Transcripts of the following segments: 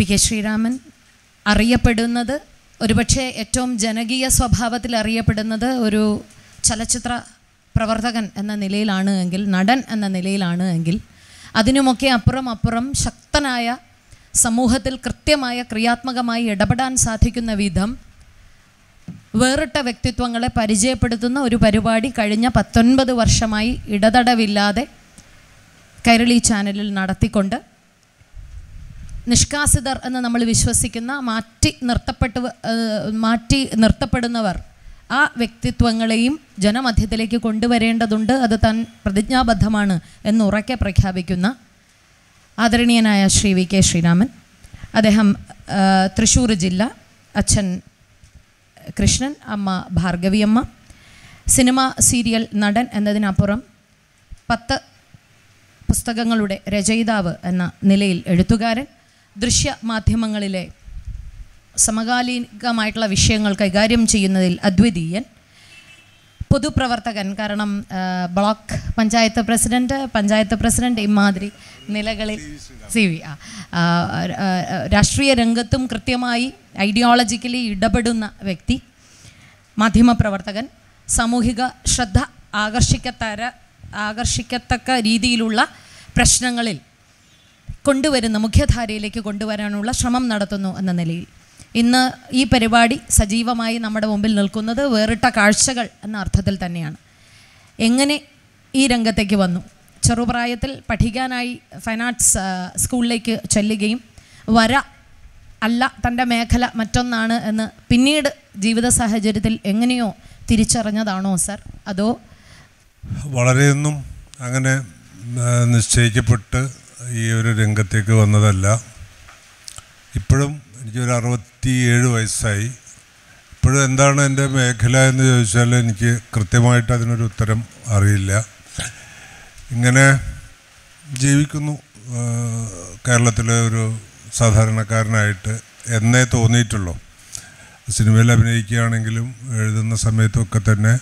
P K Sreeraman അറിയപ്പെടുന്നത് ഒരുപക്ഷെ ഏറ്റവും ജനകീയ സ്വഭാവത്തിൽ അറിയപ്പെടുന്നത് ഒരു ചലച്ചിത്ര പ്രവർത്തകൻ എന്ന നിലയിലാണ് എങ്കിൽ നടൻ എന്ന നിലയിലാണ് എങ്കിൽ അതിനുമൊക്കെ അപ്പുറം അപ്പുറം ശക്തനായ സമൂഹത്തിൽ കൃത്യമായ ക്രിയാത്മകമായി ഇടപെടാൻ സാധിക്കുന്ന വിധം വേറിട്ട വ്യക്തിത്വങ്ങളെ പരിചയപ്പെടുത്തുന്ന ഒരു പരിപാടി കഴിഞ്ഞ പത്തൊൻപത് വർഷമായി ഇടതടവില്ലാതെ കൈരളി ചാനലിൽ നടത്തിക്കൊണ്ട് നിഷ്കാസിതർ എന്ന് നമ്മൾ വിശ്വസിക്കുന്ന മാറ്റി നിർത്തപ്പെട്ടു ഏഹ്, മാറ്റി നിർത്തപ്പെടുന്നവർ ആ വ്യക്തിത്വങ്ങളെയും ജനമധ്യത്തിലേക്ക് കൊണ്ടുവരേണ്ടതുണ്ട് അത് താൻ പ്രതിജ്ഞാബദ്ധമാണ് എന്ന് ഉറക്കെ പ്രഖ്യാപിക്കുന്ന ആദരണീയനായ ശ്രീ വി കെ ശ്രീരാമൻ അദ്ദേഹം ആ, തൃശ്ശൂർ ജില്ല അച്ഛൻ കൃഷ്ണൻ അമ്മ ഭാർഗവിയമ്മ സിനിമ സീരിയൽ നടൻ എന്നതിനപ്പുറം പത്ത് പുസ്തകങ്ങളുടെ രചയിതാവ് എന്ന നിലയിൽ എഴുത്തുകാരൻ ദൃശ്യ മാധ്യമങ്ങളിലെ സമകാലികമായിട്ടുള്ള വിഷയങ്ങൾ കൈകാര്യം ചെയ്യുന്നതിൽ അദ്വിതീയൻ പൊതുപ്രവർത്തകൻ കാരണം ആ, block panchayat president panchayat president ഇമാതിരി നിലകളിൽ സി വി ആ ആ, ആ, രാഷ്ട്രീയ രംഗത്തും കൃത്യമായി ഐഡിയോളജിക്കലി ഇടപെടുന്ന വ്യക്തി മാധ്യമപ്രവർത്തകൻ സാമൂഹിക ശ്രദ്ധ ആകർഷിക്കത്തര ആകർഷിക്കത്തക്ക രീതിയിലുള്ള പ്രശ്നങ്ങളിൽ കൊണ്ടുവരുന്ന മുഖ്യധാരയിലേക്ക് കൊണ്ടുവരാനുള്ള ശ്രമം നടത്തുന്നു എന്ന നിലയിൽ ഇന്ന് ഈ പരിപാടി സജീവമായി നമ്മുടെ മുമ്പിൽ നിൽക്കുന്നത് വേറിട്ട കാഴ്ചകൾ എന്ന അർത്ഥത്തിൽ തന്നെയാണ് എങ്ങനെ ഈ രംഗത്തേക്ക് വന്നു ചെറുപ്രായത്തിൽ പഠിക്കാനായി ഫൈൻ ആർട്സ് ആ, സ്കൂളിലേക്ക് ചെല്ലുകയും വര അല്ല തൻ്റെ മേഖല മറ്റൊന്നാണ് എന്ന് പിന്നീട് ജീവിത സാഹചര്യത്തിൽ എങ്ങനെയോ തിരിച്ചറിഞ്ഞതാണോ സർ അതോ വളരെയൊന്നും അങ്ങനെ ആ, നിശ്ചയിക്കപ്പെട്ട് ഈ ഒരു രംഗത്തേക്ക് വന്നതല്ല ഇപ്പോഴും എനിക്കൊരു അറുപത്തിയേഴ് വയസ്സായി ഇപ്പോഴും എന്താണ് എൻ്റെ മേഖല എന്ന് ചോദിച്ചാൽ എനിക്ക് കൃത്യമായിട്ട് അതിനൊരു ഉത്തരം അറിയില്ല ഇങ്ങനെ ജീവിക്കുന്നു ആ, കേരളത്തിലെ ഒരു സാധാരണക്കാരനായിട്ട് എന്നേ തോന്നിയിട്ടുള്ളൂ സിനിമയിൽ അഭിനയിക്കുകയാണെങ്കിലും എഴുതുന്ന സമയത്തൊക്കെ തന്നെ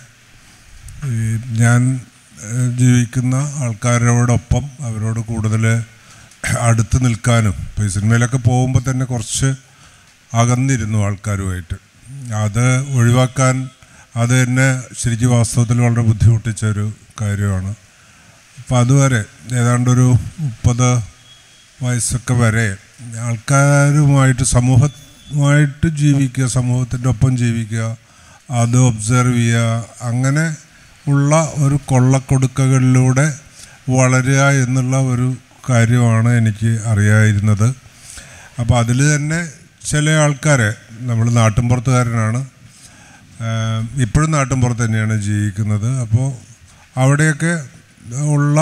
ഈ ഞാൻ ഏഹ്, ജീവിക്കുന്ന ആൾക്കാരോടൊപ്പം അവരോട് കൂടുതൽ അടുത്ത് നിൽക്കാനും ഇപ്പോൾ ഈ സിനിമയിലൊക്കെ പോകുമ്പോൾ തന്നെ കുറച്ച് അകന്നിരുന്നു ആൾക്കാരുമായിട്ട് അത് ഒഴിവാക്കാൻ അത് എന്നെ ശരിക്കും വാസ്തവത്തിൽ വളരെ ബുദ്ധിമുട്ടിച്ച ഒരു കാര്യമാണ് അപ്പം അതുവരെ ഏതാണ്ടൊരു മുപ്പത് വയസ്സൊക്കെ വരെ ആൾക്കാരുമായിട്ട് സമൂഹമായിട്ട് ജീവിക്കുക സമൂഹത്തിൻ്റെ ഒപ്പം ജീവിക്കുക അത് ഒബ്സർവ് ചെയ്യുക അങ്ങനെ ഉള്ള ഒരു കൊള്ളക്കൊടുക്കകളിലൂടെ വളരുക എന്നുള്ള ഒരു കാര്യമാണ് എനിക്ക് അറിയായിരുന്നത് അപ്പോൾ അതിൽ തന്നെ ചില ആൾക്കാരെ നമ്മൾ നാട്ടിൻപുറത്തുകാരനാണ് ആഹ് ഇപ്പോഴും നാട്ടിൻപുറത്ത് തന്നെയാണ് ജീവിക്കുന്നത് അപ്പോൾ അവിടെയൊക്കെ ഉള്ള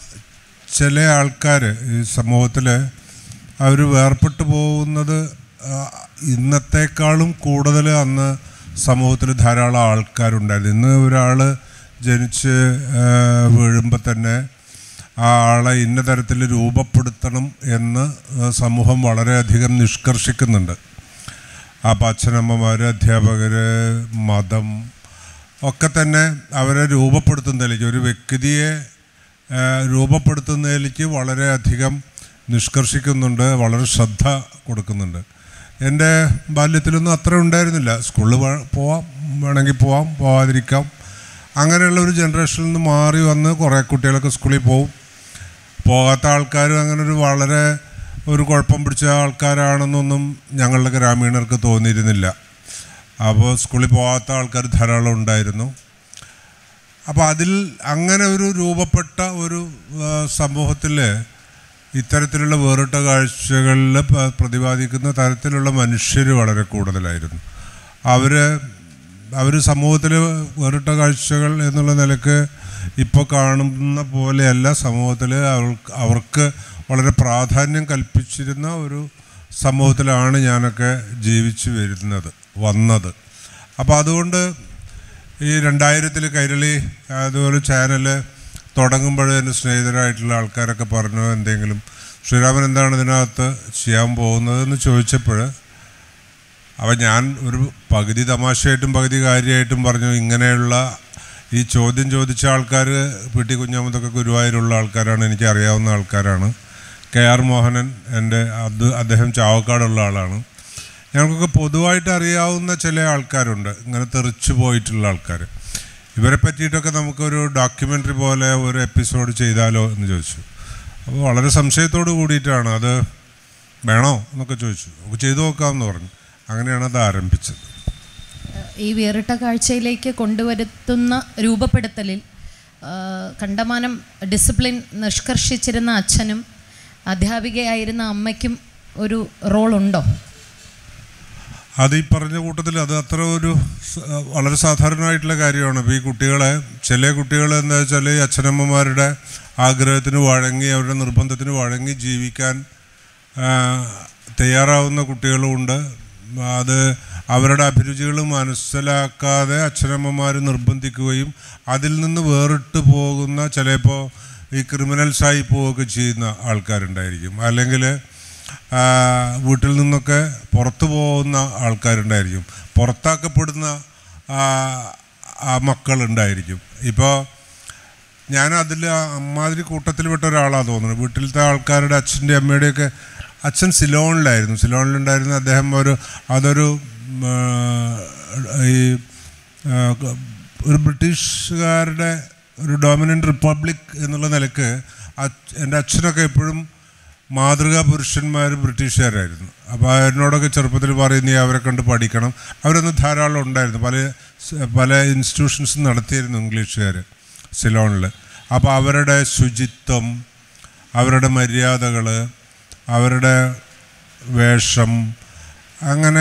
ചില ആൾക്കാർ ഈ സമൂഹത്തിൽ അവർ വേർപെട്ട് പോകുന്നത് ആ, ഇന്നത്തേക്കാളും കൂടുതൽ അന്ന് സമൂഹത്തിൽ ധാരാളം ആൾക്കാരുണ്ടായിരുന്നു ഇന്ന് ഒരാൾ ജനിച്ച് വീഴുമ്പോൾ തന്നെ ആ ആളെ ഇന്ന തരത്തിൽ രൂപപ്പെടുത്തണം എന്ന് ആ, സമൂഹം വളരെയധികം നിഷ്കർഷിക്കുന്നുണ്ട് അപ്പം അച്ഛനമ്മമാർ അധ്യാപകർ മതം ഒക്കെ തന്നെ അവരെ രൂപപ്പെടുത്തുന്നതിലേക്ക് ഒരു വ്യക്തിയെ ആ, രൂപപ്പെടുത്തുന്നതിലേക്ക് വളരെയധികം നിഷ്കർഷിക്കുന്നുണ്ട് വളരെ ശ്രദ്ധ കൊടുക്കുന്നുണ്ട് എൻ്റെ ബാല്യത്തിലൊന്നും അത്ര ഉണ്ടായിരുന്നില്ല സ്കൂളിൽ വ- പോവാം വേണമെങ്കിൽ പോവാം പോവാതിരിക്കാം അങ്ങനെയുള്ള ഒരു ജനറേഷനിൽ നിന്ന് മാറി വന്ന് കുറേ കുട്ടികളൊക്കെ സ്കൂളിൽ പോവും പോകാത്ത ആൾക്കാരും അങ്ങനെ ഒരു വളരെ ഒരു കുഴപ്പം പിടിച്ച ആൾക്കാരാണെന്നൊന്നും ഞങ്ങളുടെ ഗ്രാമീണർക്ക് തോന്നിയിരുന്നില്ല അപ്പോൾ സ്കൂളിൽ പോകാത്ത ആൾക്കാർ ധാരാളം ഉണ്ടായിരുന്നു അപ്പോൾ അതിൽ അങ്ങനെ ഒരു രൂപപ്പെട്ട ഒരു സമൂഹത്തിൽ ഇത്തരത്തിലുള്ള വേറിട്ട കാഴ്ചകളിൽ പ- പ്രതിപാദിക്കുന്ന തരത്തിലുള്ള മനുഷ്യർ വളരെ കൂടുതലായിരുന്നു അവർ അവർ സമൂഹത്തിൽ വേറിട്ട കാഴ്ചകൾ എന്നുള്ള നിലക്ക് ഇപ്പോൾ കാണുന്ന പോലെയല്ല സമൂഹത്തിൽ അവർക്ക് അവർക്ക് വളരെ പ്രാധാന്യം കൽപ്പിച്ചിരുന്ന ഒരു സമൂഹത്തിലാണ് ഞാനൊക്കെ ജീവിച്ചു വരുന്നത് വന്നത് അപ്പോൾ അതുകൊണ്ട് ഈ രണ്ടായിരത്തിൽ കൈരളി അതുപോലെ ചാനൽ തുടങ്ങുമ്പോൾ എൻ്റെ സ്നേഹിതരായിട്ടുള്ള ആൾക്കാരൊക്കെ പറഞ്ഞു എന്തെങ്കിലും ശ്രീരാമൻ എന്താണ് ഇതിനകത്ത് ചെയ്യാൻ പോകുന്നതെന്ന് ചോദിച്ചപ്പോൾ അപ്പം ഞാൻ ഒരു പകുതി തമാശയായിട്ടും പകുതി കാര്യമായിട്ടും പറഞ്ഞു ഇങ്ങനെയുള്ള ഈ ചോദ്യം ചോദിച്ച ആൾക്കാർ പി ടി കുഞ്ഞാമത്തൊക്കെ ഗുരുവായൂരുള്ള ആൾക്കാരാണ് എനിക്ക് അറിയാവുന്ന ആൾക്കാരാണ് കെ ആർ മോഹനൻ എൻ്റെ അത് അദ്ദേഹം ചാവക്കാടുള്ള ആളാണ് ഞങ്ങൾക്കൊക്കെ പൊതുവായിട്ട് അറിയാവുന്ന ചില ആൾക്കാരുണ്ട് ഇങ്ങനെ തെറിച്ചു പോയിട്ടുള്ള ആൾക്കാർ ഇവരെ പറ്റിയിട്ടൊക്കെ നമുക്കൊരു ഡോക്യുമെൻ്ററി പോലെ ഒരു എപ്പിസോഡ് ചെയ്താലോ എന്ന് ചോദിച്ചു അപ്പോൾ വളരെ സംശയത്തോട് കൂടിയിട്ടാണ് അത് വേണോ എന്നൊക്കെ ചോദിച്ചു നമുക്ക് ചെയ്തു നോക്കാമെന്ന് പറഞ്ഞു അങ്ങനെയാണ് അത് ആരംഭിച്ചത് ഈ വേറിട്ട കാഴ്ചയിലേക്ക് കൊണ്ടുവരുത്തുന്ന രൂപപ്പെടുത്തലിൽ ആ, കണ്ടമാനം ഡിസിപ്ലിൻ നിഷ്കർഷിച്ചിരുന്ന അച്ഛനും അധ്യാപികയായിരുന്ന അമ്മയ്ക്കും ഒരു റോളുണ്ടോ അത് ഈ പറഞ്ഞ കൂട്ടത്തിൽ അത് അത്ര ഒരു സ- വളരെ സാധാരണമായിട്ടുള്ള കാര്യമാണ് ഇപ്പോൾ ഈ കുട്ടികളെ ചില കുട്ടികൾ എന്താ വെച്ചാൽ ഈ അച്ഛനമ്മമാരുടെ ആഗ്രഹത്തിന് വഴങ്ങി അവരുടെ നിർബന്ധത്തിന് വഴങ്ങി ജീവിക്കാൻ ആ, തയ്യാറാവുന്ന കുട്ടികളുമുണ്ട് അത് അവരുടെ അഭിരുചികൾ മനസ്സിലാക്കാതെ അച്ഛനമ്മമാർ നിർബന്ധിക്കുകയും അതിൽ നിന്ന് വേറിട്ട് പോകുന്ന ചിലപ്പോൾ ഈ ക്രിമിനൽസായി പോവുകയൊക്കെ ചെയ്യുന്ന ആൾക്കാരുണ്ടായിരിക്കും അല്ലെങ്കിൽ ആ, വീട്ടിൽ നിന്നൊക്കെ പുറത്തു പോകുന്ന ആൾക്കാരുണ്ടായിരിക്കും പുറത്താക്കപ്പെടുന്ന ആ, ആ മക്കളുണ്ടായിരിക്കും ഇപ്പോൾ ഞാൻ അതിൽ അമ്മാതിരി കൂട്ടത്തിൽപ്പെട്ട ഒരാളാണ് തോന്നുന്നത് വീട്ടിലത്തെ ആൾക്കാരുടെ അച്ഛൻ്റെ അമ്മയുടെയൊക്കെ അച്ഛൻ സിലോണിലായിരുന്നു സിലോണിലുണ്ടായിരുന്ന അദ്ദേഹം ഒരു അതൊരു ഉം, ആ, ഈ ആ, ഒരു ബ്രിട്ടീഷുകാരുടെ ഒരു ഡോമിനൻ്റ് റിപ്പബ്ലിക് എന്നുള്ള നിലക്ക് അച്ഛ- എൻ്റെ അച്ഛനൊക്കെ എപ്പോഴും മാതൃകാ പുരുഷന്മാർ ബ്രിട്ടീഷുകാരായിരുന്നു അപ്പോൾ എന്നോടൊക്കെ ചെറുപ്പത്തിൽ പറയും നീ അവരെ കണ്ട് പഠിക്കണം അവരൊന്നും ധാരാളം ഉണ്ടായിരുന്നു പല സ് പല ഇൻസ്റ്റിറ്റ്യൂഷൻസും നടത്തിയിരുന്നു ഇംഗ്ലീഷുകാർ സിലോണിൽ അപ്പോൾ അവരുടെ ശുചിത്വം അവരുടെ മര്യാദകൾ അവരുടെ വേഷം അങ്ങനെ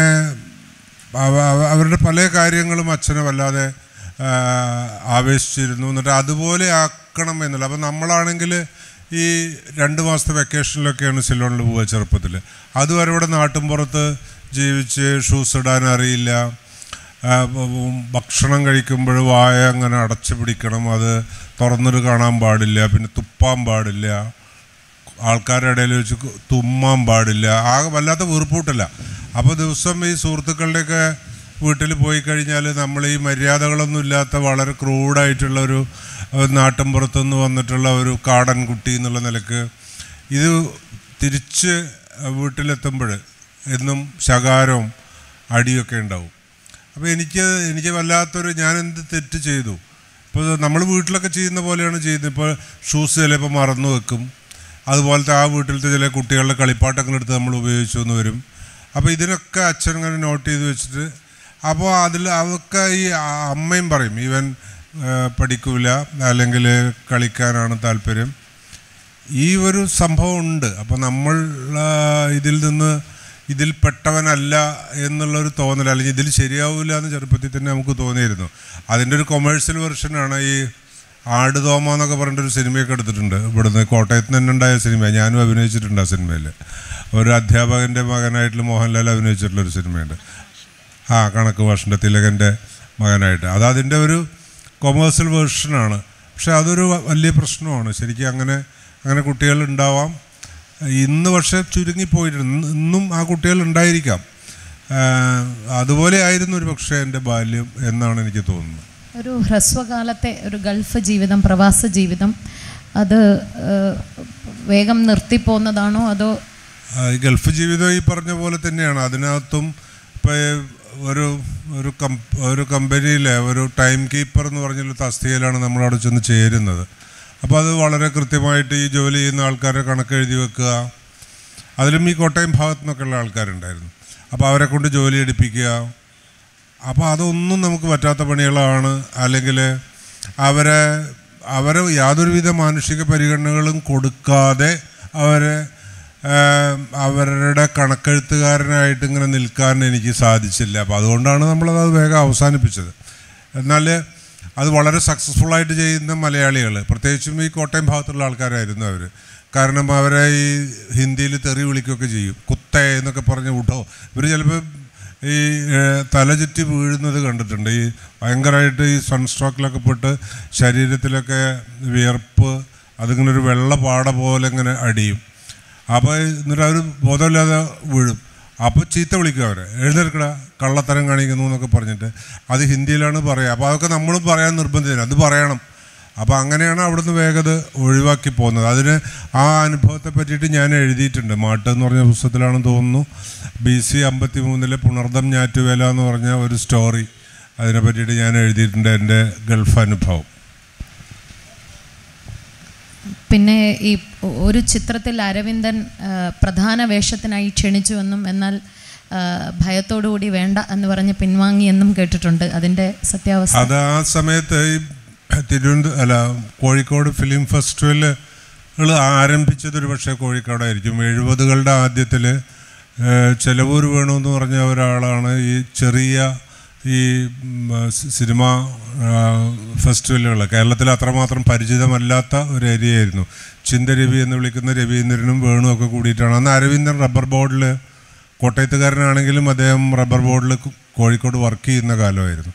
അവ- അവ- അവരുടെ പല കാര്യങ്ങളും അച്ഛനെ വല്ലാതെ ആ, ആവേശിച്ചിരുന്നു എന്നിട്ട് അതുപോലെ ആക്കണം എന്നുള്ള അപ്പം നമ്മളാണെങ്കിൽ ഈ രണ്ട് മാസത്തെ വെക്കേഷനിലൊക്കെയാണ് സിലോണിൽ പോവുക ചെറുപ്പത്തിൽ അതുവരെ ഇവിടെ നാട്ടിൻപുറത്ത് ജീവിച്ച് ഷൂസ് ഇടാൻ അറിയില്ല ആ, ബ- ബ- ഭക്ഷണം കഴിക്കുമ്പോൾ വായ അങ്ങനെ അടച്ചു പിടിക്കണം അത് തുറന്നിട്ട് കാണാൻ പാടില്ല പിന്നെ തുപ്പാൻ പാടില്ല ആൾക്കാരുടെ ഇടയിൽ വെച്ച് കു- തുമ്മാൻ പാടില്ല ആകെ വല്ലാത്ത വീർപ്പൂട്ടല്ല അപ്പോൾ ദിവസം ഈ സുഹൃത്തുക്കളുടെയൊക്കെ വീട്ടിൽ പോയി കഴിഞ്ഞാൽ നമ്മൾ ഈ മര്യാദകളൊന്നും ഇല്ലാത്ത വളരെ ക്രൂഡായിട്ടുള്ള ഒരു ഒരു നാട്ടിൻപുറത്തുനിന്ന് വന്നിട്ടുള്ള ഒരു കാടൻ കുട്ടി എന്നുള്ള നിലക്ക് ഇത് തിരിച്ച് വീട്ടിലെത്തുമ്പോൾ എന്നും ശകാരവും അടിയൊക്കെ ഉണ്ടാവും അപ്പോൾ എനിക്ക് എനിക്ക് വല്ലാത്തൊരു ഞാൻ എന്ത് തെറ്റ് ചെയ്തു ഇപ്പോൾ നമ്മൾ വീട്ടിലൊക്കെ ചെയ്യുന്ന പോലെയാണ് ചെയ്യുന്നത് ഇപ്പോൾ ഷൂസ് ചിലപ്പോൾ മറന്നു വെക്കും അതുപോലത്തെ ആ വീട്ടിലത്തെ ചില കുട്ടികളുടെ കളിപ്പാട്ടങ്ങൾ എടുത്ത് നമ്മൾ ഉപയോഗിച്ചു എന്ന് വരും അപ്പോൾ ഇതിനൊക്കെ അച്ഛൻ ഇങ്ങനെ നോട്ട് ചെയ്ത് വെച്ചിട്ട് അപ്പോൾ അതിൽ അതൊക്കെ ഈ ആ- അമ്മയും പറയും ഇവൻ ആ, പഠിക്കൂല അല്ലെങ്കിൽ കളിക്കാനാണ് താല്പര്യം ഈ ഒരു സംഭവം ഉണ്ട് അപ്പോൾ നമ്മൾ ആ, ഇതിൽ നിന്ന് ഇതിൽ പെട്ടവനല്ല എന്നുള്ളൊരു തോന്നൽ അല്ലെങ്കിൽ ഇതിൽ ശരിയാവില്ല എന്ന് ചെറുപ്പത്തിൽ തന്നെ നമുക്ക് തോന്നിയിരുന്നു അതിൻ്റെ ഒരു കൊമേഴ്ഷ്യൽ വെർഷനാണ് ഈ ആട് തോമ എന്നൊക്കെ പറഞ്ഞിട്ടൊരു സിനിമയൊക്കെ എടുത്തിട്ടുണ്ട് ഇവിടുന്ന് കോട്ടയത്ത് നിന്ന് തന്നെ ഉണ്ടായ സിനിമ ഞാനും അഭിനയിച്ചിട്ടുണ്ട് ആ സിനിമയിൽ ഒരു അധ്യാപകൻ്റെ മകനായിട്ടുള്ള മോഹൻലാൽ അഭിനയിച്ചിട്ടുള്ള ഒരു സിനിമയുണ്ട് ആ കണക്ക് ഭാഷൻ്റെ തിലകൻ്റെ മകനായിട്ട് അത് അതിൻ്റെ ഒരു കൊമേഴ്സ്യൽ വേർഷനാണ് പക്ഷെ അതൊരു വ- വലിയ പ്രശ്നമാണ് ശരിക്കും അങ്ങനെ അങ്ങനെ കുട്ടികൾ ഉണ്ടാവാം ഇന്ന് പക്ഷേ ചുരുങ്ങിപ്പോയിട്ടുണ്ട് ഇന്ന് ഇന്നും ആ കുട്ടികൾ ഉണ്ടായിരിക്കാം ആ, അതുപോലെ ആയിരുന്നു ഒരു പക്ഷേ എൻ്റെ ബാല്യം എന്നാണ് എനിക്ക് തോന്നുന്നത് ഒരു ഹ്രസ്വകാലത്തെ ഒരു ഗൾഫ് ജീവിതം പ്രവാസ ജീവിതം അത് ഏഹ്, വേഗം നിർത്തിപ്പോകുന്നതാണോ അതോ ആ, ഈ ഗൾഫ് ജീവിതം ഈ പറഞ്ഞ പോലെ തന്നെയാണ് അതിനകത്തും ഇപ്പോൾ ഒരു ഒരു കം ഒരു കമ്പനിയിലെ ഒരു ടൈം കീപ്പർ എന്ന് പറഞ്ഞൊരു തസ്തികയിലാണ് നമ്മൾ അവിടെ ചെന്ന് ചേരുന്നത് അപ്പോൾ അത് വളരെ കൃത്യമായിട്ട് ഈ ജോലി ചെയ്യുന്ന ആൾക്കാരെ കണക്ക് എഴുതി വെക്കുക അതിലും ഈ കോട്ടയം ഭാഗത്തു നിന്നൊക്കെയുള്ള ആൾക്കാരുണ്ടായിരുന്നു അപ്പോൾ അവരെ കൊണ്ട് ജോലി എടുപ്പിക്കുക അപ്പോൾ അതൊന്നും നമുക്ക് പറ്റാത്ത പണികളാണ് അല്ലെങ്കിൽ അവരെ അവരെ യാതൊരുവിധ മാനുഷിക പരിഗണനകളും കൊടുക്കാതെ അവരെ ഏം, അവരുടെ കണക്കെഴുത്തുകാരനായിട്ട് ഇങ്ങനെ നിൽക്കാൻ എനിക്ക് സാധിച്ചില്ല അപ്പോൾ അതുകൊണ്ടാണ് നമ്മളത് വേഗം അവസാനിപ്പിച്ചത് എന്നാൽ അത് വളരെ സക്സസ്ഫുൾ ആയിട്ട് ചെയ്യുന്ന മലയാളികൾ പ്രത്യേകിച്ചും ഈ കോട്ടയം ഭാഗത്തുള്ള ആൾക്കാരായിരുന്നു അവർ കാരണം അവരെ ഈ ഹിന്ദിയിൽ തെറി വിളിക്കുകയൊക്കെ ചെയ്യും കുത്തേ എന്നൊക്കെ പറഞ്ഞ് വിട്ടോ ഇവർ ചിലപ്പോൾ ഈ ഏഹ്, തല ചുറ്റി വീഴുന്നത് കണ്ടിട്ടുണ്ട് ഈ ഭയങ്കരമായിട്ട് ഈ സൺസ്ട്രോക്കിലൊക്കെ പെട്ട് ശരീരത്തിലൊക്കെ വിയർപ്പ് അതിങ്ങനെ ഒരു വെള്ള പാട പോലെ ഇങ്ങനെ അടിയും അപ്പോൾ എന്നിട്ട് അവർ ബോധമില്ലാതെ വീഴും അപ്പോൾ ചീത്ത വിളിക്കും അവരെ എഴുന്നേൽക്കട കള്ളത്തരം കാണിക്കുന്നു എന്നൊക്കെ പറഞ്ഞിട്ട് അത് ഹിന്ദിയിലാണ് പറയുക അപ്പോൾ അതൊക്കെ നമ്മളും പറയാൻ നിർബന്ധിതരാണ് അത് പറയണം അപ്പോൾ അങ്ങനെയാണ് അവിടുന്ന് വേഗത ഒഴിവാക്കി പോകുന്നത് അതിന് ആ അനുഭവത്തെ പറ്റിയിട്ട് ഞാൻ എഴുതിയിട്ടുണ്ട് മാട്ട് എന്ന് പറഞ്ഞ പുസ്തകത്തിലാണെന്ന് തോന്നുന്നു ബി സി അമ്പത്തി മൂന്നിലെ പുണർദം ഞാറ്റുവേല എന്ന് പറഞ്ഞ ഒരു സ്റ്റോറി അതിനെ പറ്റിയിട്ട് ഞാൻ എഴുതിയിട്ടുണ്ട് എൻ്റെ ഗൾഫ് അനുഭവം പിന്നെ ഈ ഒരു ചിത്രത്തിൽ അരവിന്ദൻ ആ, പ്രധാന വേഷത്തിനായി ക്ഷണിച്ചുവെന്നും എന്നാൽ ആ, ഭയത്തോടുകൂടി വേണ്ട എന്ന് പറഞ്ഞ് പിൻവാങ്ങിയെന്നും കേട്ടിട്ടുണ്ട് അതിൻ്റെ സത്യാവസ്ഥ അത് ആ സമയത്ത് ഈ തിരുവനന്തപുരം അല്ല കോഴിക്കോട് ഫിലിം ഫെസ്റ്റിവലുകൾ ആരംഭിച്ചത് ഒരു പക്ഷേ കോഴിക്കോടായിരിക്കും എഴുപതുകളുടെ ആദ്യത്തിൽ ചെലവൂർ വേണു എന്ന് പറഞ്ഞ ഒരാളാണ് ഈ ചെറിയ ഈ ഉം, സി- സിനിമ ഫെസ്റ്റിവലുകൾ കേരളത്തിൽ അത്രമാത്രം പരിചിതമല്ലാത്ത ഒരു ഏരിയയായിരുന്നു ചിന്തരവി എന്ന് വിളിക്കുന്ന രവീന്ദ്രനും വേണു ഒക്കെ കൂടിയിട്ടാണ് അന്ന് അരവിന്ദൻ റബ്ബർ ബോർഡിൽ കോട്ടയത്തുകാരനാണെങ്കിലും അദ്ദേഹം റബ്ബർ ബോർഡിൽ കോഴിക്കോട് വർക്ക് ചെയ്യുന്ന കാലമായിരുന്നു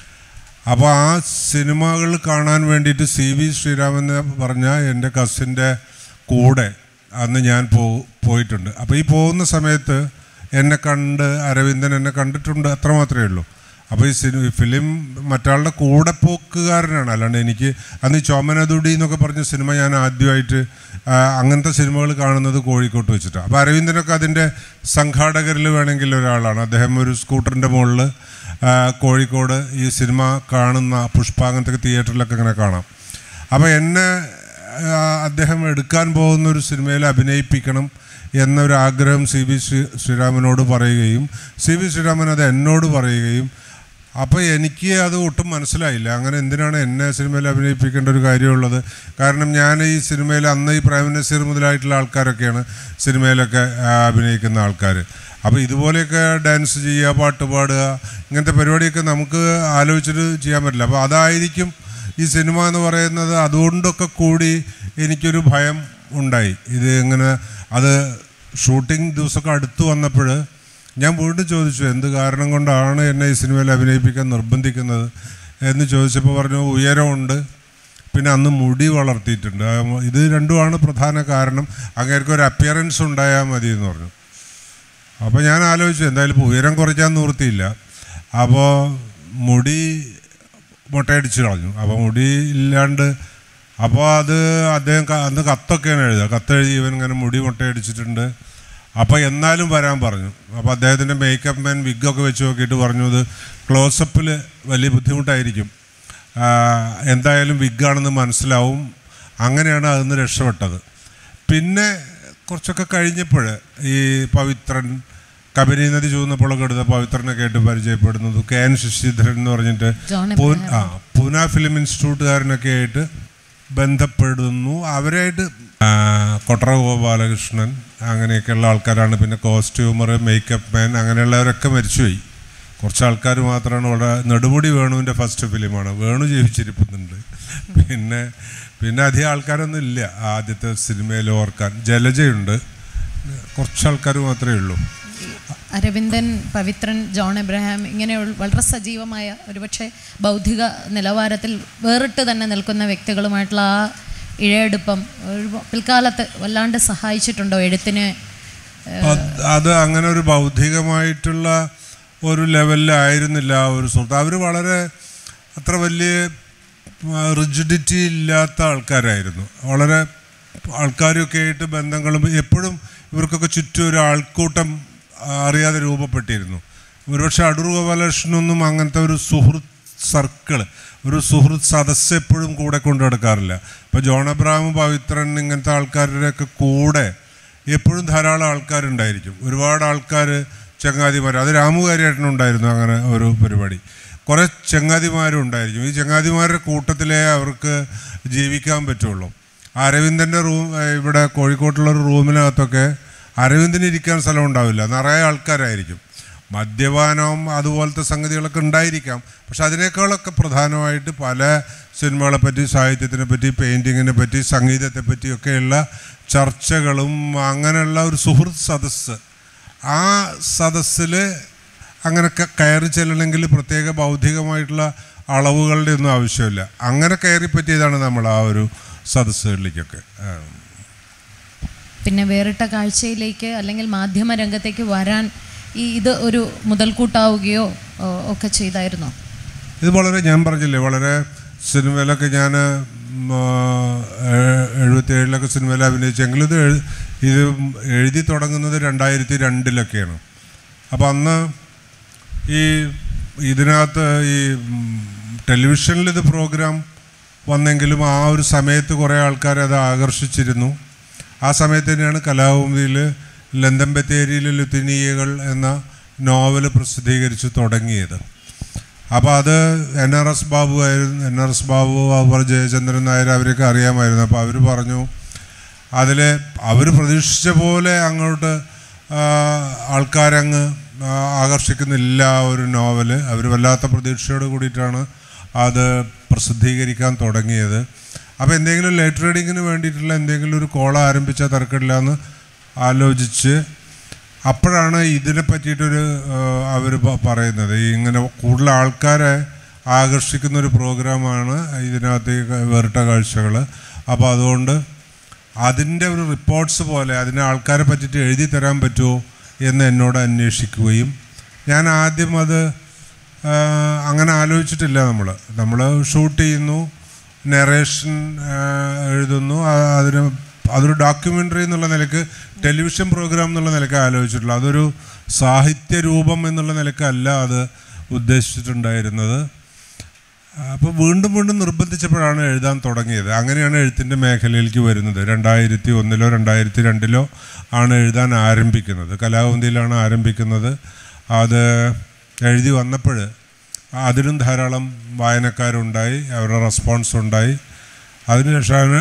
അപ്പോൾ ആ സിനിമകൾ കാണാൻ വേണ്ടിയിട്ട് സി വി ശ്രീരാമൻ എന്ന് പറഞ്ഞ എൻ്റെ കസിൻ്റെ കൂടെ അന്ന് ഞാൻ പോ പോയിട്ടുണ്ട് അപ്പോൾ ഈ പോകുന്ന സമയത്ത് എന്നെ കണ്ട് അരവിന്ദൻ എന്നെ കണ്ടിട്ടുണ്ട് അത്ര മാത്രമേ ഉള്ളൂ അപ്പോൾ ഈ സിനിമ ഫിലിം മറ്റാളുടെ കൂടെ പോക്കുകാരനാണ് അല്ലാണ്ട് എനിക്ക് അന്ന് ഈ ചോമനതുടി എന്നൊക്കെ പറഞ്ഞ സിനിമ ഞാൻ ആദ്യമായിട്ട് ആ, അങ്ങനത്തെ സിനിമകൾ കാണുന്നത് കോഴിക്കോട്ട് വെച്ചിട്ടാണ് അപ്പോൾ അരവിന്ദനൊക്കെ അതിൻ്റെ സംഘാടകരിൽ വേണമെങ്കിൽ ഒരാളാണ് അദ്ദേഹം ഒരു സ്കൂട്ടറിൻ്റെ മുകളിൽ ആ, കോഴിക്കോട് ഈ സിനിമ കാണുന്ന പുഷ്പാങ്ങനത്തെ തിയേറ്ററിലൊക്കെ ഇങ്ങനെ കാണാം അപ്പോൾ എന്നെ ആ, അദ്ദേഹം എടുക്കാൻ പോകുന്ന ഒരു സിനിമയിൽ അഭിനയിപ്പിക്കണം എന്നൊരു ആഗ്രഹം സി വി ശ്രീ ശ്രീരാമനോട് പറയുകയും സി വി ശ്രീരാമൻ അത് എന്നോട് പറയുകയും അപ്പോൾ എനിക്ക് അത് ഒട്ടും മനസ്സിലായില്ല അങ്ങനെ എന്തിനാണ് എന്നെ സിനിമയിൽ അഭിനയിപ്പിക്കേണ്ട ഒരു കാര്യമുള്ളത് കാരണം ഞാൻ ഈ സിനിമയിൽ അന്ന് ഈ പ്രേം നസീർ മുതലായിട്ടുള്ള ആൾക്കാരൊക്കെയാണ് സിനിമയിലൊക്കെ ആ, അഭിനയിക്കുന്ന ആൾക്കാർ അപ്പോൾ ഇതുപോലെയൊക്കെ ഡാൻസ് ചെയ്യുക പാട്ട് പാടുക ഇങ്ങനത്തെ പരിപാടിയൊക്കെ നമുക്ക് ആലോചിച്ചിട്ട് ചെയ്യാൻ പറ്റില്ല അപ്പോൾ അതായിരിക്കും ഈ സിനിമ എന്ന് പറയുന്നത് അതുകൊണ്ടൊക്കെ കൂടി എനിക്കൊരു ഭയം ഉണ്ടായി ഇത് എങ്ങനെ അത് ഷൂട്ടിംഗ് ദിവസമൊക്കെ അടുത്ത് വന്നപ്പോൾ ഞാൻ വീണ്ടും ചോദിച്ചു എന്ത് കാരണം കൊണ്ടാണ് എന്നെ ഈ സിനിമയിൽ അഭിനയിപ്പിക്കാൻ നിർബന്ധിക്കുന്നത് എന്ന് ചോദിച്ചപ്പോൾ പറഞ്ഞു ഉയരമുണ്ട് പിന്നെ അന്ന് മുടി വളർത്തിയിട്ടുണ്ട് ആ, ഇത് രണ്ടുമാണ് പ്രധാന കാരണം അങ്ങേർക്ക് ഒരു അപ്പിയറൻസ് ഉണ്ടായാൽ മതി എന്ന് പറഞ്ഞു അപ്പോൾ ഞാൻ ആലോചിച്ചു എന്തായാലും ഇപ്പോൾ ഉയരം കുറയ്ക്കാൻ നിവൃത്തിയില്ല അപ്പോൾ മുടി മുട്ടയടിച്ച് കളഞ്ഞു അപ്പോൾ മുടി ഇല്ലാണ്ട് അപ്പോൾ അത് അദ്ദേഹം ക- അന്ന് കത്തൊക്കെയാണ് എഴുതുക കത്തെഴുതി ഇവൻ ഇങ്ങനെ മുടി മുട്ടയടിച്ചിട്ടുണ്ട് അപ്പോൾ എന്നാലും വരാൻ പറഞ്ഞു അപ്പോൾ അദ്ദേഹത്തിൻ്റെ മേക്കപ്പ് മാൻ വിഗൊക്കെ വെച്ച് നോക്കിയിട്ട് പറഞ്ഞു ഇത് ക്ലോസപ്പിൽ വലിയ ബുദ്ധിമുട്ടായിരിക്കും ആ, എന്തായാലും വിഗാണെന്ന് മനസ്സിലാവും അങ്ങനെയാണ് അതിന്ന് രക്ഷപ്പെട്ടത് പിന്നെ കുറച്ചൊക്കെ കഴിഞ്ഞപ്പോൾ ഈ പവിത്രൻ കബനി നദി ചൂന്നപ്പോഴൊക്കെ എടുത്ത പവിത്രനെ കേട്ട് പരിചയപ്പെടുന്നത് കെ എൻ ശശിധരൻ എന്ന് പറഞ്ഞിട്ട് ജോൺ പൂൻ- ആ പൂന ഫിലിം ഇൻസ്റ്റിറ്റ്യൂട്ടുകാരനൊക്കെ ആയിട്ട് ബന്ധപ്പെടുന്നു അവരായിട്ട് ആ, കൊട്ടറ ഗോപാലകൃഷ്ണൻ അങ്ങനെയൊക്കെയുള്ള ആൾക്കാരാണ് പിന്നെ കോസ്റ്റ്യൂമർ മേക്കപ്പ് മാൻ അങ്ങനെയുള്ളവരൊക്കെ മരിച്ചുപോയി കുറച്ച് ആൾക്കാർ മാത്രമാണ് ഇവിടെ നെടുമുടി വേണുവിൻ്റെ ഫസ്റ്റ് ഫിലിമാണ് വേണു ജീവിച്ചിരിക്കുന്നുണ്ട് പിന്നെ പിന്നെ അധികം ആൾക്കാരൊന്നും ഇല്ല ആദ്യത്തെ സിനിമയിൽ ഓർക്കാൻ ജലജയുണ്ട് കുറച്ച് ആൾക്കാർ മാത്രമേ ഉള്ളൂ അരവിന്ദൻ പവിത്രൻ ജോൺ എബ്രഹാം ഇങ്ങനെ വളരെ സജീവമായ ഒരുപക്ഷെ ബൗദ്ധിക നിലവാരത്തിൽ വേറിട്ട് തന്നെ നിൽക്കുന്ന വ്യക്തികളുമായിട്ടുള്ള ആ ഇഴയെടുപ്പം ഒരു പിൽക്കാലത്ത് വല്ലാണ്ട് സഹായിച്ചിട്ടുണ്ടോ എഴുത്തിന് അത് അത് അങ്ങനെ ഒരു ബൗദ്ധികമായിട്ടുള്ള ഒരു ലെവലിലായിരുന്നില്ല ആ ഒരു സുഹൃത്ത് അവർ വളരെ അത്ര വലിയ റിജിഡിറ്റി ഇല്ലാത്ത ആൾക്കാരായിരുന്നു വളരെ ആൾക്കാരൊക്കെ ആയിട്ട് ബന്ധങ്ങളും എപ്പോഴും ഇവർക്കൊക്കെ ചുറ്റും ഒരു ആൾക്കൂട്ടം ആ, അറിയാതെ രൂപപ്പെട്ടിരുന്നു ഒരുപക്ഷെ അടൂർ ഗോപാലകൃഷ്ണനൊന്നും അങ്ങനത്തെ ഒരു സുഹൃത്ത് സർക്കിള് ഒരു സുഹൃത്ത് സദസ്സ് എപ്പോഴും കൂടെ കൊണ്ടു നടക്കാറില്ല ഇപ്പോൾ ജോൺ അബ്രാഹം പവിത്രൻ ഇങ്ങനത്തെ ആൾക്കാരുടെയൊക്കെ കൂടെ എപ്പോഴും ധാരാളം ആൾക്കാരുണ്ടായിരിക്കും ഒരുപാട് ആൾക്കാർ ചങ്ങാതിമാർ അത് രാമുകാരിയേട്ടനുണ്ടായിരുന്നു അങ്ങനെ ഒരു പരിപാടി കുറേ ചങ്ങാതിമാരും ഉണ്ടായിരിക്കും ഈ ചങ്ങാതിമാരുടെ കൂട്ടത്തിലേ അവർക്ക് ജീവിക്കാൻ പറ്റുള്ളൂ അരവിന്ദൻ്റെ റൂം ഏഹ് ഇവിടെ കോഴിക്കോട്ടുള്ള ഒരു റൂമിനകത്തൊക്കെ അരവിന്ദന് ഇരിക്കാൻ സ്ഥലം ഉണ്ടാവില്ല നിറയെ ആൾക്കാരായിരിക്കും മദ്യപാനം അതുപോലത്തെ സംഗതികളൊക്കെ ഉണ്ടായിരിക്കാം പക്ഷെ അതിനേക്കാളൊക്കെ പ്രധാനമായിട്ട് പല സിനിമകളെ പറ്റി സാഹിത്യത്തിനെ പറ്റി പെയിൻറ്റിങ്ങിനെ പറ്റി സംഗീതത്തെ പറ്റിയൊക്കെയുള്ള ചർച്ചകളും അങ്ങനെയുള്ള ഒരു സുഹൃത്ത് സദസ്സ് ആ സദസ്സിൽ അങ്ങനെ ക- കയറി ചെല്ലണമെങ്കിൽ പ്രത്യേക ബൗദ്ധികമായിട്ടുള്ള അളവുകളുടെ ഒന്നും ആവശ്യമില്ല അങ്ങനെ കയറി പറ്റിയതാണ് നമ്മൾ ആ ഒരു സദസ്സുകളിലേക്കൊക്കെ ആ. പിന്നെ വേറിട്ട കാഴ്ചയിലേക്ക് അല്ലെങ്കിൽ മാധ്യമ രംഗത്തേക്ക് വരാൻ ഈ ഇത് ഒരു മുതൽക്കൂട്ടാവുകയോ ഓ, ഒക്കെ ചെയ്തായിരുന്നോ ഇത് വളരെ ഞാൻ പറഞ്ഞില്ലേ വളരെ സിനിമയിലൊക്കെ ഞാൻ എഴുപത്തിയേഴിലൊക്കെ സിനിമയിൽ അഭിനയിച്ചെങ്കിലും ഇത് എഴു- ഇത് എഴുതി തുടങ്ങുന്നത് രണ്ടായിരത്തി രണ്ടിലൊക്കെയാണ് അപ്പോൾ അന്ന് ഈ ഇതിനകത്ത് ഈ ടെലിവിഷനിൽ ഇത് പ്രോഗ്രാം വന്നെങ്കിലും ആ ഒരു സമയത്ത് കുറേ ആൾക്കാരെ അത് ആകർഷിച്ചിരുന്നു ആ സമയത്ത് തന്നെയാണ് കലാഭൂമിയിൽ ലന്തൻ ബത്തേരിയിലെ ലുത്തിനീയകൾ എന്ന നോവൽ പ്രസിദ്ധീകരിച്ച് തുടങ്ങിയത് അപ്പോൾ അത് എൻ ആർ എസ് ബാബു ആയിരുന്നു എൻ ആർ എസ് ബാബു അതുപോലെ ജയചന്ദ്രൻ നായർ അവരൊക്കെ അറിയാമായിരുന്നു അപ്പോൾ അവർ പറഞ്ഞു അതിൽ അവർ പ്രതീക്ഷിച്ച പോലെ അങ്ങോട്ട് ആ, ആൾക്കാരങ്ങ് ആ, ആകർഷിക്കുന്നില്ല ആ ഒരു നോവല് അവർ വല്ലാത്ത പ്രതീക്ഷയോട് കൂടിയിട്ടാണ് അത് പ്രസിദ്ധീകരിക്കാൻ തുടങ്ങിയത് അപ്പോൾ എന്തെങ്കിലും ലേറ്റ് റീഡിങ്ങിന് വേണ്ടിയിട്ടുള്ള എന്തെങ്കിലും ഒരു കോള ആരംഭിച്ചാൽ തിരക്കില്ല എന്ന് ആലോചിച്ച് അപ്പോഴാണ് ഇതിനെ പറ്റിയിട്ടൊരു അവർ പറയുന്നത് ഈ ഇങ്ങനെ കൂടുതൽ ആൾക്കാരെ ആകർഷിക്കുന്ന ഒരു പ്രോഗ്രാമാണ് ഇതിനകത്ത് ഈ വേറിട്ട കാഴ്ചകൾ അപ്പോൾ അതുകൊണ്ട് അതിൻ്റെ ഒരു റിപ്പോർട്ട്സ് പോലെ അതിനെ ആൾക്കാരെ പറ്റിയിട്ട് എഴുതി തരാൻ പറ്റുമോ എന്ന് എന്നോട് അന്വേഷിക്കുകയും ഞാൻ ആദ്യം അത് ആ, അങ്ങനെ ആലോചിച്ചിട്ടില്ല നമ്മൾ നമ്മൾ ഷൂട്ട് ചെയ്യുന്നു നെറേഷൻ എഴുതുന്നു ആ- അതിന് അതൊരു ഡോക്യുമെൻ്ററി എന്നുള്ള നിലക്ക് ടെലിവിഷൻ പ്രോഗ്രാം എന്നുള്ള നിലക്ക് ആലോചിച്ചിട്ടുള്ളൂ അതൊരു സാഹിത്യ രൂപം എന്നുള്ള നിലക്കല്ല അത് ഉദ്ദേശിച്ചിട്ടുണ്ടായിരുന്നത് അപ്പോൾ വീണ്ടും വീണ്ടും നിർബന്ധിച്ചപ്പോഴാണ് എഴുതാൻ തുടങ്ങിയത് അങ്ങനെയാണ് എഴുത്തിൻ്റെ മേഖലയിലേക്ക് വരുന്നത് രണ്ടായിരത്തി ഒന്നിലോ രണ്ടായിരത്തി രണ്ടിലോ ആണ് എഴുതാൻ ആരംഭിക്കുന്നത് കലാകുന്തിയിലാണ് ആരംഭിക്കുന്നത് അത് എഴുതി വന്നപ്പോൾ അതിനും ധാരാളം വായനക്കാരുണ്ടായി അവരുടെ റെസ്പോൺസ് ഉണ്ടായി അതിനുശേഷമാണ്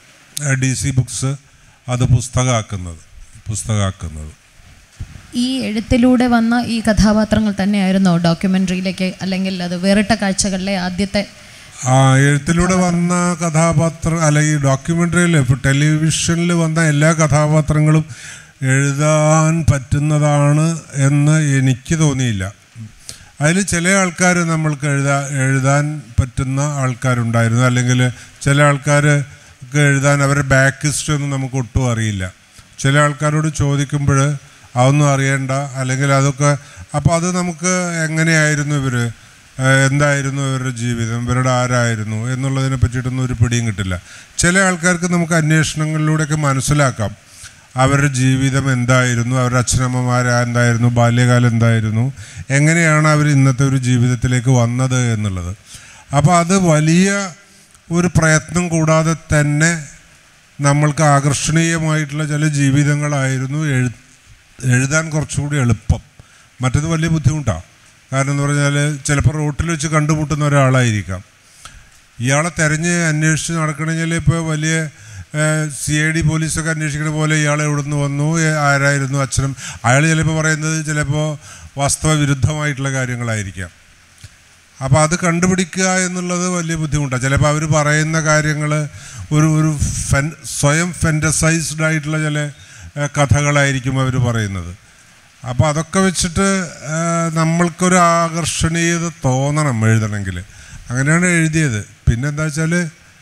ഡി സി ബുക്സ് അത് പുസ്തകമാക്കുന്നത് പുസ്തകമാക്കുന്നത് ഈ എഴുത്തിലൂടെ വന്ന ഈ കഥാപാത്രങ്ങൾ തന്നെയായിരുന്നോ ഡോക്യുമെൻ്ററിയിലേക്ക് അല്ലെങ്കിൽ അത് വേറിട്ട കാഴ്ചകളിലെ ആദ്യത്തെ ആ എഴുത്തിലൂടെ വന്ന കഥാപാത്ര അല്ല ഈ ഡോക്യുമെൻ്ററിയിൽ ഇപ്പോൾ ടെലിവിഷനിൽ വന്ന എല്ലാ കഥാപാത്രങ്ങളും എഴുതാൻ പറ്റുന്നതാണ് എന്ന് എനിക്ക് തോന്നിയില്ല അതിൽ ചില ആൾക്കാർ നമ്മൾക്ക് എഴുതാ എഴുതാൻ പറ്റുന്ന ആൾക്കാരുണ്ടായിരുന്നു അല്ലെങ്കിൽ ചില ആൾക്കാർക്ക് എഴുതാൻ അവരുടെ ബാക്ക് ഹിസ്റ്ററി ഒന്നും നമുക്ക് ഒട്ടും അറിയില്ല ചില ആൾക്കാരോട് ചോദിക്കുമ്പോൾ അതൊന്നും അറിയണ്ട അല്ലെങ്കിൽ അതൊക്കെ അപ്പോൾ അത് നമുക്ക് എങ്ങനെയായിരുന്നു ഇവർ എന്തായിരുന്നു ഇവരുടെ ജീവിതം ഇവരുടെ ആരായിരുന്നു എന്നുള്ളതിനെ പറ്റിയിട്ടൊന്നും ഒരു പിടിയും കിട്ടില്ല ചില ആൾക്കാർക്ക് നമുക്ക് അന്വേഷണങ്ങളിലൂടെയൊക്കെ മനസ്സിലാക്കാം അവരുടെ ജീവിതം എന്തായിരുന്നു അവരുടെ അച്ഛനമ്മമാർ എന്തായിരുന്നു ബാല്യകാലം എന്തായിരുന്നു എങ്ങനെയാണ് അവർ ഇന്നത്തെ ഒരു ജീവിതത്തിലേക്ക് വന്നത് എന്നുള്ളത് അപ്പോൾ അത് വലിയ ഒരു പ്രയത്നം കൂടാതെ തന്നെ നമ്മൾക്ക് ആകർഷണീയമായിട്ടുള്ള ചില ജീവിതങ്ങളായിരുന്നു എഴു എഴുതാൻ കുറച്ചുകൂടി എളുപ്പം മറ്റത് വലിയ ബുദ്ധിമുട്ടാണ് കാരണം എന്ന് പറഞ്ഞാൽ ചിലപ്പോൾ റോട്ടിൽ വെച്ച് കണ്ടുമുട്ടുന്ന ഒരാളായിരിക്കാം ഇയാളെ തെരഞ്ഞ് അന്വേഷിച്ച് നടക്കണമെങ്കിൽ ഇപ്പോൾ വലിയ സി ഐ ഡി പോലീസൊക്കെ അന്വേഷിക്കുന്ന പോലെ ഇയാൾ എവിടെ നിന്ന് വന്നു ഏ, ആരായിരുന്നു അച്ഛനും അയാൾ ചിലപ്പോൾ പറയുന്നത് ചിലപ്പോൾ വാസ്തവ വിരുദ്ധമായിട്ടുള്ള കാര്യങ്ങളായിരിക്കാം അപ്പോൾ അത് കണ്ടുപിടിക്കുക എന്നുള്ളത് വലിയ ബുദ്ധിമുട്ടാണ് ചിലപ്പോൾ അവർ പറയുന്ന കാര്യങ്ങൾ ഒരു ഒരു ഫെൻ സ്വയം ഫെൻറ്റസൈസ്ഡ് ആയിട്ടുള്ള ചില ഏ, കഥകളായിരിക്കും അവർ പറയുന്നത് അപ്പോൾ അതൊക്കെ വെച്ചിട്ട് ഏ, നമ്മൾക്കൊരു ആകർഷണീയത തോന്നണം എഴുതണമെങ്കിൽ അങ്ങനെയാണ് എഴുതിയത് പിന്നെ എന്താ വെച്ചാൽ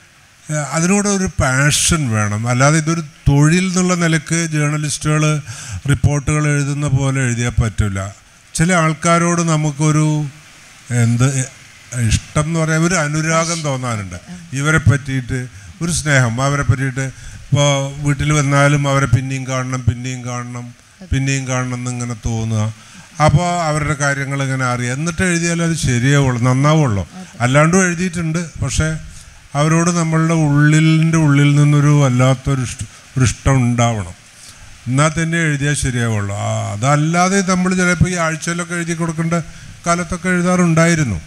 അതിനോട് ഒരു പാഷൻ വേണം അല്ലാതെ ഇതൊരു തൊഴിൽ എന്നുള്ള നിലക്ക് ജേർണലിസ്റ്റുകൾ റിപ്പോർട്ടുകൾ എഴുതുന്ന പോലെ എഴുതിയാൽ പറ്റില്ല ചില ആൾക്കാരോട് നമുക്കൊരു എന്ത് ഇഷ്ടം എന്ന് പറയാൻ ഒരു അനുരാഗം തോന്നാനുണ്ട് ഇവരെ പറ്റിയിട്ട് ഒരു സ്നേഹം അവരെ പറ്റിയിട്ട് ഇപ്പോൾ വീട്ടിൽ വന്നാലും അവരെ പിന്നെയും കാണണം പിന്നെയും കാണണം പിന്നെയും കാണണം എന്നിങ്ങനെ തോന്നുക അപ്പോൾ അവരുടെ കാര്യങ്ങൾ ഇങ്ങനെ അറിയാം എന്നിട്ട് എഴുതിയാൽ അത് ശരിയാവുള്ളൂ നന്നാവുള്ളൂ അല്ലാണ്ടും എഴുതിയിട്ടുണ്ട് പക്ഷേ അവരോട് നമ്മളുടെ ഉള്ളിൻ്റെ ഉള്ളിൽ നിന്നൊരു വല്ലാത്തൊരു ഇഷ്ട ഒരു ഇഷ്ടം ഉണ്ടാവണം എന്നാൽ തന്നെ എഴുതിയാൽ ശരിയാവുള്ളൂ ആ, അതല്ലാതെ നമ്മൾ ചിലപ്പോൾ ഈ ആഴ്ചയിലൊക്കെ എഴുതി കൊടുക്കേണ്ട കാലത്തൊക്കെ എഴുതാറുണ്ടായിരുന്നു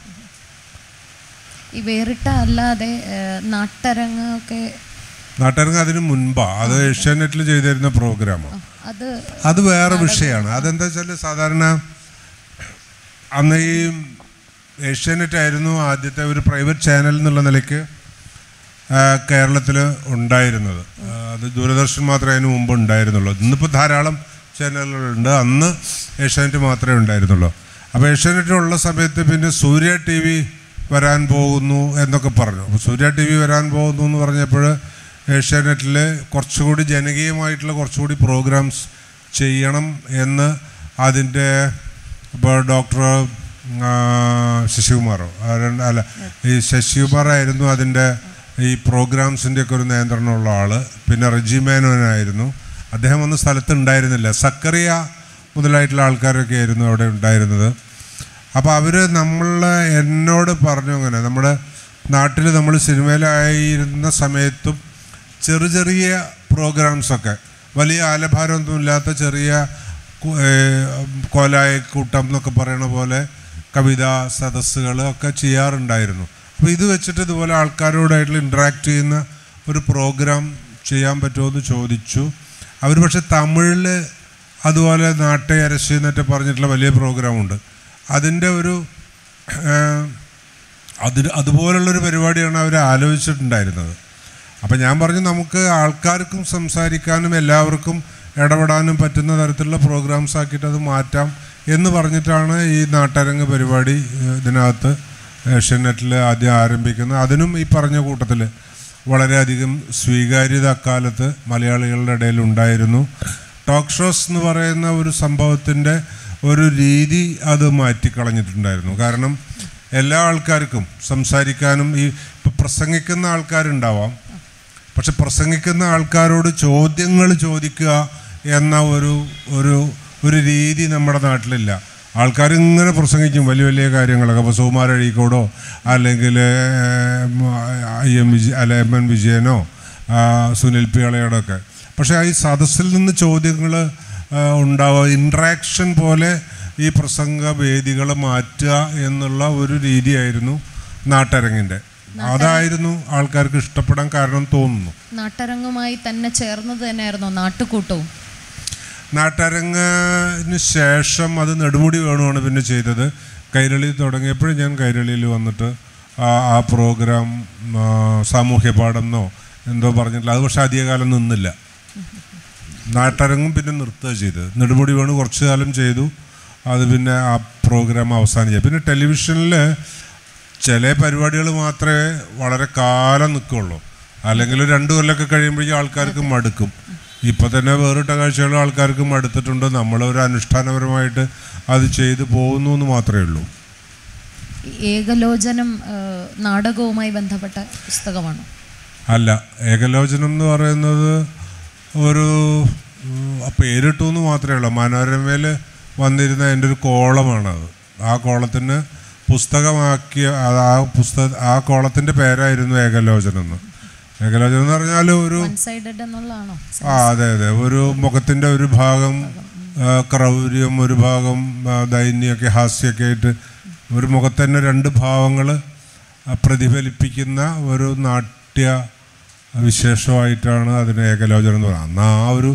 ഈ വേറിട്ട അല്ലാതെ ഏഹ്, നാട്ടരങ്ങ് ഒക്കെ നാട്ടരങ്ങ് അതിന് മുൻപാ അത് ഏഷ്യാനെറ്റിൽ ചെയ്തിരുന്ന പ്രോഗ്രാമാണ് അത് അത് വേറെ വിഷയമാണ് അതെന്താ വെച്ചാൽ സാധാരണ അന്ന് ഈ ഏഷ്യാനെറ്റ് ആയിരുന്നു ആദ്യത്തെ ഒരു പ്രൈവറ്റ് ചാനൽ എന്നുള്ള നിലയ്ക്ക് കേരളത്തിൽ ഉണ്ടായിരുന്നത് ആ, അത് ദൂരദർശൻ മാത്രമേ അതിന് മുമ്പ് ഉണ്ടായിരുന്നുള്ളൂ ഇന്നിപ്പോൾ ധാരാളം ചാനലുകളുണ്ട് അന്ന് ഏഷ്യാനെറ്റ് മാത്രമേ ഉണ്ടായിരുന്നുള്ളൂ അപ്പോൾ ഏഷ്യാനെറ്റ് ഉള്ള സമയത്ത് പിന്നെ സൂര്യ ടി വി വരാൻ പോകുന്നു എന്നൊക്കെ പറഞ്ഞു അപ്പോൾ സൂര്യ ടി വി വരാൻ പോകുന്നു എന്ന് പറഞ്ഞപ്പോൾ ഏഷ്യാനെറ്റിൽ കുറച്ചുകൂടി ജനകീയമായിട്ടുള്ള കുറച്ചുകൂടി പ്രോഗ്രാംസ് ചെയ്യണം എന്ന് അതിൻ്റെ ഇപ്പോൾ ഡോക്ടർ ശശികുമാറോ ആ രണ്ട് അല്ല ഈ ശശികുമാറായിരുന്നു അതിൻ്റെ ഈ പ്രോഗ്രാംസിൻ്റെയൊക്കെ ഒരു നിയന്ത്രണമുള്ള ആൾ പിന്നെ റെജി മേനോനായിരുന്നു അദ്ദേഹം ഒന്നും സ്ഥലത്ത് ഉണ്ടായിരുന്നില്ല സക്കറിയ മുതലായിട്ടുള്ള ആൾക്കാരൊക്കെ ആയിരുന്നു അവിടെ ഉണ്ടായിരുന്നത് അപ്പോൾ അവർ നമ്മളെ എന്നോട് പറഞ്ഞു അങ്ങനെ നമ്മുടെ നാട്ടിൽ നമ്മൾ സിനിമയിലായിരുന്ന സമയത്തും ചെറു ചെറിയ പ്രോഗ്രാംസൊക്കെ വലിയ ആലഭാരമൊന്നുമില്ലാത്ത ചെറിയ കു- ഏഹ് കോലായ കൂട്ടം എന്നൊക്കെ പറയണ പോലെ കവിതാ സദസ്സുകൾ ഒക്കെ ചെയ്യാറുണ്ടായിരുന്നു അപ്പോൾ ഇത് വെച്ചിട്ട് ഇതുപോലെ ആൾക്കാരോടായിട്ടുള്ള ഇൻട്രാക്ട് ചെയ്യുന്ന ഒരു പ്രോഗ്രാം ചെയ്യാൻ പറ്റുമോ എന്ന് ചോദിച്ചു അവർ പക്ഷെ തമിഴിൽ അതുപോലെ നാട്ടെ അരശി എന്നൊക്കെ പറഞ്ഞിട്ടുള്ള വലിയ പ്രോഗ്രാമുണ്ട് അതിൻ്റെ ഒരു ഏഹ്, അതിന് അതുപോലുള്ളൊരു പരിപാടിയാണ് അവർ ആലോചിച്ചിട്ടുണ്ടായിരുന്നത് അപ്പം ഞാൻ പറഞ്ഞു നമുക്ക് ആൾക്കാർക്കും സംസാരിക്കാനും എല്ലാവർക്കും ഇടപെടാനും പറ്റുന്ന തരത്തിലുള്ള പ്രോഗ്രാംസ് ആക്കിയിട്ട് അത് മാറ്റാം എന്ന് പറഞ്ഞിട്ടാണ് ഈ നാട്ടരങ്ങ് പരിപാടി ഏഹ്, ഇതിനകത്ത് ഏഷ്യാനെറ്റിൽ ആദ്യം ആരംഭിക്കുന്നത് അതിനും ഈ പറഞ്ഞ കൂട്ടത്തിൽ വളരെയധികം സ്വീകാര്യത അക്കാലത്ത് മലയാളികളുടെ ഇടയിൽ ഉണ്ടായിരുന്നു ടോക്ക് ഷോസ് എന്ന് പറയുന്ന ഒരു സംഭവത്തിൻ്റെ ഒരു രീതി അത് മാറ്റിക്കളഞ്ഞിട്ടുണ്ടായിരുന്നു കാരണം എല്ലാ ആൾക്കാർക്കും സംസാരിക്കാനും ഈ ഇപ്പം പ്രസംഗിക്കുന്ന ആൾക്കാരുണ്ടാവാം പക്ഷെ പ്രസംഗിക്കുന്ന ആൾക്കാരോട് ചോദ്യങ്ങൾ ചോദിക്കുക എന്ന ഒരു ഒരു ഒരു രീതി നമ്മുടെ നാട്ടിലില്ല ആൾക്കാർ ഇങ്ങനെ പ്രസംഗിക്കും വലിയ വലിയ കാര്യങ്ങളൊക്കെ അപ്പോൾ സുകുമാര അഴീക്കോടോ അല്ലെങ്കിൽ ഐ എം വിജയ അല്ല എം എൻ വിജയനോ ആ, സുനിൽ പിളയോടോ ഒക്കെ പക്ഷേ ഈ സദസ്സിൽ നിന്ന് ചോദ്യങ്ങൾ ഉണ്ടാവുക ഇൻട്രാക്ഷൻ പോലെ ഈ പ്രസംഗ വേദികൾ മാറ്റുക എന്നുള്ള ഒരു രീതിയായിരുന്നു നാട്ടരങ്ങിൻ്റെ അതായിരുന്നു ആൾക്കാർക്ക് ഇഷ്ടപ്പെടാൻ കാരണം തോന്നുന്നു നാട്ടരങ്ങുമായി തന്നെ ചേർന്നത് തന്നെയായിരുന്നോ നാട്ടുകൂട്ടവും നാട്ടരങ്ങിന് ശേഷം അത് നെടുമുടി വേണുവാണ് പിന്നെ ചെയ്തത് കൈരളി തുടങ്ങിയപ്പോഴും ഞാൻ കൈരളിയിൽ വന്നിട്ട് ആ ആ പ്രോഗ്രാം ആ, സാമൂഹ്യ പാഠം എന്നോ എന്തോ പറഞ്ഞിട്ടില്ല അത് പക്ഷേ അധികകാലം നിന്നില്ല നാട്ടരങ്ങും പിന്നെ നിർത്തുക ചെയ്തത് നെടുമുടി വേണു കുറച്ചു കാലം ചെയ്തു അത് പിന്നെ ആ പ്രോഗ്രാം അവസാനിച്ചു പിന്നെ ടെലിവിഷനിൽ ചില പരിപാടികൾ മാത്രമേ വളരെ കാലം നിൽക്കുള്ളൂ അല്ലെങ്കിൽ ഒരു രണ്ട് കൊല്ലമൊക്കെ കഴിയുമ്പോഴേക്കും ആൾക്കാർക്ക് മടുക്കും ഇപ്പം തന്നെ വേറിട്ട കാഴ്ചകൾ ആൾക്കാർക്ക് മടുത്തിട്ടുണ്ട് നമ്മളൊരു അനുഷ്ഠാനപരമായിട്ട് അത് ചെയ്തു പോകുന്നു എന്ന് മാത്രമേ ഉള്ളൂ ഈ ഏകലോചനം ആ, നാടകവുമായി ബന്ധപ്പെട്ട പുസ്തകമാണോ അല്ല ഏകലോചനം എന്ന് പറയുന്നത് ഒരു ഉം, ആ പേരിട്ടു എന്ന് മാത്രമേ ഉള്ളൂ മനോരമയിൽ വന്നിരുന്ന എൻ്റെ ഒരു കോളമാണത് ആ കോളത്തിന് പുസ്തകമാക്കിയ അത് ആ പുസ്തക ആ കോളത്തിൻ്റെ പേരായിരുന്നു ഏകലോചനം എന്ന് ഏകലോചനം എന്ന് പറഞ്ഞാൽ ഒരു വൺ സൈഡഡ് എന്നുള്ളതാണോ ആ അതെ അതെ ഒരു മുഖത്തിൻ്റെ ഒരു ഭാഗം ആ, ക്രൗര്യം ഒരു ഭാഗം ആ, ദൈന്യമൊക്കെ ഹാസ്യമൊക്കെ ആയിട്ട് ഒരു മുഖത്തന്നെ രണ്ട് ഭാവങ്ങൾ പ്രതിഫലിപ്പിക്കുന്ന ഒരു നാട്യ വിശേഷമായിട്ടാണ് അതിന് ഏകലോചനം എന്ന് പറയുന്നത് അന്ന് ആ ഒരു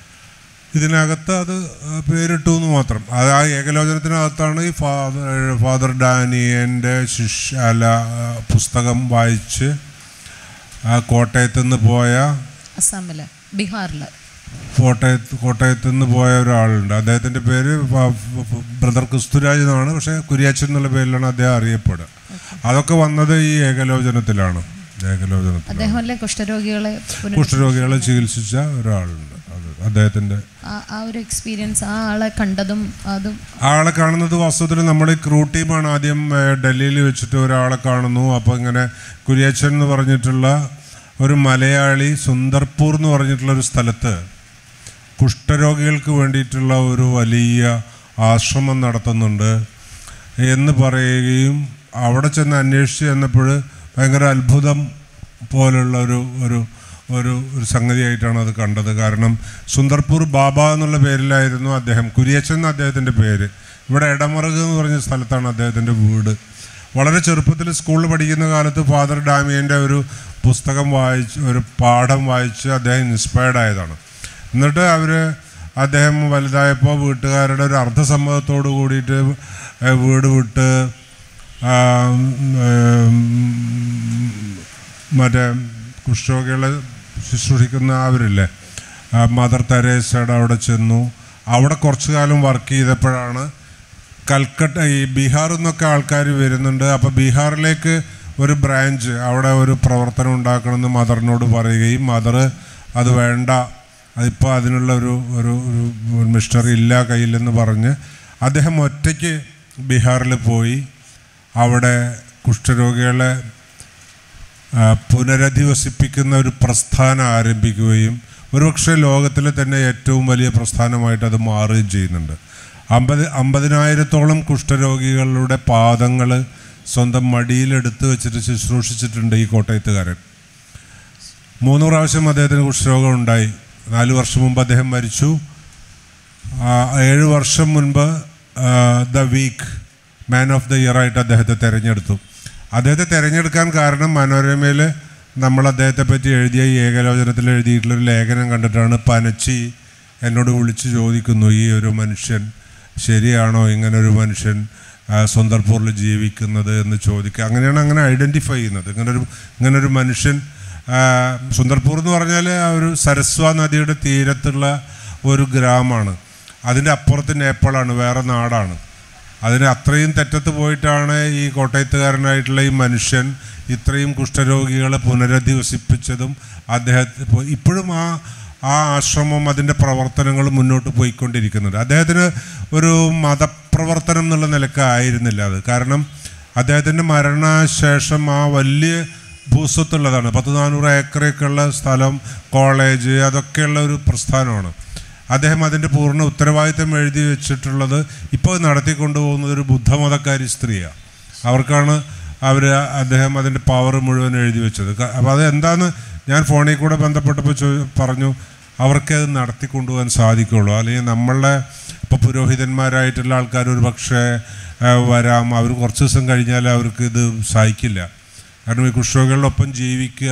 ഇതിനകത്ത് അത് പേരിട്ടു എന്ന് മാത്രം അത് ആ ഏകലോചനത്തിനകത്താണ് ഈ ഫാദർ ഫാദർ ഡാനിയൻ്റെ ശിഷ്യ അല്ല ആ, പുസ്തകം വായിച്ച് ആ കോട്ടയത്ത് നിന്ന് പോയ അസാമില് ബീഹാറില് കോട്ടയത്ത് കോട്ടയത്ത് നിന്ന് പോയ ഒരാളുണ്ട് അദ്ദേഹത്തിൻ്റെ പേര് ഫ- ഫ- ബ്രദർ ക്രിസ്തുരാജ് എന്നാണ് പക്ഷേ കുര്യാച്ചൻ എന്നുള്ള പേരിലാണ് അദ്ദേഹം അറിയപ്പെടുക അതൊക്കെ വന്നത് ഈ ഏകലോചനത്തിലാണ് ഏകലോചനത്തിൽ അദ്ദേഹം അല്ലേ കുഷ്ഠരോഗികളെ പുനർ- കുഷ്ഠരോഗികളെ ചികിത്സിച്ച ഒരാളുണ്ട് അത് അദ്ദേഹത്തിൻ്റെ ആ- ആ ഒരു എക്സ്പീരിയൻസ് ആ ആളെ കണ്ടതും അതും ആളെ കാണുന്നത് വാസ്തവത്തിൽ നമ്മുടെ ഈ ക്രൂ ടീമാണ് ആദ്യം ഏഹ്, ഡൽഹിയിൽ വെച്ചിട്ട് ഒരാളെ കാണുന്നു അപ്പോൾ ഇങ്ങനെ കുര്യാച്ചൻ എന്ന് പറഞ്ഞിട്ടുള്ള ഒരു മലയാളി സുന്ദർപൂർ എന്ന് പറഞ്ഞിട്ടുള്ള ഒരു സ്ഥലത്ത് കുഷ്ഠരോഗികൾക്ക് വേണ്ടിയിട്ടുള്ള ഒരു വലിയ ആശ്രമം നടത്തുന്നുണ്ട് എന്ന് പറയുകയും അവിടെ ചെന്ന് അന്വേഷിച്ച് ചെന്നപ്പോൾ ഭയങ്കര അത്ഭുതം പോലുള്ള ഒരു ഒരു ഒരു ഒരു സംഗതിയായിട്ടാണ് അത് കണ്ടത് കാരണം സുന്ദർപൂർ ബാബ എന്നുള്ള പേരിലായിരുന്നു അദ്ദേഹം കുരിയച്ചൻ എന്ന അദ്ദേഹത്തിൻ്റെ പേര് ഇവിടെ എടമറുക് എന്ന് പറഞ്ഞ സ്ഥലത്താണ് അദ്ദേഹത്തിൻ്റെ വീട് വളരെ ചെറുപ്പത്തിൽ സ്കൂളിൽ പഠിക്കുന്ന കാലത്ത് ഫാദർ ഡാമിയൻ്റെ ഒരു പുസ്തകം വായിച്ച് ഒരു പാഠം വായിച്ച് അദ്ദേഹം ഇൻസ്പയർഡ് ആയതാണ് എന്നിട്ട് അവർ അദ്ദേഹം വലുതായപ്പോൾ വീട്ടുകാരുടെ ഒരു അർദ്ധസമ്മതത്തോട് കൂടിയിട്ട് ഏഹ്, വീട് വിട്ട് ആ, ഉം, മറ്റേ കുഷ്ഠരോഗികളെ ശുശ്രൂഷിക്കുന്ന അവരില്ലേ ആ, മദർ തെരേസയുടെ അവിടെ ചെന്നു അവിടെ കുറച്ചു കാലം വർക്ക് ചെയ്തപ്പോഴാണ് കൽക്കട്ട ഈ ബീഹാറിൽ നിന്നൊക്കെ ആൾക്കാർ വരുന്നുണ്ട് അപ്പോൾ ബീഹാറിലേക്ക് ഒരു ബ്രാഞ്ച് അവിടെ ഒരു പ്രവർത്തനം ഉണ്ടാക്കണമെന്ന് മദറിനോട് പറയുകയും മദർ അത് വേണ്ട അതിപ്പോൾ അതിനുള്ള ഒരു ഒരു ഒരു മിഷണറി ഇല്ല കയ്യിലെന്ന് പറഞ്ഞ് അദ്ദേഹം ഒറ്റയ്ക്ക് ബീഹാറിൽ പോയി അവിടെ കുഷ്ഠരോഗികളെ ആ, പുനരധിവസിപ്പിക്കുന്ന ഒരു പ്രസ്ഥാനം ആരംഭിക്കുകയും ഒരുപക്ഷെ ലോകത്തിലെ തന്നെ ഏറ്റവും വലിയ പ്രസ്ഥാനമായിട്ട് അത് മാറുകയും ചെയ്യുന്നുണ്ട് അമ്പത് അമ്പതിനായിരത്തോളം കുഷ്ഠരോഗികളുടെ പാദങ്ങൾ സ്വന്തം മടിയിലെടുത്ത് വെച്ചിട്ട് ശുശ്രൂഷിച്ചിട്ടുണ്ട് ഈ കോട്ടയത്തുകാരൻ മൂന്ന് പ്രാവശ്യം അദ്ദേഹത്തിന് കുഷ്ഠരോഗം ഉണ്ടായി നാല് വർഷം മുമ്പ് അദ്ദേഹം മരിച്ചു ആ, ഏഴ് വർഷം മുൻപ് the week man of the year ആയിട്ട് അദ്ദേഹത്തെ തിരഞ്ഞെടുത്തു അദ്ദേഹത്തെ തിരഞ്ഞെടുക്കാൻ കാരണം മനോരമയിൽ നമ്മൾ അദ്ദേഹത്തെ പറ്റി എഴുതിയ ഈ ഏകലോചനത്തിൽ എഴുതിയിട്ടുള്ളൊരു ലേഖനം കണ്ടിട്ടാണ് പനച്ചി എന്നോട് വിളിച്ച് ചോദിക്കുന്നു ഈ ഒരു മനുഷ്യൻ ശരിയാണോ ഇങ്ങനൊരു മനുഷ്യൻ ആ, സുന്ദർപൂറിൽ ജീവിക്കുന്നത് എന്ന് ചോദിക്കുക അങ്ങനെയാണ് അങ്ങനെ ഐഡൻറ്റിഫൈ ചെയ്യുന്നത് ഇങ്ങനൊരു ഇങ്ങനൊരു മനുഷ്യൻ ആ, സുന്ദർപൂർ എന്ന് പറഞ്ഞാൽ ആ ഒരു സരസ്വ നദിയുടെ തീരത്തുള്ള ഒരു ഗ്രാമമാണ് അതിൻ്റെ അപ്പുറത്ത് നേപ്പാളാണ് വേറെ നാടാണ് അതിന് അത്രയും തെറ്റത്ത് പോയിട്ടാണ് ഈ കോട്ടയത്തുകാരനായിട്ടുള്ള ഈ മനുഷ്യൻ ഇത്രയും കുഷ്ഠരോഗികളെ പുനരധിവസിപ്പിച്ചതും അദ്ദേഹത്തെ ഇപ്പൊ- ഇപ്പോഴും ആ ആ ആശ്രമം അതിൻ്റെ പ്രവർത്തനങ്ങൾ മുന്നോട്ട് പോയിക്കൊണ്ടിരിക്കുന്നുണ്ട് അദ്ദേഹത്തിന് ഒരു മതപ്രവർത്തനം എന്നുള്ള നിലക്ക് ആയിരുന്നില്ല അത് കാരണം അദ്ദേഹത്തിൻ്റെ മരണശേഷം ആ വലിയ ഭൂസ്വത്തുള്ളതാണ് പത്ത് നാനൂറ് ഏക്കറൊക്കെ ഉള്ള സ്ഥലം കോളേജ് അതൊക്കെയുള്ള ഒരു പ്രസ്ഥാനമാണ് അദ്ദേഹം അതിൻ്റെ പൂർണ്ണ ഉത്തരവാദിത്തം എഴുതി വെച്ചിട്ടുള്ളത് ഇപ്പോൾ നടത്തിക്കൊണ്ടു പോകുന്നത് ഒരു ബുദ്ധമതക്കാരി സ്ത്രീയാണ് അവർക്കാണ് അവർ അദ്ദേഹം അതിൻ്റെ പവർ മുഴുവൻ എഴുതി വെച്ചത് ക- അപ്പോൾ അത് എന്താന്ന് ഞാൻ ഫോണിൽ കൂടെ ബന്ധപ്പെട്ടപ്പോൾ ചോ പറഞ്ഞു അവർക്ക് അത് നടത്തിക്കൊണ്ടുപോകാൻ സാധിക്കുള്ളൂ അല്ലെങ്കിൽ നമ്മളുടെ ഇപ്പോൾ പുരോഹിതന്മാരായിട്ടുള്ള ആൾക്കാർ ഒരു പക്ഷേ ആ, വരാം അവർ കുറച്ച് ദിവസം കഴിഞ്ഞാൽ അവർക്ക് ഇത് സഹിക്കില്ല കാരണം ഈ കുഷ്ഠരോഗികളോടൊപ്പം ജീവിക്കുക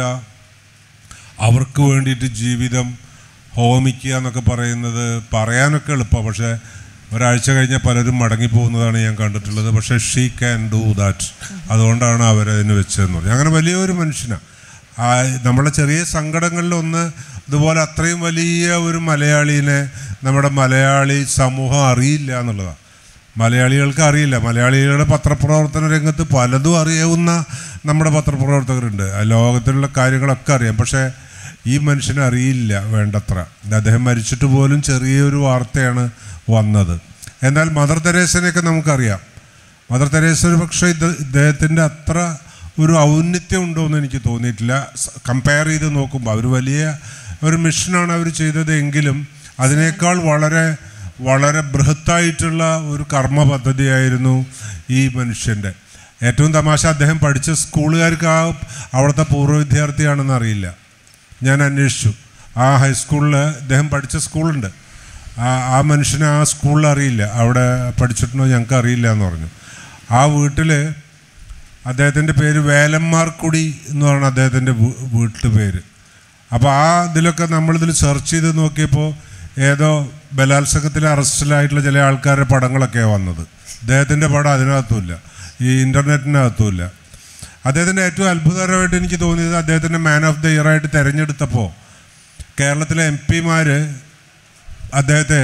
അവർക്ക് വേണ്ടിയിട്ട് ജീവിതം ഹോമിക്കുക എന്നൊക്കെ പറയുന്നത് പറയാനൊക്കെ എളുപ്പമാണ് പക്ഷേ ഒരാഴ്ച കഴിഞ്ഞാൽ പലരും മടങ്ങിപ്പോകുന്നതാണ് ഞാൻ കണ്ടിട്ടുള്ളത് പക്ഷേ ഷീ ക്യാൻ ഡൂ ദാറ്റ് അതുകൊണ്ടാണ് അവരതിന് വെച്ചതെന്ന് പറഞ്ഞു അങ്ങനെ വലിയൊരു മനുഷ്യനാണ് ആ നമ്മളെ ചെറിയ സങ്കടങ്ങളിലൊന്ന് ഇതുപോലെ അത്രയും വലിയ ഒരു മലയാളീനെ നമ്മുടെ മലയാളി സമൂഹം അറിയില്ല എന്നുള്ളതാണ് മലയാളികൾക്ക് അറിയില്ല മലയാളികളുടെ പത്രപ്രവർത്തന രംഗത്ത് പലതും അറിയാവുന്ന നമ്മുടെ പത്രപ്രവർത്തകരുണ്ട് ആ ലോകത്തിലുള്ള കാര്യങ്ങളൊക്കെ അറിയാം പക്ഷേ ഈ മനുഷ്യനെ അറിയില്ല വേണ്ടത്ര അദ്ദേഹം മരിച്ചിട്ട് പോലും ചെറിയൊരു വാർത്തയാണ് വന്നത് എന്നാൽ മദർ തെരേസനെയൊക്കെ നമുക്കറിയാം മദർ തെരേസ ഒരു പക്ഷേ ഇത് ഇദ്ദേഹത്തിൻ്റെ അത്ര ഒരു ഔന്നിത്യം ഉണ്ടോ എന്ന് എനിക്ക് തോന്നിയിട്ടില്ല കമ്പയർ ചെയ്ത് നോക്കുമ്പോൾ അവർ വലിയ ഒരു മിഷനാണ് അവർ ചെയ്തത് എങ്കിലും അതിനേക്കാൾ വളരെ വളരെ ബൃഹത്തായിട്ടുള്ള ഒരു കർമ്മ പദ്ധതിയായിരുന്നു ഈ മനുഷ്യൻ്റെ ഏറ്റവും തമാശ അദ്ദേഹം പഠിച്ച സ്കൂളുകാർക്ക് ആ അവിടുത്തെ പൂർവ്വ വിദ്യാർത്ഥിയാണെന്ന് അറിയില്ല ഞാൻ അന്വേഷിച്ചു ആ ഹൈസ്കൂളിൽ അദ്ദേഹം പഠിച്ച സ്കൂളുണ്ട് ആ ആ മനുഷ്യനെ ആ സ്കൂളിൽ അറിയില്ല അവിടെ പഠിച്ചിട്ടുണ്ടോ ഞങ്ങൾക്ക് അറിയില്ല എന്ന് പറഞ്ഞു ആ വീട്ടിൽ അദ്ദേഹത്തിൻ്റെ പേര് വേലന്മാർക്കുടി എന്ന് പറഞ്ഞ അദ്ദേഹത്തിൻ്റെ വീട്ടു പേര് അപ്പോൾ ആ ഇതിലൊക്കെ നമ്മളിതിൽ സെർച്ച് ചെയ്ത് നോക്കിയപ്പോൾ ഏതോ ബലാത്സംഗത്തിൽ അറസ്റ്റിലായിട്ടുള്ള ചില ആൾക്കാരുടെ പടങ്ങളൊക്കെയാണ് വന്നത് അദ്ദേഹത്തിൻ്റെ പടം അതിനകത്തുമില്ല ഈ ഇൻ്റർനെറ്റിനകത്തുമില്ല അദ്ദേഹത്തിൻ്റെ ഏറ്റവും അത്ഭുതകരമായിട്ട് എനിക്ക് തോന്നിയത് അദ്ദേഹത്തിൻ്റെ മാൻ ഓഫ് ദ ഇയർ ആയിട്ട് തിരഞ്ഞെടുത്തപ്പോൾ കേരളത്തിലെ എം പിമാർ അദ്ദേഹത്തെ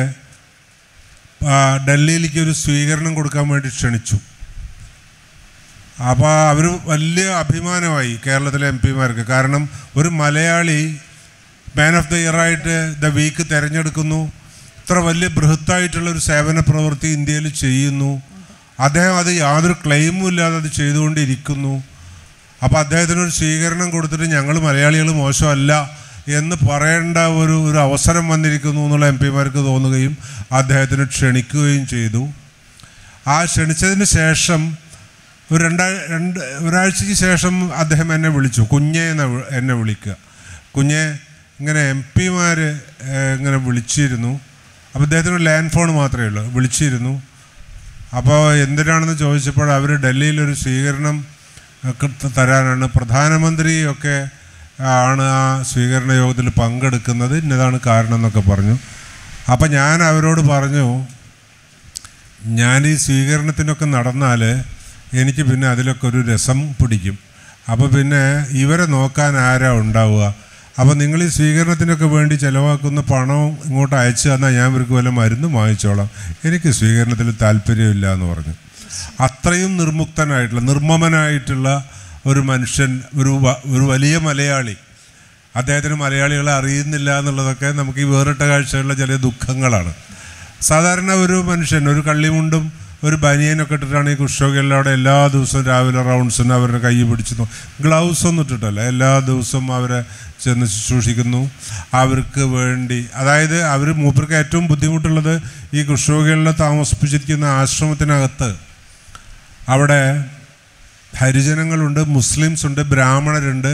ആ, ഡൽഹിയിലേക്ക് ഒരു സ്വീകരണം കൊടുക്കാൻ വേണ്ടി ക്ഷണിച്ചു അപ്പോൾ അവർ വലിയ അഭിമാനമായി കേരളത്തിലെ എം പിമാർക്ക് കാരണം ഒരു Malayali man of the year ആയിട്ട് ദ വീക്ക് തിരഞ്ഞെടുക്കുന്നു ഇത്ര വലിയ ബൃഹത്തായിട്ടുള്ള ഒരു സേവന പ്രവൃത്തി ഇന്ത്യയിൽ ചെയ്യുന്നു അദ്ദേഹം അത് യാതൊരു ക്ലെയിമും ഇല്ലാതെ അത് ചെയ്തുകൊണ്ടിരിക്കുന്നു അപ്പോൾ അദ്ദേഹത്തിന് ഒരു സ്വീകരണം കൊടുത്തിട്ട് ഞങ്ങൾ മലയാളികൾ മോശമല്ല എന്ന് പറയേണ്ട ഒരു ഒരു അവസരം വന്നിരിക്കുന്നു എന്നുള്ള എം പിമാർക്ക് തോന്നുകയും അദ്ദേഹത്തിന് ക്ഷണിക്കുകയും ചെയ്തു ആ ക്ഷണിച്ചതിന് ശേഷം ഒരു രണ്ടാ രണ്ട് ഒരാഴ്ചയ്ക്ക് ശേഷം അദ്ദേഹം എന്നെ വിളിച്ചു കുഞ്ഞെ എന്ന് വി- എന്നെ വിളിക്കുക കുഞ്ഞെ ഇങ്ങനെ എം പിമാർ ഇങ്ങനെ വിളിച്ചിരുന്നു അപ്പോൾ അദ്ദേഹത്തിന് ഒരു ലാൻഡ് ഫോൺ മാത്രമേ ഉള്ളൂ വിളിച്ചിരുന്നു അപ്പോൾ എന്തിനാണെന്ന് ചോദിച്ചപ്പോൾ അവർ ഡൽഹിയിലൊരു സ്വീകരണം ഒക്കെ ത- തരാനാണ് പ്രധാനമന്ത്രിയൊക്കെ ആണ് ആ സ്വീകരണ യോഗത്തിൽ പങ്കെടുക്കുന്നത് ഇന്നതാണ് കാരണം എന്നൊക്കെ പറഞ്ഞു അപ്പം ഞാൻ അവരോട് പറഞ്ഞു ഞാൻ ഈ സ്വീകരണത്തിനൊക്കെ നടന്നാൽ എനിക്ക് പിന്നെ അതിലൊക്കെ ഒരു രസം പിടിക്കും അപ്പോൾ പിന്നെ ഇവരെ നോക്കാൻ ആരാ ഉണ്ടാവുക അപ്പോൾ നിങ്ങൾ ഈ സ്വീകരണത്തിനൊക്കെ വേണ്ടി ചിലവാക്കുന്ന പണം ഇങ്ങോട്ട് അയച്ചു തന്നാൽ ഞാൻ ഇവർക്ക് വല്ല മരുന്നും വാങ്ങിച്ചോളാം എനിക്ക് സ്വീകരണത്തിൽ താല്പര്യമില്ല എന്ന് പറഞ്ഞു അത്രയും നിർമുക്തനായിട്ടുള്ള നിർമ്മമനായിട്ടുള്ള ഒരു മനുഷ്യൻ ഒരു വ- ഒരു വലിയ മലയാളി അദ്ദേഹത്തിന് മലയാളികളെ അറിയുന്നില്ല എന്നുള്ളതൊക്കെ നമുക്ക് ഈ വേറിട്ട കാഴ്ചകളിലെ ചില ദുഃഖങ്ങളാണ് സാധാരണ ഒരു മനുഷ്യൻ ഒരു കള്ളിമുണ്ടും ഒരു ബനിയനൊക്കെ ഇട്ടിട്ടാണ് ഈ കുഷ്ഠരോഗികളുടെ അവിടെ എല്ലാ ദിവസവും രാവിലെ റൗണ്ട്സിന് അവരുടെ കൈ പിടിച്ച് ഗ്ലൗസ് ഒന്നും ഇട്ടിട്ടല്ല എല്ലാ ദിവസവും അവരെ ചെന്ന് ശുശ്രൂഷിക്കുന്നു അവർക്ക് വേണ്ടി അതായത് അവർ മൂപ്പർക്ക് ഏറ്റവും ബുദ്ധിമുട്ടുള്ളത് ഈ കുഷ്ഠരോഗികളെ താമസിപ്പിച്ചിരിക്കുന്ന ആശ്രമത്തിനകത്ത് അവിടെ ഹരിജനങ്ങളുണ്ട് മുസ്ലിംസ് ഉണ്ട് ബ്രാഹ്മണരുണ്ട്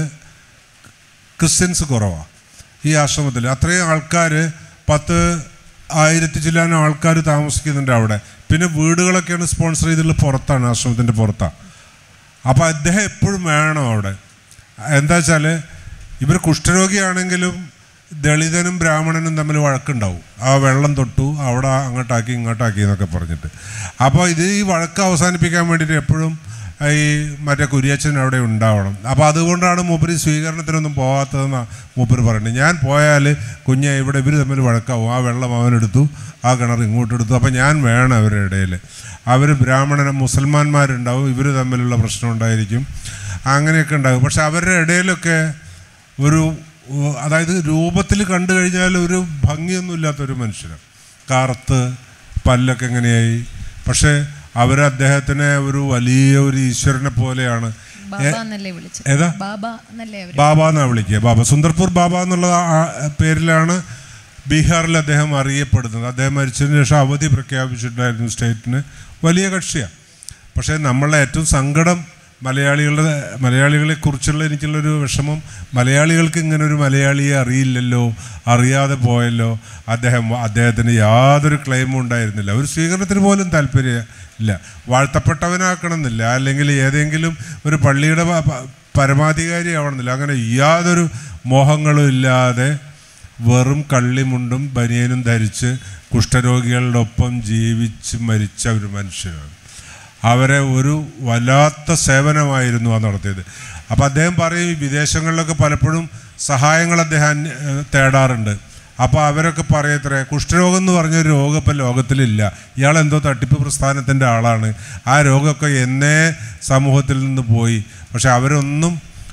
ക്രിസ്ത്യൻസ് കുറവാണ് ഈ ആശ്രമത്തിൽ അത്രയും ആൾക്കാർ പത്ത് ആയിരത്തി ചില്ലാനും ആൾക്കാർ താമസിക്കുന്നുണ്ട് അവിടെ പിന്നെ വീടുകളൊക്കെയാണ് സ്പോൺസർ ചെയ്തിട്ടുള്ളത് പുറത്താണ് ആശ്രമത്തിൻ്റെ പുറത്താണ് അപ്പോൾ അദ്ദേഹം എപ്പോഴും വേണം അവിടെ എന്താ വെച്ചാൽ ഇവർ കുഷ്ഠരോഗിയാണെങ്കിലും ദളിതനും ബ്രാഹ്മണനും തമ്മിൽ വഴക്കുണ്ടാവും ആ വെള്ളം തൊട്ടു അവിടെ അങ്ങോട്ടാക്കി ഇങ്ങോട്ടാക്കി എന്നൊക്കെ പറഞ്ഞിട്ട് അപ്പോൾ ഇത് ഈ വഴക്ക് അവസാനിപ്പിക്കാൻ വേണ്ടിയിട്ട് എപ്പോഴും ഈ മറ്റേ കുരിയച്ചൻ അവിടെ ഉണ്ടാവണം അപ്പോൾ അതുകൊണ്ടാണ് മൂപ്പര് സ്വീകരണത്തിനൊന്നും പോകാത്തതെന്ന് മൂപ്പര് പറയുന്നത് ഞാൻ പോയാൽ കുഞ്ഞെ ഇവിടെ ഇവർ തമ്മിൽ വഴക്കാവും ആ വെള്ളം അവനെടുത്തു ആ കിണർ ഇങ്ങോട്ടെടുത്തു അപ്പോൾ ഞാൻ വേണം അവരുടെ ഇടയിൽ അവർ ബ്രാഹ്മണ മുസൽമാന്മാരുണ്ടാവും ഇവർ തമ്മിലുള്ള പ്രശ്നം ഉണ്ടായിരിക്കും അങ്ങനെയൊക്കെ ഉണ്ടാകും പക്ഷെ അവരുടെ ഇടയിലൊക്കെ ഒരു ഉ- അതായത് രൂപത്തിൽ കണ്ടു കഴിഞ്ഞാൽ ഒരു ഭംഗിയൊന്നുമില്ലാത്തൊരു മനുഷ്യനാണ് കറുത്ത് പല്ലൊക്കെ എങ്ങനെയായി പക്ഷേ അവർ അദ്ദേഹത്തിനെ ഒരു വലിയ ഒരു ഈശ്വരനെ പോലെയാണ് ബാബ എന്നല്ലേ വിളിച്ചത് ഏതാ ബാബ എന്നല്ലേ അവര് ബാബ എന്നാണ് വിളിക്കുക ബാബ സുന്ദർപൂർ ബാബ എന്നുള്ള ആ പേരിലാണ് ബീഹാറിൽ അദ്ദേഹം അറിയപ്പെടുന്നത് അദ്ദേഹം മരിച്ചതിന് ശേഷം അവധി പ്രഖ്യാപിച്ചിട്ടുണ്ടായിരുന്നു സ്റ്റേറ്റിന് വലിയ കക്ഷിയാണ് പക്ഷേ നമ്മളെ ഏറ്റവും സങ്കടം മലയാളികളുടെ മലയാളികളെ കുറിച്ചുള്ള എനിക്കുള്ളൊരു വിഷമം മലയാളികൾക്ക് ഇങ്ങനെ ഒരു മലയാളിയെ അറിയില്ലല്ലോ അറിയാതെ പോയല്ലോ അദ്ദേഹം അദ്ദേഹത്തിന് യാതൊരു ക്ലെയിമും ഉണ്ടായിരുന്നില്ല ഒരു സ്വീകരണത്തിന് പോലും താല്പര്യം ഇല്ല വാഴ്ത്തപ്പെട്ടവനാക്കണമെന്നില്ല അല്ലെങ്കിൽ ഏതെങ്കിലും ഒരു പള്ളിയുടെ പ- പ- പരമാധികാരി ആവണമെന്നില്ല അങ്ങനെ യാതൊരു മോഹങ്ങളും ഇല്ലാതെ വെറും കള്ളിമുണ്ടും ബനിയനും ധരിച്ച് കുഷ്ഠരോഗികളുടെ ഒപ്പം ജീവിച്ച് മരിച്ച ഒരു മനുഷ്യനാണ് അവരെ ഒരു വല്ലാത്ത സേവനമായിരുന്നു ആ നടത്തിയത് അപ്പോൾ അദ്ദേഹം പറയും ഈ വിദേശങ്ങളിലൊക്കെ പലപ്പോഴും സഹായങ്ങൾ അദ്ദേഹം അന്വ- ഏഹ് തേടാറുണ്ട് അപ്പോൾ അവരൊക്കെ പറയത്രേ കുഷ്ഠരോഗം എന്ന് പറഞ്ഞൊരു രോഗം ഇപ്പം ലോകത്തിലില്ല ഇയാൾ എന്തോ തട്ടിപ്പ് പ്രസ്ഥാനത്തിൻ്റെ ആളാണ് ആ രോഗമൊക്കെ എന്നേ സമൂഹത്തിൽ നിന്ന് പോയി പക്ഷെ അവരൊന്നും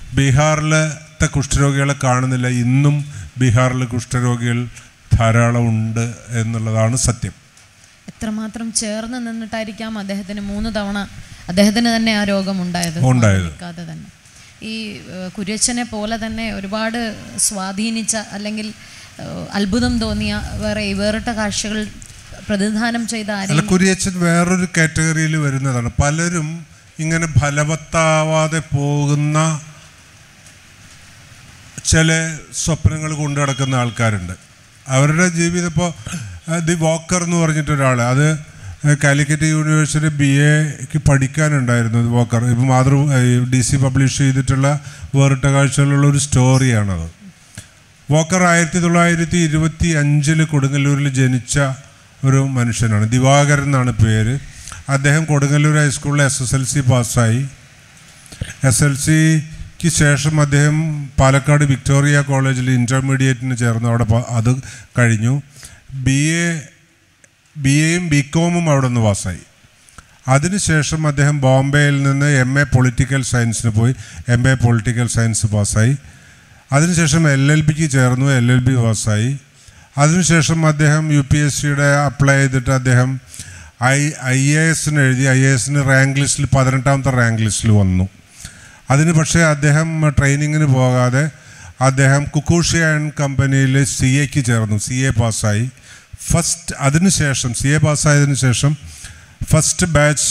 ബീഹാറിലത്തെ കുഷ്ഠരോഗികളെ കാണുന്നില്ല ഇന്നും ബീഹാറിൽ കുഷ്ഠരോഗികൾ ധാരാളം ഉണ്ട് എന്നുള്ളതാണ് സത്യം എത്രമാത്രം ചേർന്ന് നിന്നിട്ടായിരിക്കാം അദ്ദേഹത്തിന് മൂന്ന് തവണ അദ്ദേഹത്തിന് തന്നെ ആ രോഗം ഉണ്ടായത് ഉണ്ടായത്. നിൽക്കാതെ തന്നെ ഈ ഏഹ്, കുര്യച്ചനെ പോലെ തന്നെ ഒരുപാട് സ്വാധീനിച്ച അല്ലെങ്കിൽ ഏഹ്, അത്ഭുതം തോന്നിയ വേറെ വേറിട്ട കാഴ്ചകൾ പ്രതിദാനം ചെയ്ത അല്ല ആരെയും കുരിയച്ചൻ വേറൊരു കാറ്റഗറിയിൽ വരുന്നതാണ് പലരും ഇങ്ങനെ ഫലവത്താവാതെ പോകുന്ന ചില സ്വപ്നങ്ങൾ കൊണ്ടു നടക്കുന്ന ആൾക്കാരുണ്ട് അവരുടെ ജീവിതം ഇപ്പോൾ ദി വാക്കർ എന്ന് പറഞ്ഞിട്ട് ഒരാൾ അത് കാലിക്കറ്റ് യൂണിവേഴ്സിറ്റി ബി എക്ക് പഠിക്കാനുണ്ടായിരുന്നു ദി വാക്കർ ഇപ്പോൾ മാതൃ ഡി സി പബ്ലിഷ് ചെയ്തിട്ടുള്ള വേറിട്ട കാഴ്ചകളുള്ള ഒരു സ്റ്റോറിയാണത് വോക്കർ ആയിരത്തി തൊള്ളായിരത്തി ഇരുപത്തി അഞ്ചിൽ കൊടുങ്ങല്ലൂരിൽ ജനിച്ച ഒരു മനുഷ്യനാണ് ദിവാകരൻ എന്നാണ് പേര് അദ്ദേഹം കൊടുങ്ങല്ലൂർ ഹൈസ്കൂളിൽ എസ് എസ് എൽ സി പാസ്സായി എസ് എൽ സിക്ക് ശേഷം അദ്ദേഹം പാലക്കാട് വിക്ടോറിയ കോളേജിൽ ഇൻ്റർമീഡിയറ്റിന് ചേർന്നു അവിടെ പ- അത് കഴിഞ്ഞു ബി എ ബി എയും ബി കോമും അവിടെ നിന്ന് പാസ്സായി അതിനുശേഷം അദ്ദേഹം ബോംബെയിൽ നിന്ന് എം എ പൊളിറ്റിക്കൽ സയൻസിന് പോയി എം എ പൊളിറ്റിക്കൽ സയൻസ് പാസ്സായി അതിനുശേഷം എൽ എൽ ബിക്ക് ചേർന്നു എൽ എൽ ബി പാസ്സായി അതിനുശേഷം അദ്ദേഹം യു പി എസ് സിയുടെ അപ്ലൈ ചെയ്തിട്ട് അദ്ദേഹം ഐ ഐ എ എസിന് എഴുതി ഐ എ എസിന് റാങ്ക് ലിസ്റ്റിൽ പതിനെട്ടാമത്തെ റാങ്ക് ലിസ്റ്റിൽ വന്നു അതിന് പക്ഷേ അദ്ദേഹം ട്രെയിനിങ്ങിന് പോകാതെ അദ്ദേഹം കുക്കൂഷി ആൻഡ് കമ്പനിയിൽ സി എക്ക് ചേർന്നു സി എ പാസ്സായി ഫസ്റ്റ് അതിനുശേഷം സി എ പാസ്സായതിനു ശേഷം first batch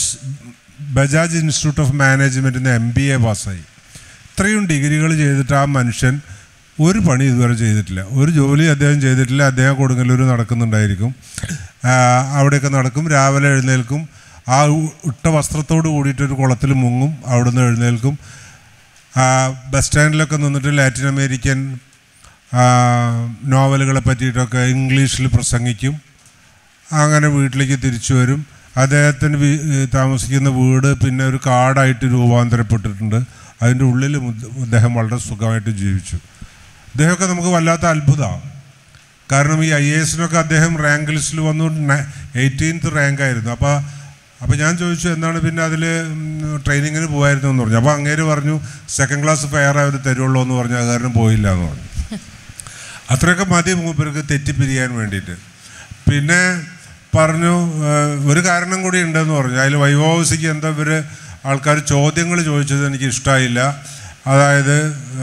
Bajaj institute of മാനേജ്മെൻറ്റിന് എം ബി എ പാസ്സായി ഇത്രയും ഡിഗ്രികൾ ചെയ്തിട്ട് ആ മനുഷ്യൻ ഒരു പണി ഇതുവരെ ചെയ്തിട്ടില്ല ഒരു ജോലി അദ്ദേഹം ചെയ്തിട്ടില്ല അദ്ദേഹം കൊടുങ്ങല്ലൂർ നടക്കുന്നുണ്ടായിരിക്കും ആ, അവിടെയൊക്കെ നടക്കും രാവിലെ എഴുന്നേൽക്കും ആ ഉ- ഇട്ട വസ്ത്രത്തോട് കൂടിയിട്ടൊരു കുളത്തിൽ മുങ്ങും അവിടുന്ന് എഴുന്നേൽക്കും ആ, ബസ് സ്റ്റാൻഡിലൊക്കെ നിന്നിട്ട് ലാറ്റിൻ അമേരിക്കൻ ആ, നോവലുകളെ പറ്റിയിട്ടൊക്കെ ഇംഗ്ലീഷിൽ പ്രസംഗിക്കും അങ്ങനെ വീട്ടിലേക്ക് തിരിച്ചു വരും അദ്ദേഹത്തിന് വീ- താമസിക്കുന്ന വീട് പിന്നെ ഒരു കാടായിട്ട് രൂപാന്തരപ്പെട്ടിട്ടുണ്ട് അതിൻ്റെ ഉള്ളിൽ മുദ്ദ- അദ്ദേഹം വളരെ സുഖമായിട്ട് ജീവിച്ചു അദ്ദേഹമൊക്കെ നമുക്ക് വല്ലാത്ത അത്ഭുതമാണ് കാരണം ഈ ഐ എ എസിനൊക്കെ അദ്ദേഹം റാങ്ക് ലിസ്റ്റിൽ വന്നു എയ്റ്റീൻത്ത് റാങ്ക് ആയിരുന്നു അപ്പോൾ അപ്പോൾ ഞാൻ ചോദിച്ചു എന്താണ് പിന്നെ അതിൽ ട്രെയിനിങ്ങിന് പോകായിരുന്നു എന്ന് പറഞ്ഞു അപ്പോൾ അങ്ങേര് പറഞ്ഞു സെക്കൻഡ് ക്ലാസ് ഫെയർ അവർ തരുള്ളൂ എന്ന് പറഞ്ഞു അത് കാരണം പോയില്ല എന്ന് പറഞ്ഞു അത്രയൊക്കെ മതി മൂപ്പർക്ക് തെറ്റിപ്പിരിയാൻ വേണ്ടിയിട്ട് പിന്നെ പറഞ്ഞു ഏഹ്, ഒരു കാരണം കൂടി ഉണ്ടെന്ന് പറഞ്ഞു അതിൽ വൈഭവസിക്ക് എന്താ ഇവർ ആൾക്കാർ ചോദ്യങ്ങൾ ചോദിച്ചത് എനിക്ക് ഇഷ്ടമായില്ല അതായത്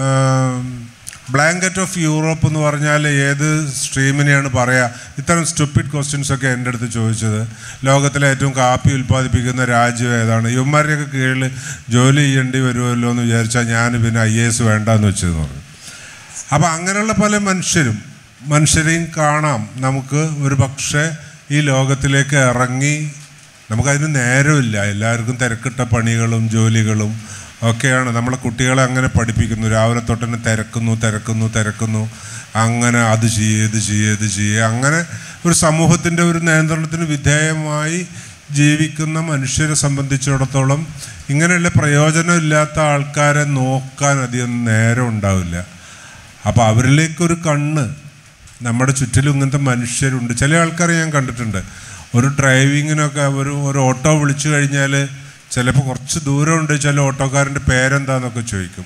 ബ്ലാങ്കറ്റ് ഓഫ് യൂറോപ്പ് എന്ന് പറഞ്ഞാൽ ഏത് സ്ട്രീമിനെയാണ് പറയുക ഇത്തരം സ്റ്റുപ്പിഡ് ക്വസ്റ്റ്യൻസ് ഒക്കെ എൻ്റെ അടുത്ത് ചോദിച്ചത് ലോകത്തിലെ ഏറ്റവും കാപ്പി ഉൽപ്പാദിപ്പിക്കുന്ന രാജ്യം ഏതാണ് ഇവന്മാരുടെയൊക്കെ കീഴിൽ ജോലി ചെയ്യേണ്ടി വരുമല്ലോ എന്ന് വിചാരിച്ചാൽ ഞാൻ പിന്നെ ഐ എ എസ് വേണ്ടെന്ന് വെച്ചതെന്ന് പറഞ്ഞു അപ്പം അങ്ങനെയുള്ള പല മനുഷ്യരും മനുഷ്യരെയും കാണാം നമുക്ക് ഒരു പക്ഷേ ഈ ലോകത്തിലേക്ക് ഇറങ്ങി നമുക്കതിന് നേരമില്ല എല്ലാവർക്കും തിരക്കിട്ട പണികളും ജോലികളും ഒക്കെയാണ് നമ്മളെ കുട്ടികളെ അങ്ങനെ പഠിപ്പിക്കുന്നു രാവിലെ തൊട്ടന്നെ തിരക്കുന്നു തിരക്കുന്നു തിരക്കുന്നു അങ്ങനെ അത് ചെയ്യുക ഇത് ചെയ്യുക ഇത് ചെയ്യുക അങ്ങനെ ഒരു സമൂഹത്തിൻ്റെ ഒരു നിയന്ത്രണത്തിന് വിധേയമായി ജീവിക്കുന്ന മനുഷ്യരെ സംബന്ധിച്ചിടത്തോളം ഇങ്ങനെയുള്ള പ്രയോജനമില്ലാത്ത ആൾക്കാരെ നോക്കാൻ അധികം നേരം ഉണ്ടാവില്ല അപ്പോൾ അവരിലേക്കൊരു കണ്ണ് നമ്മുടെ ചുറ്റിലും ഇങ്ങനത്തെ മനുഷ്യരുണ്ട് ചില ആൾക്കാരെ ഞാൻ കണ്ടിട്ടുണ്ട് ഒരു ഡ്രൈവിങ്ങിനൊക്കെ ഒരു ഒരു ഓട്ടോ വിളിച്ചു കഴിഞ്ഞാൽ ചിലപ്പോൾ കുറച്ച് ദൂരമുണ്ട് ചില ഓട്ടോക്കാരൻ്റെ പേരെന്താന്നൊക്കെ ചോദിക്കും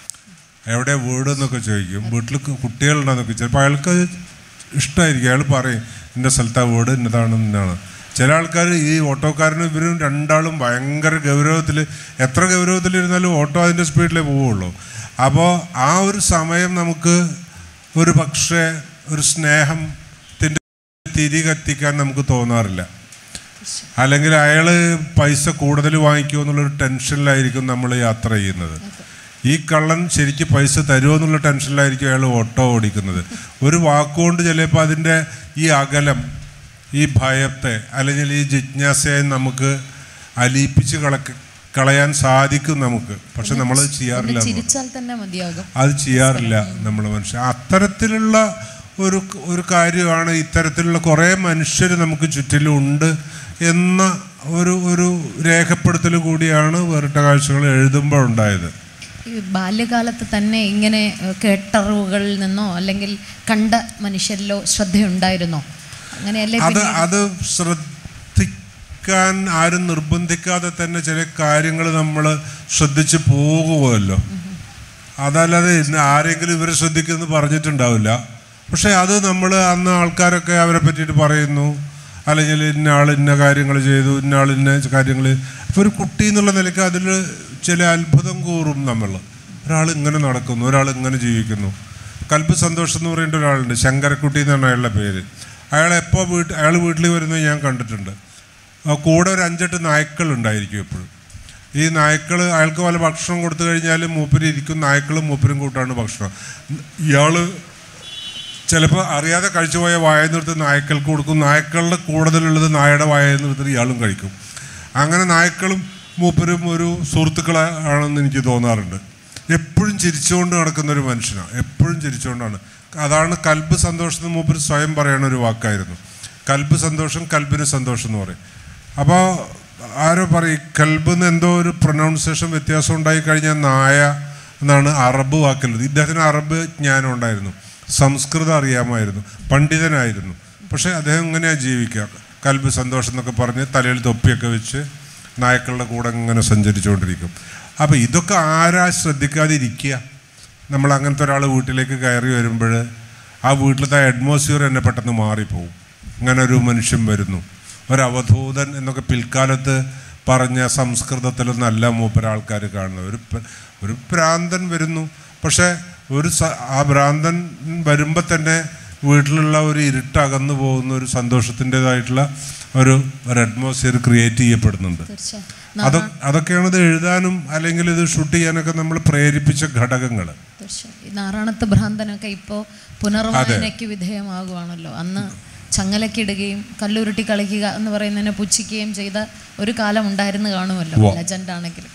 എവിടെ വീട് എന്നൊക്കെ ചോദിക്കും വീട്ടിൽ കു- കുട്ടികളുണ്ടെന്നൊക്കെ ചിലപ്പോൾ അയാൾക്ക് അത് ഇഷ്ടമായിരിക്കും അയാൾ പറയും ഇന്ന സ്ഥലത്താ വീട് ഇന്നതാണ് ഇന്നാണ് ചില ആൾക്കാർ ഈ ഓട്ടോക്കാരനും ഇവരും രണ്ടാളും ഭയങ്കര ഗൗരവത്തിൽ എത്ര ഗൗരവത്തിലിരുന്നാലും ഓട്ടോ അതിൻ്റെ സ്പീഡിലേ പോവുള്ളൂ അപ്പോൾ ആ ഒരു സമയം നമുക്ക് ഒരു പക്ഷേ ഒരു സ്നേഹത്തിൻ്റെ തിരി കത്തിക്കാൻ നമുക്ക് തോന്നാറില്ല അല്ലെങ്കിൽ അയാൾ പൈസ കൂടുതൽ വാങ്ങിക്കുമോ എന്നുള്ളൊരു ടെൻഷനിലായിരിക്കും നമ്മൾ യാത്ര ചെയ്യുന്നത് ഈ കള്ളൻ ശരിക്ക് പൈസ തരുമോ എന്നുള്ള ടെൻഷനിലായിരിക്കും അയാൾ ഓട്ടോ ഓടിക്കുന്നത് ഒരു വാക്കുകൊണ്ട് ചിലപ്പോൾ അതിൻ്റെ ഈ അകലം ഈ ഭയത്തെ അല്ലെങ്കിൽ ഈ ജിജ്ഞാസയെ നമുക്ക് അലിയിപ്പിച്ച് കളക്ക കളയാൻ സാധിക്കും നമുക്ക് പക്ഷെ നമ്മളത് ചെയ്യാറില്ല ഒന്ന് എന്ന് ചിരിച്ചാൽ തന്നെ മതിയാകും അത് ചെയ്യാറില്ല നമ്മൾ മനുഷ്യർ അത്തരത്തിലുള്ള ഒരു ഒരു കാര്യമാണ് ഇത്തരത്തിലുള്ള കുറേ മനുഷ്യർ നമുക്ക് ചുറ്റിലുണ്ട് എന്ന ഒരു ഒരു രേഖപ്പെടുത്തൽ കൂടിയാണ് വേറിട്ട കാഴ്ചകൾ എഴുതുമ്പോൾ ഉണ്ടായത് ഈ ബാല്യകാലത്ത് തന്നെ ഇങ്ങനെ ഏഹ്, കേട്ടറിവുകളിൽ നിന്നോ അല്ലെങ്കിൽ കണ്ട മനുഷ്യരിലോ ശ്രദ്ധയുണ്ടായിരുന്നോ അങ്ങനെയല്ലേ അത് പിന്നീട് അത് ശ്രദ്ധിക്കാൻ ആരും നിർബന്ധിക്കാതെ തന്നെ ചില കാര്യങ്ങൾ നമ്മൾ ശ്രദ്ധിച്ച് പോകുമല്ലോ അതല്ലാതെ ഇന്ന് ആരെങ്കിലും ഇവരെ ശ്രദ്ധിക്കുമെന്ന് പറഞ്ഞിട്ടുണ്ടാവില്ല പക്ഷേ അത് നമ്മൾ അന്ന് ആൾക്കാരൊക്കെ അവരെ പറ്റിയിട്ട് പറയുന്നു അല്ലെങ്കിൽ ഇന്ന ആൾ ഇന്ന കാര്യങ്ങൾ ചെയ്തു ഇന്ന ആൾ ഇന്ന കാര്യങ്ങൾ ഇപ്പോൾ ഒരു കുട്ടി എന്നുള്ള നിലയ്ക്ക് അതിൽ ചില അത്ഭുതം കൂറും നമ്മൾ ഒരാൾ ഇങ്ങനെ നടക്കുന്നു ഒരാൾ ഇങ്ങനെ ജീവിക്കുന്നു കൽബ് സന്തോഷം എന്ന് പറയുന്ന ഒരാളുണ്ട് ശങ്കരക്കുട്ടി എന്നാണ് അയാളുടെ പേര് അയാൾ എപ്പോൾ വീട്ടിൽ അയാൾ വീട്ടിൽ വരുന്നത് ഞാൻ കണ്ടിട്ടുണ്ട് ആ കൂടെ ഒരു അഞ്ചെട്ട് നായ്ക്കൾ ഉണ്ടായിരിക്കും എപ്പോഴും ഈ നായ്ക്കൾ അയാൾക്ക് വല്ല ഭക്ഷണം കൊടുത്തു കഴിഞ്ഞാൽ മൂപ്പര് ഇരിക്കും നായ്ക്കളും മൂപ്പരും കൂട്ടാണ് ഭക്ഷണം ഇയാൾ ചിലപ്പോൾ അറിയാതെ കഴിച്ചു പോയ വായ നിർത്ത് നായ്ക്കൾക്ക് കൊടുക്കും നായ്ക്കളുടെ കൂടുതലുള്ളത് നായയുടെ വായ നിർത്തിട്ട് ഇയാളും കഴിക്കും അങ്ങനെ നായ്ക്കളും മൂപ്പരും ഒരു സുഹൃത്തുക്കളെ ആണെന്ന് എനിക്ക് തോന്നാറുണ്ട് എപ്പോഴും ചിരിച്ചുകൊണ്ട് നടക്കുന്ന ഒരു മനുഷ്യനാണ് എപ്പോഴും ചിരിച്ചുകൊണ്ടാണ് അതാണ് കൽബ് സന്തോഷം എന്ന് മൂപ്പര് സ്വയം പറയുന്ന ഒരു വാക്കായിരുന്നു കൽബ് സന്തോഷം കൽബിന് സന്തോഷം എന്ന് പറയും അപ്പോൾ ആരോ പറയും കൽബ് എന്ന് എന്തോ ഒരു പ്രൊനൗൺസിയേഷൻ വ്യത്യാസം ഉണ്ടായി കഴിഞ്ഞാൽ നായ എന്നാണ് അറബ് വാക്കിലുള്ളത് ഇദ്ദേഹത്തിന് അറബ് ജ്ഞാനം ഉണ്ടായിരുന്നു സംസ്കൃതം അറിയാമായിരുന്നു പണ്ഡിതനായിരുന്നു പക്ഷേ അദ്ദേഹം ഇങ്ങനെയാണ് ജീവിക്കുക കൽബ് സന്തോഷം എന്നൊക്കെ പറഞ്ഞ് തലയിൽ തൊപ്പിയൊക്കെ വെച്ച് നായ്ക്കളുടെ കൂടെ ഇങ്ങനെ സഞ്ചരിച്ചുകൊണ്ടിരിക്കും അപ്പോൾ ഇതൊക്കെ ആരാ ശ്രദ്ധിക്കാതെ ഇരിക്കുക നമ്മൾ അങ്ങനത്തെ ഒരാൾ വീട്ടിലേക്ക് കയറി വരുമ്പോൾ ആ വീട്ടിലത്തെ അറ്റ്മോസ്ഫിയർ തന്നെ പെട്ടെന്ന് മാറിപ്പോവും ഇങ്ങനെ ഒരു മനുഷ്യൻ വരുന്നു ഒരു അവധൂതൻ എന്നൊക്കെ പിൽക്കാലത്ത് പറഞ്ഞ സംസ്കൃതത്തിലൊന്നല്ല മൂപ്പര ആൾക്കാർ കാണുന്നത് ഒരു പ്ര- ഒരു ഭ്രാന്തൻ വരുന്നു പക്ഷേ ഒരു സ- ആ ഭ്രാന്തൻ വരുമ്പോൾ തന്നെ വീട്ടിലുള്ള ഒരു ഇരുട്ട് അകന്നു പോകുന്ന ഒരു സന്തോഷത്തിൻ്റെതായിട്ടുള്ള ഒരു ഒരു അറ്റ്മോസ്ഫിയർ ക്രിയേറ്റ് ചെയ്യപ്പെടുന്നുണ്ട് തീർച്ചയായും അത് അതൊക്കെയാണ് ഇത് എഴുതാനും അല്ലെങ്കിൽ ഇത് ഷൂട്ട് ചെയ്യാനൊക്കെ നമ്മൾ പ്രേരിപ്പിച്ച ഘടകങ്ങൾ തീർച്ചയായും ഈ നാറാണത്ത് ഭ്രാന്തനൊക്കെ ഇപ്പോൾ പുനർവായനയ്ക്ക് വിധേയമാകുവാണല്ലോ അന്ന് ചങ്ങലക്കിടുകയും കല്ലുരുട്ടി കളിക്കുക എന്ന് പറയുന്നതിനെ പുച്ഛിക്കുകയും ചെയ്ത ഒരു കാലം ഉണ്ടായിരുന്നു കാണുമല്ലോ ഉവ്വ. ലെജൻഡ് ആണെങ്കിലും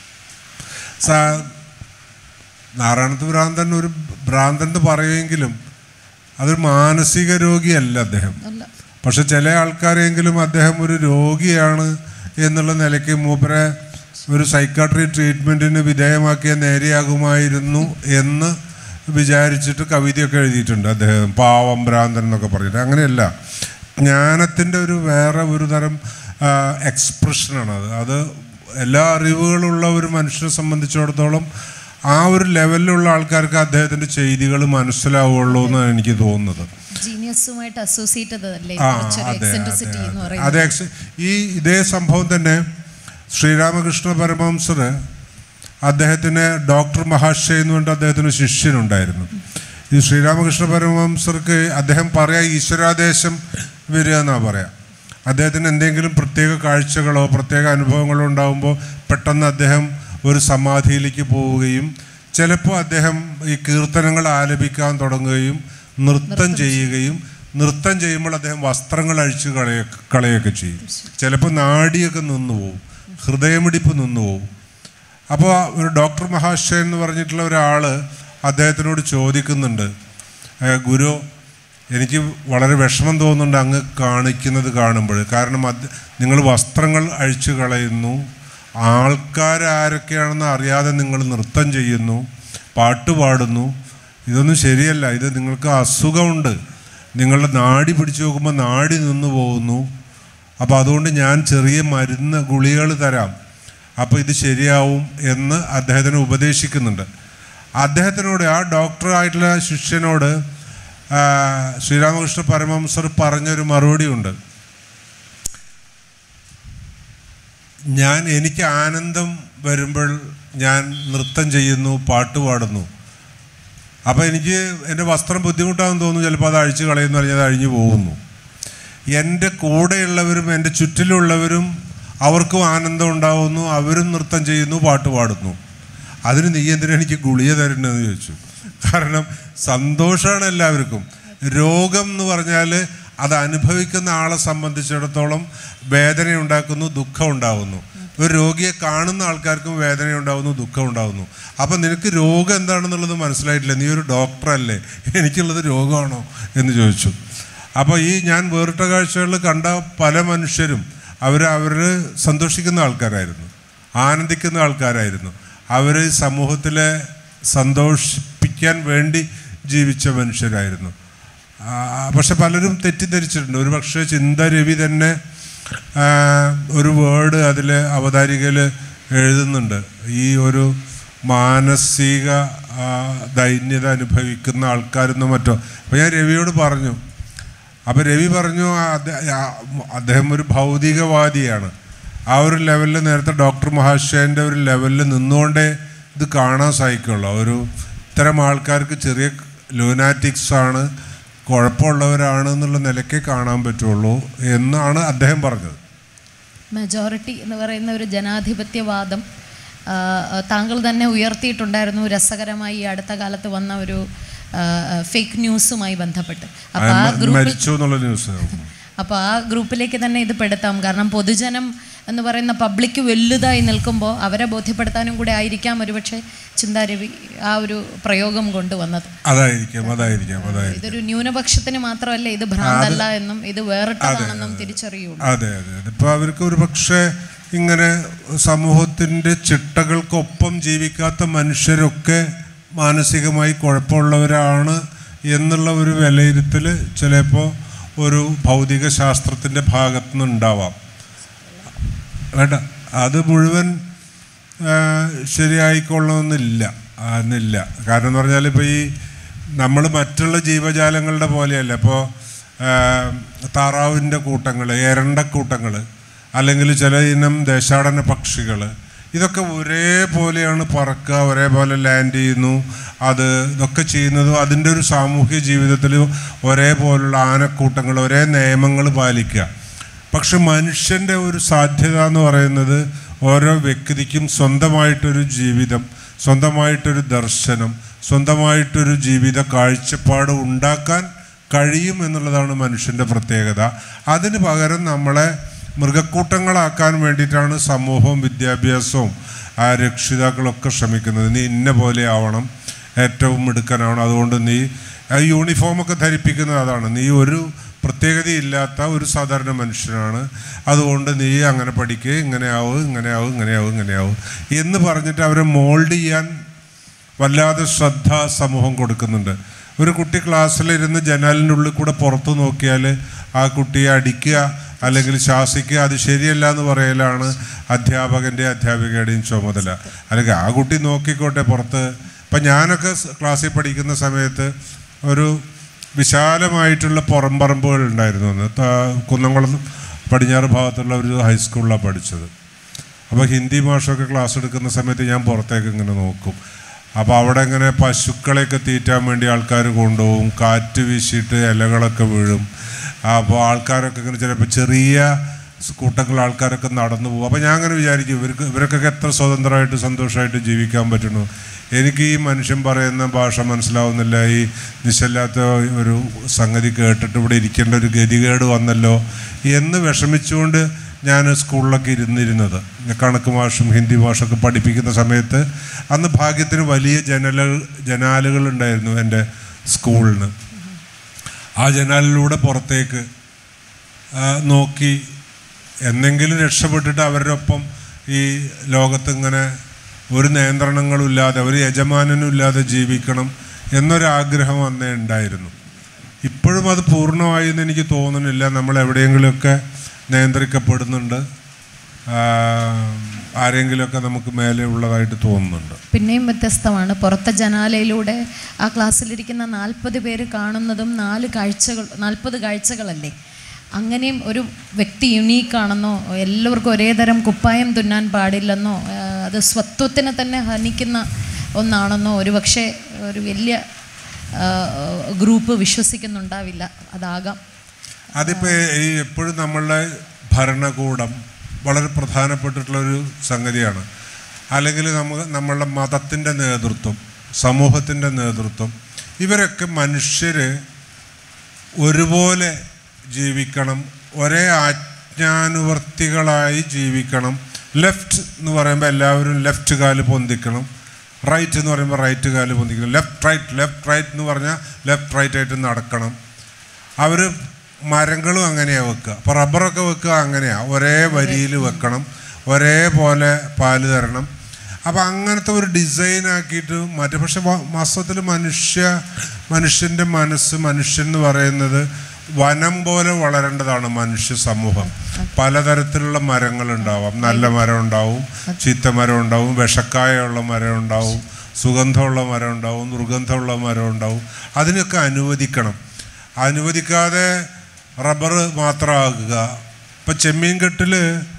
സാ- നാരായണത്ത് ഭ്രാന്തൻ ഒരു ഭ്രാന്തൻ എന്ന് പറയുമെങ്കിലും അതൊരു മാനസിക രോഗിയല്ല അദ്ദേഹം അല്ല പക്ഷെ ചില ആൾക്കാരെങ്കിലും അദ്ദേഹം ഒരു രോഗിയാണ് എന്നുള്ള നിലയ്ക്ക് മൂപ്പരെ ഒരു സൈക്കാട്രി ട്രീറ്റ്മെൻറ്റിന് വിധേയമാക്കിയ നേരെയാകുമായിരുന്നു എന്ന് വിചാരിച്ചിട്ട് കവിതയൊക്കെ എഴുതിയിട്ടുണ്ട് അദ്ദേഹം പാവം ഭ്രാന്തൻ എന്നൊക്കെ പറഞ്ഞിട്ട് അങ്ങനെയല്ല ജ്ഞാനത്തിൻ്റെ ഒരു വേറെ ഒരു തരം എക്സ്പ്രഷനാണ് അത് അത് എല്ലാ അറിവുകളുള്ള ഒരു മനുഷ്യനെ സംബന്ധിച്ചിടത്തോളം ആ ഒരു ലെവലിലുള്ള ആൾക്കാർക്ക് അദ്ദേഹത്തിൻ്റെ ചെയ്തികൾ മനസ്സിലാവുള്ളൂ എന്നാണ് എനിക്ക് തോന്നുന്നത് ജീനിയസുമായിട്ട് അസോസിയേറ്റ് ചെയ്തതല്ലേ ആ കുറച്ചൊരു അതെ എക്സെൻട്രിസിറ്റി എന്ന് അതെ പറയുന്നത് അതെ എക്സ് ഈ ഇതേ സംഭവം തന്നെ ശ്രീരാമകൃഷ്ണ പരമഹംസർ അദ്ദേഹത്തിന് ഡോക്ടർ മഹാശയ എന്ന് പറഞ്ഞിട്ട് അദ്ദേഹത്തിന് ഒരു ശിഷ്യനുണ്ടായിരുന്നു ഈ ശ്രീരാമകൃഷ്ണ പരമഹംസർക്ക് അദ്ദേഹം പറയാ ഈശ്വരാദേശം വരിക എന്നാ പറയാ അദ്ദേഹത്തിന് എന്തെങ്കിലും പ്രത്യേക കാഴ്ചകളോ പ്രത്യേക അനുഭവങ്ങളോ ഉണ്ടാകുമ്പോൾ പെട്ടെന്ന് അദ്ദേഹം ഒരു സമാധിയിലേക്ക് പോവുകയും ചിലപ്പോൾ അദ്ദേഹം ഈ കീർത്തനങ്ങൾ ആലപിക്കാൻ തുടങ്ങുകയും നൃത്തം ചെയ്യുകയും നൃത്തം ചെയ്യുമ്പോൾ അദ്ദേഹം വസ്ത്രങ്ങൾ അഴിച്ചു കളയ കളയൊക്കെ ചെയ്യും ചിലപ്പോൾ നാടിയൊക്കെ നിന്നു പോവും ഹൃദയമിടിപ്പ് നിന്നു പോവും അപ്പോൾ ഒരു ഡോക്ടർ മഹാശയൻ എന്ന് പറഞ്ഞിട്ടുള്ള ഒരാൾ അദ്ദേഹത്തിനോട് ചോദിക്കുന്നുണ്ട് "ഏ, ഗുരു എനിക്ക് വളരെ വിഷമം തോന്നുന്നുണ്ട് അങ്ങ് കാണിക്കുന്നത് കാണുമ്പോൾ കാരണം അത് നിങ്ങൾ വസ്ത്രങ്ങൾ അഴിച്ചു കളയുന്നു ആൾക്കാരാരൊക്കെയാണെന്ന് അറിയാതെ നിങ്ങൾ നൃത്തം ചെയ്യുന്നു പാട്ട് പാടുന്നു ഇതൊന്നും ശരിയല്ല ഇത് നിങ്ങൾക്ക് അസുഖമുണ്ട് നിങ്ങളുടെ നാടി പിടിച്ചു നോക്കുമ്പോൾ നാടി നിന്ന് പോകുന്നു അപ്പോൾ അതുകൊണ്ട് ഞാൻ ചെറിയ മരുന്ന് ഗുളികൾ തരാം അപ്പോൾ ഇത് ശരിയാവും എന്ന് അദ്ദേഹത്തിന് ഉപദേശിക്കുന്നുണ്ട് അദ്ദേഹത്തിനോട് ആ ഡോക്ടറായിട്ടുള്ള ശിഷ്യനോട് ആ, ശ്രീരാമകൃഷ്ണ പരമഹംസർ പറഞ്ഞൊരു മറുപടിയുണ്ട് ഞാൻ എനിക്ക് ആനന്ദം വരുമ്പോൾ ഞാൻ നൃത്തം ചെയ്യുന്നു പാട്ട് പാടുന്നു അപ്പോൾ എനിക്ക് എൻ്റെ വസ്ത്രം ബുദ്ധിമുട്ടാണെന്ന് തോന്നുന്നു ചിലപ്പോൾ അത് അഴിച്ചു കളയുന്നു അല്ലെങ്കിൽ അത് അഴിഞ്ഞു പോകുന്നു എൻ്റെ കൂടെയുള്ളവരും എൻ്റെ ചുറ്റിലുള്ളവരും അവർക്കും ആനന്ദം ഉണ്ടാവുന്നു അവരും നൃത്തം ചെയ്യുന്നു പാട്ട് പാടുന്നു അതിന് നീ എന്തിനാ എനിക്ക് ഗുളിക തരേണ്ടതെന്ന് ചോദിച്ചു കാരണം സന്തോഷമാണ് എല്ലാവർക്കും രോഗം എന്ന് പറഞ്ഞാൽ അത് അനുഭവിക്കുന്ന ആളെ സംബന്ധിച്ചിടത്തോളം വേദന ഉണ്ടാക്കുന്നു ദുഃഖം ഉണ്ടാകുന്നു ഒരു രോഗിയെ കാണുന്ന ആൾക്കാർക്കും വേദന ഉണ്ടാകുന്നു ദുഃഖം ഉണ്ടാകുന്നു അപ്പം നിനക്ക് രോഗം എന്താണെന്നുള്ളത് മനസ്സിലായിട്ടില്ല നീ ഒരു ഡോക്ടറല്ലേ എനിക്കുള്ളത് രോഗമാണോ എന്ന് ചോദിച്ചു അപ്പോൾ ഈ ഞാൻ വേറിട്ട കാഴ്ചകളിൽ കണ്ട പല മനുഷ്യരും അവർ അവർ സന്തോഷിക്കുന്ന ആൾക്കാരായിരുന്നു ആനന്ദിക്കുന്ന ആൾക്കാരായിരുന്നു അവർ സമൂഹത്തിലെ സന്തോഷിപ്പിക്കാൻ വേണ്ടി ജീവിച്ച മനുഷ്യരായിരുന്നു ആ, പക്ഷെ പലരും തെറ്റിദ്ധരിച്ചിട്ടുണ്ട് ഒരു പക്ഷേ ചിന്ത രവി തന്നെ ആ, ഒരു വേർഡ് അതിൽ അവതാരികയിൽ എഴുതുന്നുണ്ട് ഈ ഒരു മാനസിക ആ, ദൈന്യത അനുഭവിക്കുന്ന ആൾക്കാരെന്നോ മറ്റോ അപ്പോൾ ഞാൻ രവിയോട് പറഞ്ഞു അപ്പോൾ രവി പറഞ്ഞു അദ്ദേ- ആ- അദ്ദേഹം ഒരു ഭൗതികവാദിയാണ് ആ ഒരു ലെവലിൽ നേരത്തെ ഡോക്ടർ മഹാശയൻ്റെ ഒരു ലെവലിൽ നിന്നുകൊണ്ടേ ഇത് കാണാൻ സാധിക്കുള്ളൂ ഒരു ഇത്തരം ആൾക്കാർക്ക് ചെറിയ ലൂനാറ്റിക്സ് ആണ് കുഴപ്പമുള്ളവരാണ് എന്നുള്ള നിലയ്ക്കേ കാണാൻ പറ്റുള്ളൂ എന്നാണ് അദ്ദേഹം പറഞ്ഞത് മെജോറിറ്റി എന്ന് പറയുന്ന ഒരു ജനാധിപത്യവാദം ആ, ആ, താങ്കൾ തന്നെ ഉയർത്തിയിട്ടുണ്ടായിരുന്നു രസകരമായി ഈ അടുത്ത കാലത്ത് വന്ന ഒരു ഫേക്ക് ന്യൂസുമായി ബന്ധപ്പെട്ട് അപ്പോൾ ആ അയാൾ ഗ്രൂപ്പിൽ മരിച്ചു എന്നുള്ള ന്യൂസ് അപ്പോൾ ആ ഗ്രൂപ്പിലേക്ക് തന്നെ ഇത് പെടുത്താം കാരണം പൊതുജനം എന്ന് പറയുന്ന പബ്ലിക് വലുതായി നിൽക്കുമ്പോൾ അവരെ ബോധ്യപ്പെടുത്താനും കൂടെ ആയിരിക്കാം ഒരുപക്ഷെ ചിന്താരവി ആ ഒരു പ്രയോഗം കൊണ്ടുവന്നത് അതായിരിക്കാം അതായിരിക്കാം അതായിരിക്കും ഇതൊരു ന്യൂനപക്ഷത്തിന് മാത്രമല്ല ഇത് ഭ്രാന്തല്ല എന്നും ഇത് വേറിട്ടതാണെന്നും തിരിച്ചറിയുള്ളൂ അതെ അതെ അതെ ഇപ്പോൾ അവർക്ക് ഒരു പക്ഷേ ഇങ്ങനെ സമൂഹത്തിൻ്റെ ചിട്ടകൾക്കൊപ്പം ജീവിക്കാത്ത മനുഷ്യരൊക്കെ മാനസികമായി കുഴപ്പമുള്ളവരാണ് എന്നുള്ള ഒരു വിലയിരുത്തൽ ചിലപ്പോൾ ഒരു ഭൗതിക ശാസ്ത്രത്തിൻ്റെ ഭാഗത്തു നിന്നുണ്ടാവാം വേണ്ട അത് മുഴുവൻ ആ, ശരിയായിക്കൊള്ളണമെന്നില്ല ആ, എന്നില്ല കാരണം എന്ന് പറഞ്ഞാൽ ഇപ്പോൾ ഈ നമ്മൾ മറ്റുള്ള ജീവജാലങ്ങളുടെ പോലെയല്ല ഇപ്പോൾ താറാവിൻ്റെ കൂട്ടങ്ങൾ എരണ്ടക്കൂട്ടങ്ങൾ അല്ലെങ്കിൽ ചില ഇനം ദേശാടന പക്ഷികൾ ഇതൊക്കെ ഒരേപോലെയാണ് പറക്കുക ഒരേപോലെ ലാൻഡ് ചെയ്യുന്നു അത് ഇതൊക്കെ ചെയ്യുന്നതും അതിൻ്റെ ഒരു സാമൂഹ്യ ജീവിതത്തിൽ ഒരേപോലുള്ള ആനക്കൂട്ടങ്ങൾ ഒരേ നിയമങ്ങൾ പാലിക്കുക പക്ഷെ മനുഷ്യൻ്റെ ഒരു സാധ്യത എന്ന് പറയുന്നത് ഓരോ വ്യക്തിക്കും സ്വന്തമായിട്ടൊരു ജീവിതം സ്വന്തമായിട്ടൊരു ദർശനം സ്വന്തമായിട്ടൊരു ജീവിത കാഴ്ചപ്പാട് ഉണ്ടാക്കാൻ കഴിയും എന്നുള്ളതാണ് മനുഷ്യൻ്റെ പ്രത്യേകത അതിന് പകരം നമ്മളെ മൃഗക്കൂട്ടങ്ങളാക്കാൻ വേണ്ടിയിട്ടാണ് സമൂഹവും വിദ്യാഭ്യാസവും ആ രക്ഷിതാക്കളൊക്കെ ശ്രമിക്കുന്നത് നീ ഇന്ന പോലെ ആവണം ഏറ്റവും മിടുക്കനാവണം അതുകൊണ്ട് നീ ആ യൂണിഫോമൊക്കെ ധരിപ്പിക്കുന്നത് അതാണ് നീ ഒരു പ്രത്യേകതയില്ലാത്ത ഒരു സാധാരണ മനുഷ്യനാണ് അതുകൊണ്ട് നീ അങ്ങനെ പഠിക്കുക ഇങ്ങനെ ആവും ഇങ്ങനെ ആവും ഇങ്ങനെ ആവും ഇങ്ങനെ ആവും എന്ന് പറഞ്ഞിട്ട് അവരെ മോൾഡ് ചെയ്യാൻ വല്ലാതെ ശ്രദ്ധ സമൂഹം കൊടുക്കുന്നുണ്ട് ഒരു കുട്ടി ക്ലാസ്സിലിരുന്ന് ജനാലിൻ്റെ ഉള്ളിൽ കൂടെ പുറത്ത് നോക്കിയാൽ ആ കുട്ടിയെ അടിക്കുക അല്ലെങ്കിൽ ശാസിക്കുക അത് ശരിയല്ല എന്ന് പറയലാണ് അധ്യാപകൻ്റെ അധ്യാപികയുടെയും ചുമതല അല്ലെങ്കിൽ ആ കുട്ടി നോക്കിക്കോട്ടെ പുറത്ത് ഇപ്പം ഞാനൊക്കെ സ് ക്ലാസ്സിൽ പഠിക്കുന്ന സമയത്ത് ഒരു വിശാലമായിട്ടുള്ള പുറംപറമ്പുകൾ ഉണ്ടായിരുന്നു അന്ന് ത- കുന്നംകുളം പടിഞ്ഞാറ് ഭാഗത്തുള്ള ഒരു ഹൈസ്കൂളിലാണ് പഠിച്ചത് അപ്പോൾ ഹിന്ദി ഭാഷയൊക്കെ ക്ലാസ് എടുക്കുന്ന സമയത്ത് ഞാൻ പുറത്തേക്ക് ഇങ്ങനെ നോക്കും അപ്പോൾ അവിടെ ഇങ്ങനെ പശുക്കളെയൊക്കെ തീറ്റാൻ വേണ്ടി ആൾക്കാർ കൊണ്ടുപോകും കാറ്റ് വീശിയിട്ട് ഇലകളൊക്കെ വീഴും അപ്പോൾ ആൾക്കാരൊക്കെ ഇങ്ങനെ ചിലപ്പോൾ ചെറിയ കൂട്ടങ്ങൾ ആൾക്കാരൊക്കെ നടന്നു പോകും അപ്പോൾ ഞാൻ അങ്ങനെ വിചാരിക്കും ഇവർക്ക് ഇവർക്കൊക്കെ എത്ര സ്വതന്ത്രമായിട്ട് സന്തോഷമായിട്ട് ജീവിക്കാൻ പറ്റുന്നു എനിക്ക് ഈ മനുഷ്യൻ പറയുന്ന ഭാഷ മനസ്സിലാവുന്നില്ല ഈ നിശല്ലാത്ത ഒരു സംഗതി കേട്ടിട്ട് ഇവിടെ ഇരിക്കേണ്ട ഒരു ഗതികേട് വന്നല്ലോ എന്ന് വിഷമിച്ചുകൊണ്ട് ഞാൻ സ്കൂളിലൊക്കെ ഇരുന്നിരുന്നത് കണക്ക് ഭാഷയും ഹിന്ദി ഭാഷയൊക്കെ പഠിപ്പിക്കുന്ന സമയത്ത് അന്ന് ഭാഗ്യത്തിന് വലിയ ജനല ജനാലുകൾ ഉണ്ടായിരുന്നു എൻ്റെ സ്കൂളിന് ആ ജനാലിലൂടെ പുറത്തേക്ക് ആ, നോക്കി എന്നെങ്കിലും രക്ഷപ്പെട്ടിട്ട് അവരുടെ ഒപ്പം ഈ ലോകത്ത് ഇങ്ങനെ ഒരു നിയന്ത്രണങ്ങളും ഇല്ലാതെ ഒരു യജമാനനും ഇല്ലാതെ ജീവിക്കണം എന്നൊരാഗ്രഹം അന്നേ ഉണ്ടായിരുന്നു ഇപ്പോഴും അത് പൂർണ്ണമായി എന്ന് എനിക്ക് തോന്നുന്നില്ല നമ്മൾ എവിടെയെങ്കിലുമൊക്കെ നിയന്ത്രിക്കപ്പെടുന്നുണ്ട് ആ, ആരെങ്കിലുമൊക്കെ നമുക്ക് മേലെ ഉള്ളതായിട്ട് തോന്നുന്നുണ്ട് പിന്നെയും വ്യത്യസ്തമാണ് പുറത്തെ ജനാലയിലൂടെ ആ ക്ലാസ്സിലിരിക്കുന്ന നാൽപ്പത് പേര് കാണുന്നതും നാല് കാഴ്ചകൾ നാൽപ്പത് കാഴ്ചകളല്ലേ അങ്ങനെയും ഒരു വ്യക്തി യുണീക്കാണെന്നോ എല്ലാവർക്കും ഒരേ തരം കുപ്പായം തുന്നാൻ പാടില്ലെന്നോ ആ, അത് സ്വത്വത്തിനെ തന്നെ ഹനിക്കുന്ന ഒന്നാണെന്നോ ഒരു പക്ഷേ ഒരു വലിയ ആ, ഗ്രൂപ്പ് വിശ്വസിക്കുന്നുണ്ടാവില്ല അതാകാം അതിപ്പോൾ ഈ എപ്പോഴും നമ്മളുടെ ഭരണകൂടം വളരെ പ്രധാനപ്പെട്ടിട്ടുള്ളൊരു സംഗതിയാണ് അല്ലെങ്കിൽ നമുക്ക് നമ്മളുടെ മതത്തിൻ്റെ നേതൃത്വം സമൂഹത്തിൻ്റെ നേതൃത്വം ഇവരൊക്കെ മനുഷ്യർ ഒരുപോലെ ജീവിക്കണം ഒരേ ആജ്ഞാനുവർത്തികളായി ജീവിക്കണം ലെഫ്റ്റ് എന്ന് പറയുമ്പോൾ എല്ലാവരും ലെഫ്റ്റ് കാല് പൊന്തിക്കണം റൈറ്റ് എന്ന് പറയുമ്പോൾ റൈറ്റ് കാല് പൊന്തിക്കണം ലെഫ്റ്റ് റൈറ്റ് ലെഫ്റ്റ് റൈറ്റ് എന്ന് പറഞ്ഞാൽ ലെഫ്റ്റ് റൈറ്റ് ആയിട്ട് നടക്കണം അവർ മരങ്ങളും അങ്ങനെയാണ് വെക്കുക അപ്പോൾ റബ്ബറൊക്കെ വെക്കുക അങ്ങനെയാണ് ഒരേ വരിയിൽ വെക്കണം ഒരേപോലെ പാല് തരണം അപ്പോൾ അങ്ങനത്തെ ഒരു ഡിസൈൻ ആക്കിയിട്ട് മാറ്റി പക്ഷെ വാസ്തവത്തിൽ മനുഷ്യ മനുഷ്യൻ്റെ മനസ്സ് മനുഷ്യൻ എന്ന് പറയുന്നത് വനം പോലെ വളരേണ്ടതാണ് മനുഷ്യ സമൂഹം പലതരത്തിലുള്ള മരങ്ങൾ ഉണ്ടാവാം നല്ല മരം ഉണ്ടാവും ചീത്ത മരം ഉണ്ടാവും വിഷക്കായുള്ള മരം ഉണ്ടാവും സുഗന്ധമുള്ള മരം ഉണ്ടാവും ദുർഗന്ധമുള്ള മരം ഉണ്ടാവും അതിനൊക്കെ അനുവദിക്കണം അനുവദിക്കാതെ റബ്ബർ മാത്രമാക്കുക ഇപ്പം ചെമ്മീൻ കെട്ടിൽ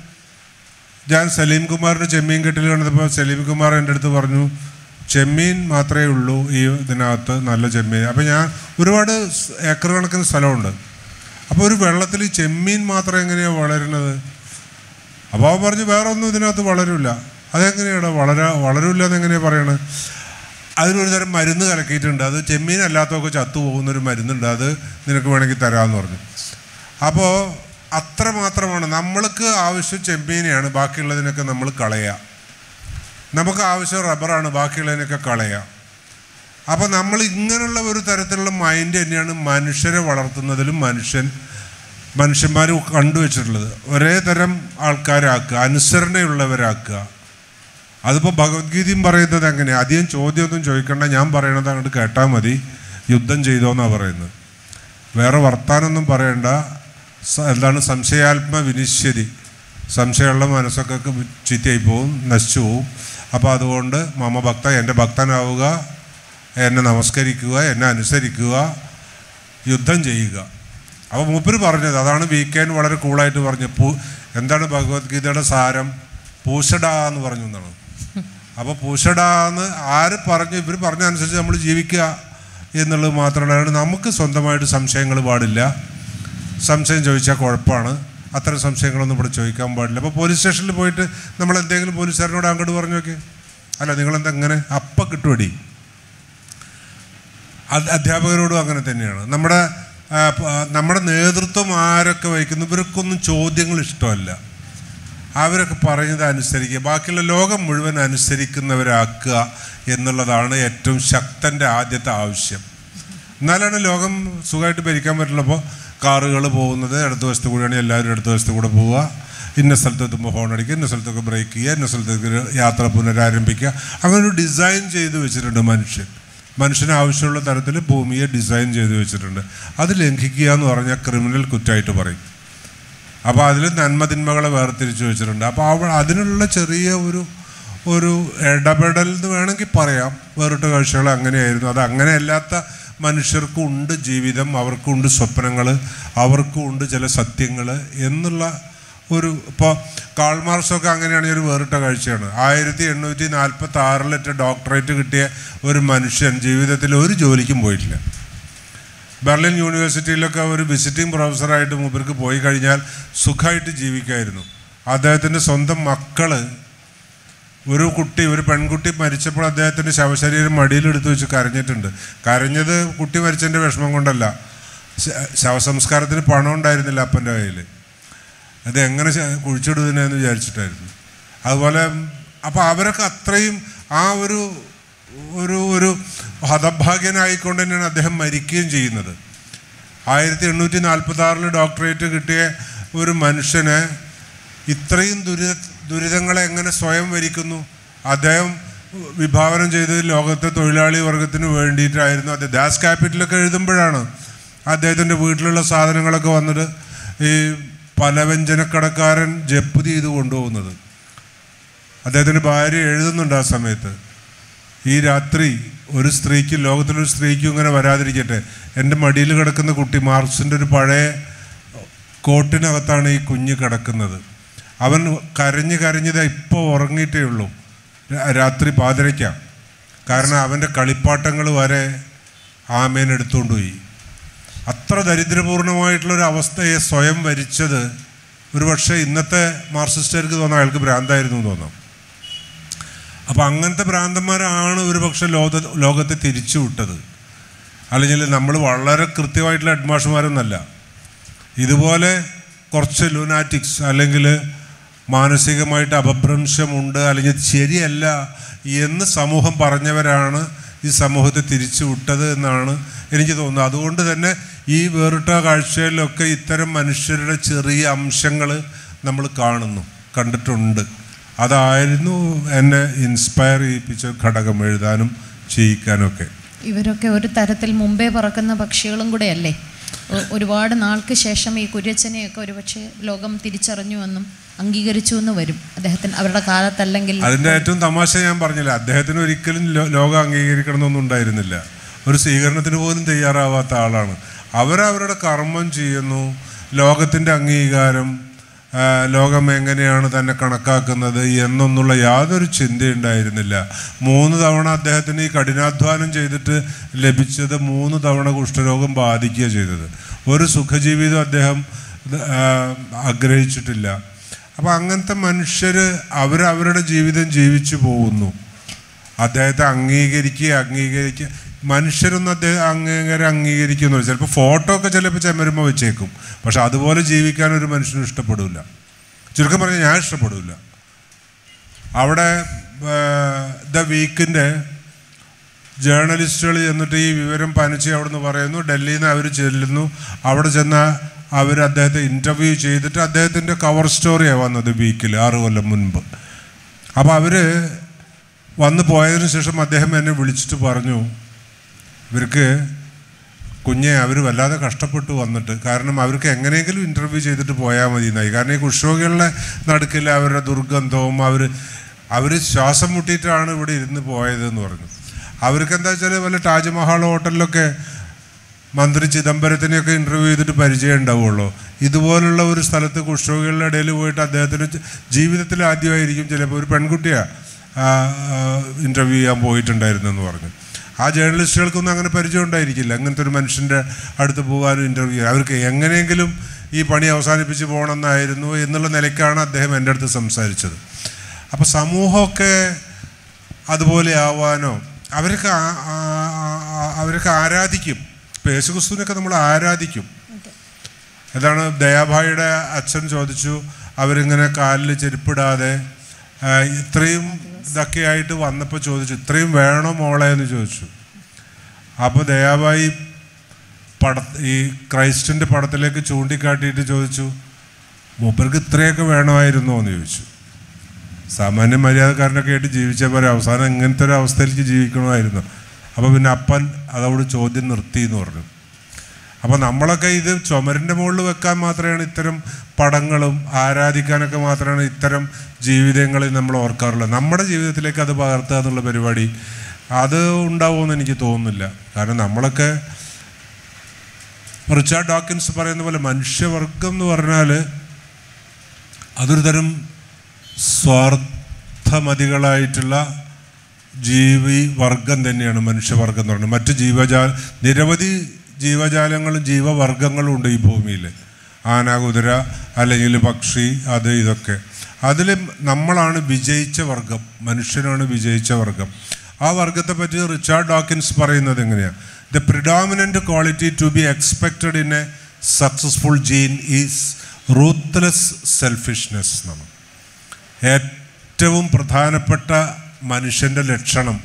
ഞാൻ സലീം കുമാറിന് ചെമ്മീൻ കെട്ടിൽ കണ്ടപ്പോൾ സലീം കുമാർ എൻ്റെ അടുത്ത് പറഞ്ഞു ചെമ്മീൻ മാത്രമേ ഉള്ളൂ ഈ ഇതിനകത്ത് നല്ല ചെമ്മീൻ അപ്പം ഞാൻ ഒരുപാട് സ് ഏക്കർ കണക്കിന് സ്ഥലമുണ്ട് അപ്പോൾ ഒരു വെള്ളത്തിൽ ഈ ചെമ്മീൻ മാത്രം എങ്ങനെയാണ് വളരുന്നത് അപ്പോൾ അവൻ പറഞ്ഞു വേറെ ഒന്നും ഇതിനകത്ത് വളരില്ല അതെങ്ങനെയാണ് വളര വളരില്ല എന്നെങ്ങനെയാണ് പറയണത് അതിനൊരു തരം മരുന്ന് കലക്കിയിട്ടുണ്ട് അത് ചെമ്മീൻ അല്ലാത്തതൊക്കെ ചത്തു പോകുന്നൊരു മരുന്നുണ്ട് അത് നിനക്ക് വേണമെങ്കിൽ തരാമെന്ന് പറഞ്ഞു അപ്പോൾ അത്ര മാത്രമാണ് നമ്മൾക്ക് ആവശ്യം ചെമ്മീനെയാണ് ബാക്കിയുള്ളതിനൊക്കെ നമ്മൾ കളയുക നമുക്ക് ആവശ്യം റബ്ബറാണ് ബാക്കിയുള്ളതിനൊക്കെ കളയുക അപ്പോൾ നമ്മൾ ഇങ്ങനെയുള്ള ഒരു തരത്തിലുള്ള മൈൻഡ് തന്നെയാണ് മനുഷ്യരെ വളർത്തുന്നതിലും മനുഷ്യൻ മനുഷ്യന്മാർ കണ്ടുവച്ചിട്ടുള്ളത് ഒരേ തരം ആൾക്കാരാക്കുക അനുസരണയുള്ളവരാക്കുക അതിപ്പോൾ ഭഗവത്ഗീതയും പറയുന്നത് എങ്ങനെയാണ് അധികം ചോദ്യമൊന്നും ചോദിക്കണ്ട ഞാൻ പറയണത് അങ്ങോട്ട് കേട്ടാൽ മതി യുദ്ധം ചെയ്തോന്നാണ് പറയുന്നത് വേറെ വർത്താനൊന്നും പറയണ്ട സ- എന്താണ് സംശയാത്മ വിനിശ്യതി സംശയമുള്ള മനസ്സൊക്കെ ചീത്തയായി പോവും നശിച്ചു പോവും അപ്പോൾ അതുകൊണ്ട് മമ ഭക്ത എൻ്റെ ഭക്തനാവുക എന്നെ നമസ്കരിക്കുക എന്നെ അനുസരിക്കുക യുദ്ധം ചെയ്യുക അപ്പോൾ മൂപ്പര് പറഞ്ഞത് അതാണ് വീക്കേൻ വളരെ കൂളായിട്ട് പറഞ്ഞത് പൂ എന്താണ് ഭഗവത്ഗീതയുടെ സാരം പൂഷട എന്ന് പറഞ്ഞു എന്നാണ് അപ്പോൾ പൂഷട എന്ന് ആര് പറഞ്ഞു ഇവർ പറഞ്ഞ അനുസരിച്ച് നമ്മൾ ജീവിക്കുക എന്നുള്ളത് മാത്രമല്ല നമുക്ക് സ്വന്തമായിട്ട് സംശയങ്ങൾ പാടില്ല സംശയം ചോദിച്ചാൽ കുഴപ്പമാണ് അത്തരം സംശയങ്ങളൊന്നും ഇവിടെ ചോദിക്കാൻ പാടില്ല അപ്പോൾ പോലീസ് സ്റ്റേഷനിൽ പോയിട്ട് നമ്മൾ എന്തെങ്കിലും പോലീസുകാരനോട് അങ്ങോട്ട് പറഞ്ഞു നോക്കി അല്ല നിങ്ങളെന്താ എങ്ങനെ അപ്പം കിട്ടുമടി അത് അധ്യാപകരോടും അങ്ങനെ തന്നെയാണ് നമ്മുടെ ആ, പ- ആ, നമ്മുടെ നേതൃത്വം ആരൊക്കെ വഹിക്കുന്നു ഇവർക്കൊന്നും ചോദ്യങ്ങൾ ഇഷ്ടമല്ല അവരൊക്കെ പറയുന്നത് അനുസരിക്കുക ബാക്കിയുള്ള ലോകം മുഴുവൻ അനുസരിക്കുന്നവരാക്കുക എന്നുള്ളതാണ് ഏറ്റവും ശക്തൻ്റെ ആദ്യത്തെ ആവശ്യം എന്നാലാണ് ലോകം സുഖമായിട്ട് ഭരിക്കാൻ പറ്റുള്ളപ്പോൾ കാറുകൾ പോകുന്നത് ഇടത് വശത്ത് കൂടിയാണെങ്കിൽ എല്ലാവരും ഇടത് വശത്ത് കൂടെ പോവുക ഇന്ന സ്ഥലത്ത് എത്തുമ്പോൾ ഹോൺ അടിക്കുക ഇന്ന സ്ഥലത്തൊക്കെ ബ്രേക്ക് ചെയ്യുക ഇന്ന സ്ഥലത്തേക്ക് യാത്ര പുനരാരംഭിക്കുക അങ്ങനെ ഒരു ഡിസൈൻ ചെയ്ത് വെച്ചിട്ടുണ്ട് മനുഷ്യൻ മനുഷ്യന് ആവശ്യമുള്ള തരത്തിൽ ഭൂമിയെ ഡിസൈൻ ചെയ്ത് വെച്ചിട്ടുണ്ട് അത് ലംഘിക്കുക എന്ന് പറഞ്ഞാൽ ക്രിമിനൽ കുറ്റമായിട്ട് പറയും അപ്പോൾ അതിൽ നന്മതിന്മകളെ വേർതിരിച്ച് വെച്ചിട്ടുണ്ട് അപ്പോൾ അവ അതിനുള്ള ചെറിയ ഒരു ഒരു ഇടപെടൽ എന്ന് വേണമെങ്കിൽ പറയാം വേറിട്ട കാഴ്ചകൾ അങ്ങനെയായിരുന്നു അത് അങ്ങനെ അല്ലാത്ത മനുഷ്യർക്കും ഉണ്ട് ജീവിതം അവർക്കും ഉണ്ട് സ്വപ്നങ്ങൾ അവർക്കും ഉണ്ട് ചില സത്യങ്ങൾ എന്നുള്ള ഒരു ഇപ്പോൾ കാൾമാർക്സൊക്കെ അങ്ങനെയാണെങ്കിൽ ഒരു വേറിട്ട കാഴ്ചയാണ് ആയിരത്തി എണ്ണൂറ്റി നാൽപ്പത്തി ആറിലിട്ട് ഡോക്ടറേറ്റ് കിട്ടിയ ഒരു മനുഷ്യൻ ജീവിതത്തിൽ ഒരു ജോലിക്കും പോയിട്ടില്ല ബെർലിൻ യൂണിവേഴ്സിറ്റിയിലൊക്കെ ഒരു വിസിറ്റിംഗ് പ്രൊഫസറായിട്ട് മൂപ്പർക്ക് പോയി കഴിഞ്ഞാൽ സുഖമായിട്ട് ജീവിക്കായിരുന്നു അദ്ദേഹത്തിൻ്റെ സ്വന്തം മക്കള് ഒരു കുട്ടി ഒരു പെൺകുട്ടി മരിച്ചപ്പോൾ അദ്ദേഹത്തിൻ്റെ ശവശരീരം മടിയിലെടുത്ത് വെച്ച് കരഞ്ഞിട്ടുണ്ട് കരഞ്ഞത് കുട്ടി മരിച്ചതിൻ്റെ വിഷമം കൊണ്ടല്ല ശ- ശവസംസ്കാരത്തിന് പണം ഉണ്ടായിരുന്നില്ല അപ്പൻ്റെ കയ്യിൽ അത് എങ്ങനെ ശ- കുഴിച്ചിടുന്നതെന്ന് വിചാരിച്ചിട്ടായിരുന്നു അതുപോലെ അപ്പോൾ അവരൊക്കെ അത്രയും ആ ഒരു ഒരു ഒരു ഹതഭാഗ്യനായിക്കൊണ്ട് തന്നെയാണ് അദ്ദേഹം മരിക്കുകയും ചെയ്യുന്നത് ആയിരത്തി എണ്ണൂറ്റി നാൽപ്പത്തി ആറിൽ ഡോക്ടറേറ്റ് കിട്ടിയ ഒരു മനുഷ്യന് ഇത്രയും ദുരിത ദുരിതങ്ങളെ എങ്ങനെ സ്വയം വരിക്കുന്നു അദ്ദേഹം വിഭാവനം ചെയ്തത് ലോകത്തെ തൊഴിലാളി വർഗത്തിന് വേണ്ടിയിട്ടായിരുന്നു അത് ദാസ് ക്യാപിറ്റലൊക്കെ എഴുതുമ്പോഴാണ് അദ്ദേഹത്തിൻ്റെ വീട്ടിലുള്ള സാധനങ്ങളൊക്കെ വന്നിട്ട് ഈ പലവ്യഞ്ജനക്കടക്കാരൻ ജപ്തി ചെയ്ത് കൊണ്ടുപോകുന്നത് അദ്ദേഹത്തിൻ്റെ ഭാര്യ എഴുതുന്നുണ്ട് ആ സമയത്ത് ഈ രാത്രി ഒരു സ്ത്രീക്ക് ലോകത്തിലൊരു സ്ത്രീക്കും ഇങ്ങനെ വരാതിരിക്കട്ടെ എൻ്റെ മടിയിൽ കിടക്കുന്ന കുട്ടി മാർക്സിൻ്റെ ഒരു പഴയ കോട്ടിനകത്താണ് ഈ കുഞ്ഞ് കിടക്കുന്നത് അവൻ കരഞ്ഞ് കരഞ്ഞത് ഇപ്പോൾ ഉറങ്ങിയിട്ടേ ഉള്ളൂ രാ- രാത്രി പാതിരയ്ക്കാം കാരണം അവൻ്റെ കളിപ്പാട്ടങ്ങൾ വരെ ആമേൻ എടുത്തുകൊണ്ട് പോയി അത്ര ദരിദ്രപൂർണമായിട്ടുള്ളൊരു അവസ്ഥയെ സ്വയം വരിച്ചത് ഒരു പക്ഷേ ഇന്നത്തെ മാർക്സിസ്റ്റുകാർക്ക് തോന്നാം അയാൾക്ക് ഭ്രാന്തായിരുന്നു എന്ന് തോന്നാം അപ്പം അങ്ങനത്തെ ഭ്രാന്തന്മാരാണ് ഒരു പക്ഷേ ലോക ലോകത്തെ തിരിച്ചു വിട്ടത് അല്ലെങ്കിൽ നമ്മൾ വളരെ കൃത്യമായിട്ടുള്ള ഹെഡ്മാഷുമാരൊന്നല്ല ഇതുപോലെ കുറച്ച് ലുനാറ്റിക്സ് അല്ലെങ്കിൽ മാനസികമായിട്ട് അപഭ്രംശമുണ്ട് അല്ലെങ്കിൽ ശരിയല്ല എന്ന് സമൂഹം പറഞ്ഞവരാണ് ഈ സമൂഹത്തെ തിരിച്ചു വിട്ടത് എന്നാണ് എനിക്ക് തോന്നുന്നത് അതുകൊണ്ട് തന്നെ ഈ വേറിട്ട കാഴ്ചയിലൊക്കെ ഇത്തരം മനുഷ്യരുടെ ചെറിയ അംശങ്ങൾ നമ്മൾ കാണുന്നു കണ്ടിട്ടുണ്ട് അതായിരുന്നു എന്നെ ഇൻസ്പയർ ചെയ്യിപ്പിച്ച ഘടകം എഴുതാനും ചെയ്യിക്കാനും ഒക്കെ ഇവരൊക്കെ ഒരു തരത്തിൽ മുമ്പേ പറക്കുന്ന പക്ഷികളും കൂടെയല്ലേ ഒ- ഒരുപാട് നാൾക്ക് ശേഷം ഈ കുര്യച്ചനെയൊക്കെ ഒരുപക്ഷെ ലോകം തിരിച്ചറിഞ്ഞു എന്നും അംഗീകരിച്ചു എന്ന് വരും അദ്ദേഹത്തിന് അവരുടെ കാലത്തല്ലെങ്കിൽ അതിൻ്റെ ഏറ്റവും തമാശ ഞാൻ പറഞ്ഞില്ല അദ്ദേഹത്തിന് ഒരിക്കലും ലോ- ലോകം അംഗീകരിക്കണമെന്നൊന്നും ഉണ്ടായിരുന്നില്ല ഒരു സ്വീകരണത്തിന് പോലും തയ്യാറാവാത്ത ആളാണ് അവരവരുടെ കർമ്മം ചെയ്യുന്നു ലോകത്തിൻ്റെ അംഗീകാരം ആ, ലോകം എങ്ങനെയാണ് തന്നെ കണക്കാക്കുന്നത് എന്നൊന്നുള്ള യാതൊരു ചിന്തയുണ്ടായിരുന്നില്ല മൂന്ന് തവണ അദ്ദേഹത്തിന് ഈ കഠിനാധ്വാനം ചെയ്തിട്ട് ലഭിച്ചത് മൂന്ന് തവണ കുഷ്ഠരോഗം ബാധിക്കുക ചെയ്തത് ഒരു സുഖജീവിതം അദ്ദേഹം ആ, ആഗ്രഹിച്ചിട്ടില്ല അപ്പം അങ്ങനത്തെ മനുഷ്യർ അവരവരുടെ ജീവിതം ജീവിച്ചു പോകുന്നു അദ്ദേഹത്തെ അംഗീകരിക്കുക അംഗീകരിക്കുക മനുഷ്യരൊന്നും അദ്ദേഹം അംഗീകാരം അംഗീകരിക്കുന്നു ചിലപ്പോൾ ഫോട്ടോ ഒക്കെ ചിലപ്പോൾ ചെമ്മരുമ്പ വെച്ചേക്കും പക്ഷെ അതുപോലെ ജീവിക്കാൻ ഒരു മനുഷ്യനും ഇഷ്ടപ്പെടില്ല ചുരുക്കം പറഞ്ഞാൽ ഞാൻ ഇഷ്ടപ്പെടില്ല അവിടെ ദ വീക്കിൻ്റെ ജേർണലിസ്റ്റുകൾ ചെന്നിട്ട് ഈ വിവരം പനിച്ച് അവിടുന്ന് പറയുന്നു ഡൽഹിയിൽ നിന്ന് അവർ ചെല്ലുന്നു അവിടെ ചെന്ന അവർ അദ്ദേഹത്തെ ഇൻ്റർവ്യൂ ചെയ്തിട്ട് അദ്ദേഹത്തിൻ്റെ കവർ സ്റ്റോറിയാണ് വന്നത് വീക്കിൽ ആറ് കൊല്ലം മുൻപ് അപ്പോൾ അവർ വന്ന് പോയതിനു ശേഷം അദ്ദേഹം എന്നെ വിളിച്ചിട്ട് പറഞ്ഞു ഇവർക്ക് കുഞ്ഞെ അവർ വല്ലാതെ കഷ്ടപ്പെട്ടു വന്നിട്ട് കാരണം അവർക്ക് എങ്ങനെയെങ്കിലും ഇൻ്റർവ്യൂ ചെയ്തിട്ട് പോയാൽ മതി എന്നായി കാരണം ഈ കുഷ്ഠരോഗികളുടെ നടുക്കിൽ അവരുടെ ദുർഗന്ധവും അവർ അവർ ശ്വാസം മുട്ടിയിട്ടാണ് ഇവിടെ ഇരുന്ന് പോയതെന്ന് പറഞ്ഞു അവർക്ക് എന്താ വെച്ചാൽ വല്ല താജ്മഹൽ ഹോട്ടലിലൊക്കെ മന്ത്രി ചിദംബരത്തിനെയൊക്കെ ഇൻ്റർവ്യൂ ചെയ്തിട്ട് പരിചയം ഉണ്ടാവുള്ളൂ ഇതുപോലുള്ള ഒരു സ്ഥലത്ത് കുഷ്ഠരോഗികളുടെ ഇടയിൽ പോയിട്ട് അദ്ദേഹത്തിന് ജീവിതത്തിൽ ആദ്യമായിരിക്കും ചിലപ്പോൾ ഒരു പെൺകുട്ടിയാണ് ഇൻ്റർവ്യൂ ചെയ്യാൻ പോയിട്ടുണ്ടായിരുന്നെന്ന് പറഞ്ഞു ആ ജേർണലിസ്റ്റുകൾക്കൊന്നും അങ്ങനെ പരിചയം ഉണ്ടായിരിക്കില്ല അങ്ങനത്തെ ഒരു മനുഷ്യൻ്റെ അടുത്ത് പോകാനും ഇൻ്റർവ്യൂ ചെയ്യാൻ അവർക്ക് എങ്ങനെയെങ്കിലും ഈ പണി അവസാനിപ്പിച്ച് പോകണമെന്നായിരുന്നു എന്നുള്ള നിലയ്ക്കാണ് അദ്ദേഹം എൻ്റെ അടുത്ത് സംസാരിച്ചത് അപ്പോൾ സമൂഹമൊക്കെ അതുപോലെ ആവാനോ അവരൊക്കെ ആ- ആ- ആ- അവരൊക്കെ ആരാധിക്കും ഇപ്പോൾ യേശുക്രിസ്തുവിനൊക്കെ നമ്മൾ ആരാധിക്കും അതാണ് ദയാഭായിയുടെ അച്ഛൻ ചോദിച്ചു അവരിങ്ങനെ കാലിൽ ചെരുപ്പിടാതെ ആ, ഇത്രയും ഇതൊക്കെ ആയിട്ട് വന്നപ്പോൾ ചോദിച്ചു ഇത്രയും വേണോ മോളെ എന്ന് ചോദിച്ചു അപ്പോൾ ദയാഭായി പട ഈ ക്രൈസ്റ്റിൻ്റെ പടത്തിലേക്ക് ചൂണ്ടിക്കാട്ടിയിട്ട് ചോദിച്ചു മൂപ്പർക്ക് ഇത്രയൊക്കെ വേണമായിരുന്നോ എന്ന് ചോദിച്ചു സാമാന്യ മര്യാദക്കാരനൊക്കെ ആയിട്ട് ജീവിച്ച പോലെ അവസാനം ഇങ്ങനത്തെ ഒരു അവസ്ഥയിലേക്ക് ജീവിക്കണമായിരുന്നു അപ്പോൾ പിന്നെ അപ്പൻ അതവിടെ ചോദ്യം നിർത്തി എന്ന് പറഞ്ഞു അപ്പോൾ നമ്മളൊക്കെ ഇത് ചുമരിൻ്റെ മുകളിൽ വെക്കാൻ മാത്രമാണ് ഇത്തരം പടങ്ങളും ആരാധിക്കാനൊക്കെ മാത്രമാണ് ഇത്തരം ജീവിതങ്ങളിൽ നമ്മൾ ഓർക്കാറുള്ളത് നമ്മുടെ ജീവിതത്തിലേക്ക് അത് പകർത്തുക എന്നുള്ള പരിപാടി അത് ഉണ്ടാവുമെന്ന് എനിക്ക് തോന്നുന്നില്ല കാരണം നമ്മളൊക്കെ റിച്ചാർഡ് ഡോക്കിൻസ് പറയുന്ന പോലെ മനുഷ്യവർഗം എന്ന് പറഞ്ഞാൽ അതൊരു തരം സ്വാർത്ഥമതികളായിട്ടുള്ള ജീവി വർഗം തന്നെയാണ് മനുഷ്യവർഗം എന്ന് പറയുന്നത് മറ്റ് ജീവജാല നിരവധി ജീവജാലങ്ങളും ജീവവർഗങ്ങളും ഉണ്ട് ഈ ഭൂമിയിൽ ആന കുതിര അല്ലെങ്കിൽ പക്ഷി അത് ഇതൊക്കെ അതിൽ നമ്മളാണ് വിജയിച്ച വർഗം മനുഷ്യനാണ് വിജയിച്ച വർഗം ആ വർഗത്തെ പറ്റി റിച്ചാർഡ് ഡോക്കിൻസ് പറയുന്നത് എങ്ങനെയാണ് the predominant quality to be expected in a successful gene is ruthless selfishness എന്നാണ് ഏറ്റവും പ്രധാനപ്പെട്ട മനുഷ്യൻ്റെ ലക്ഷണം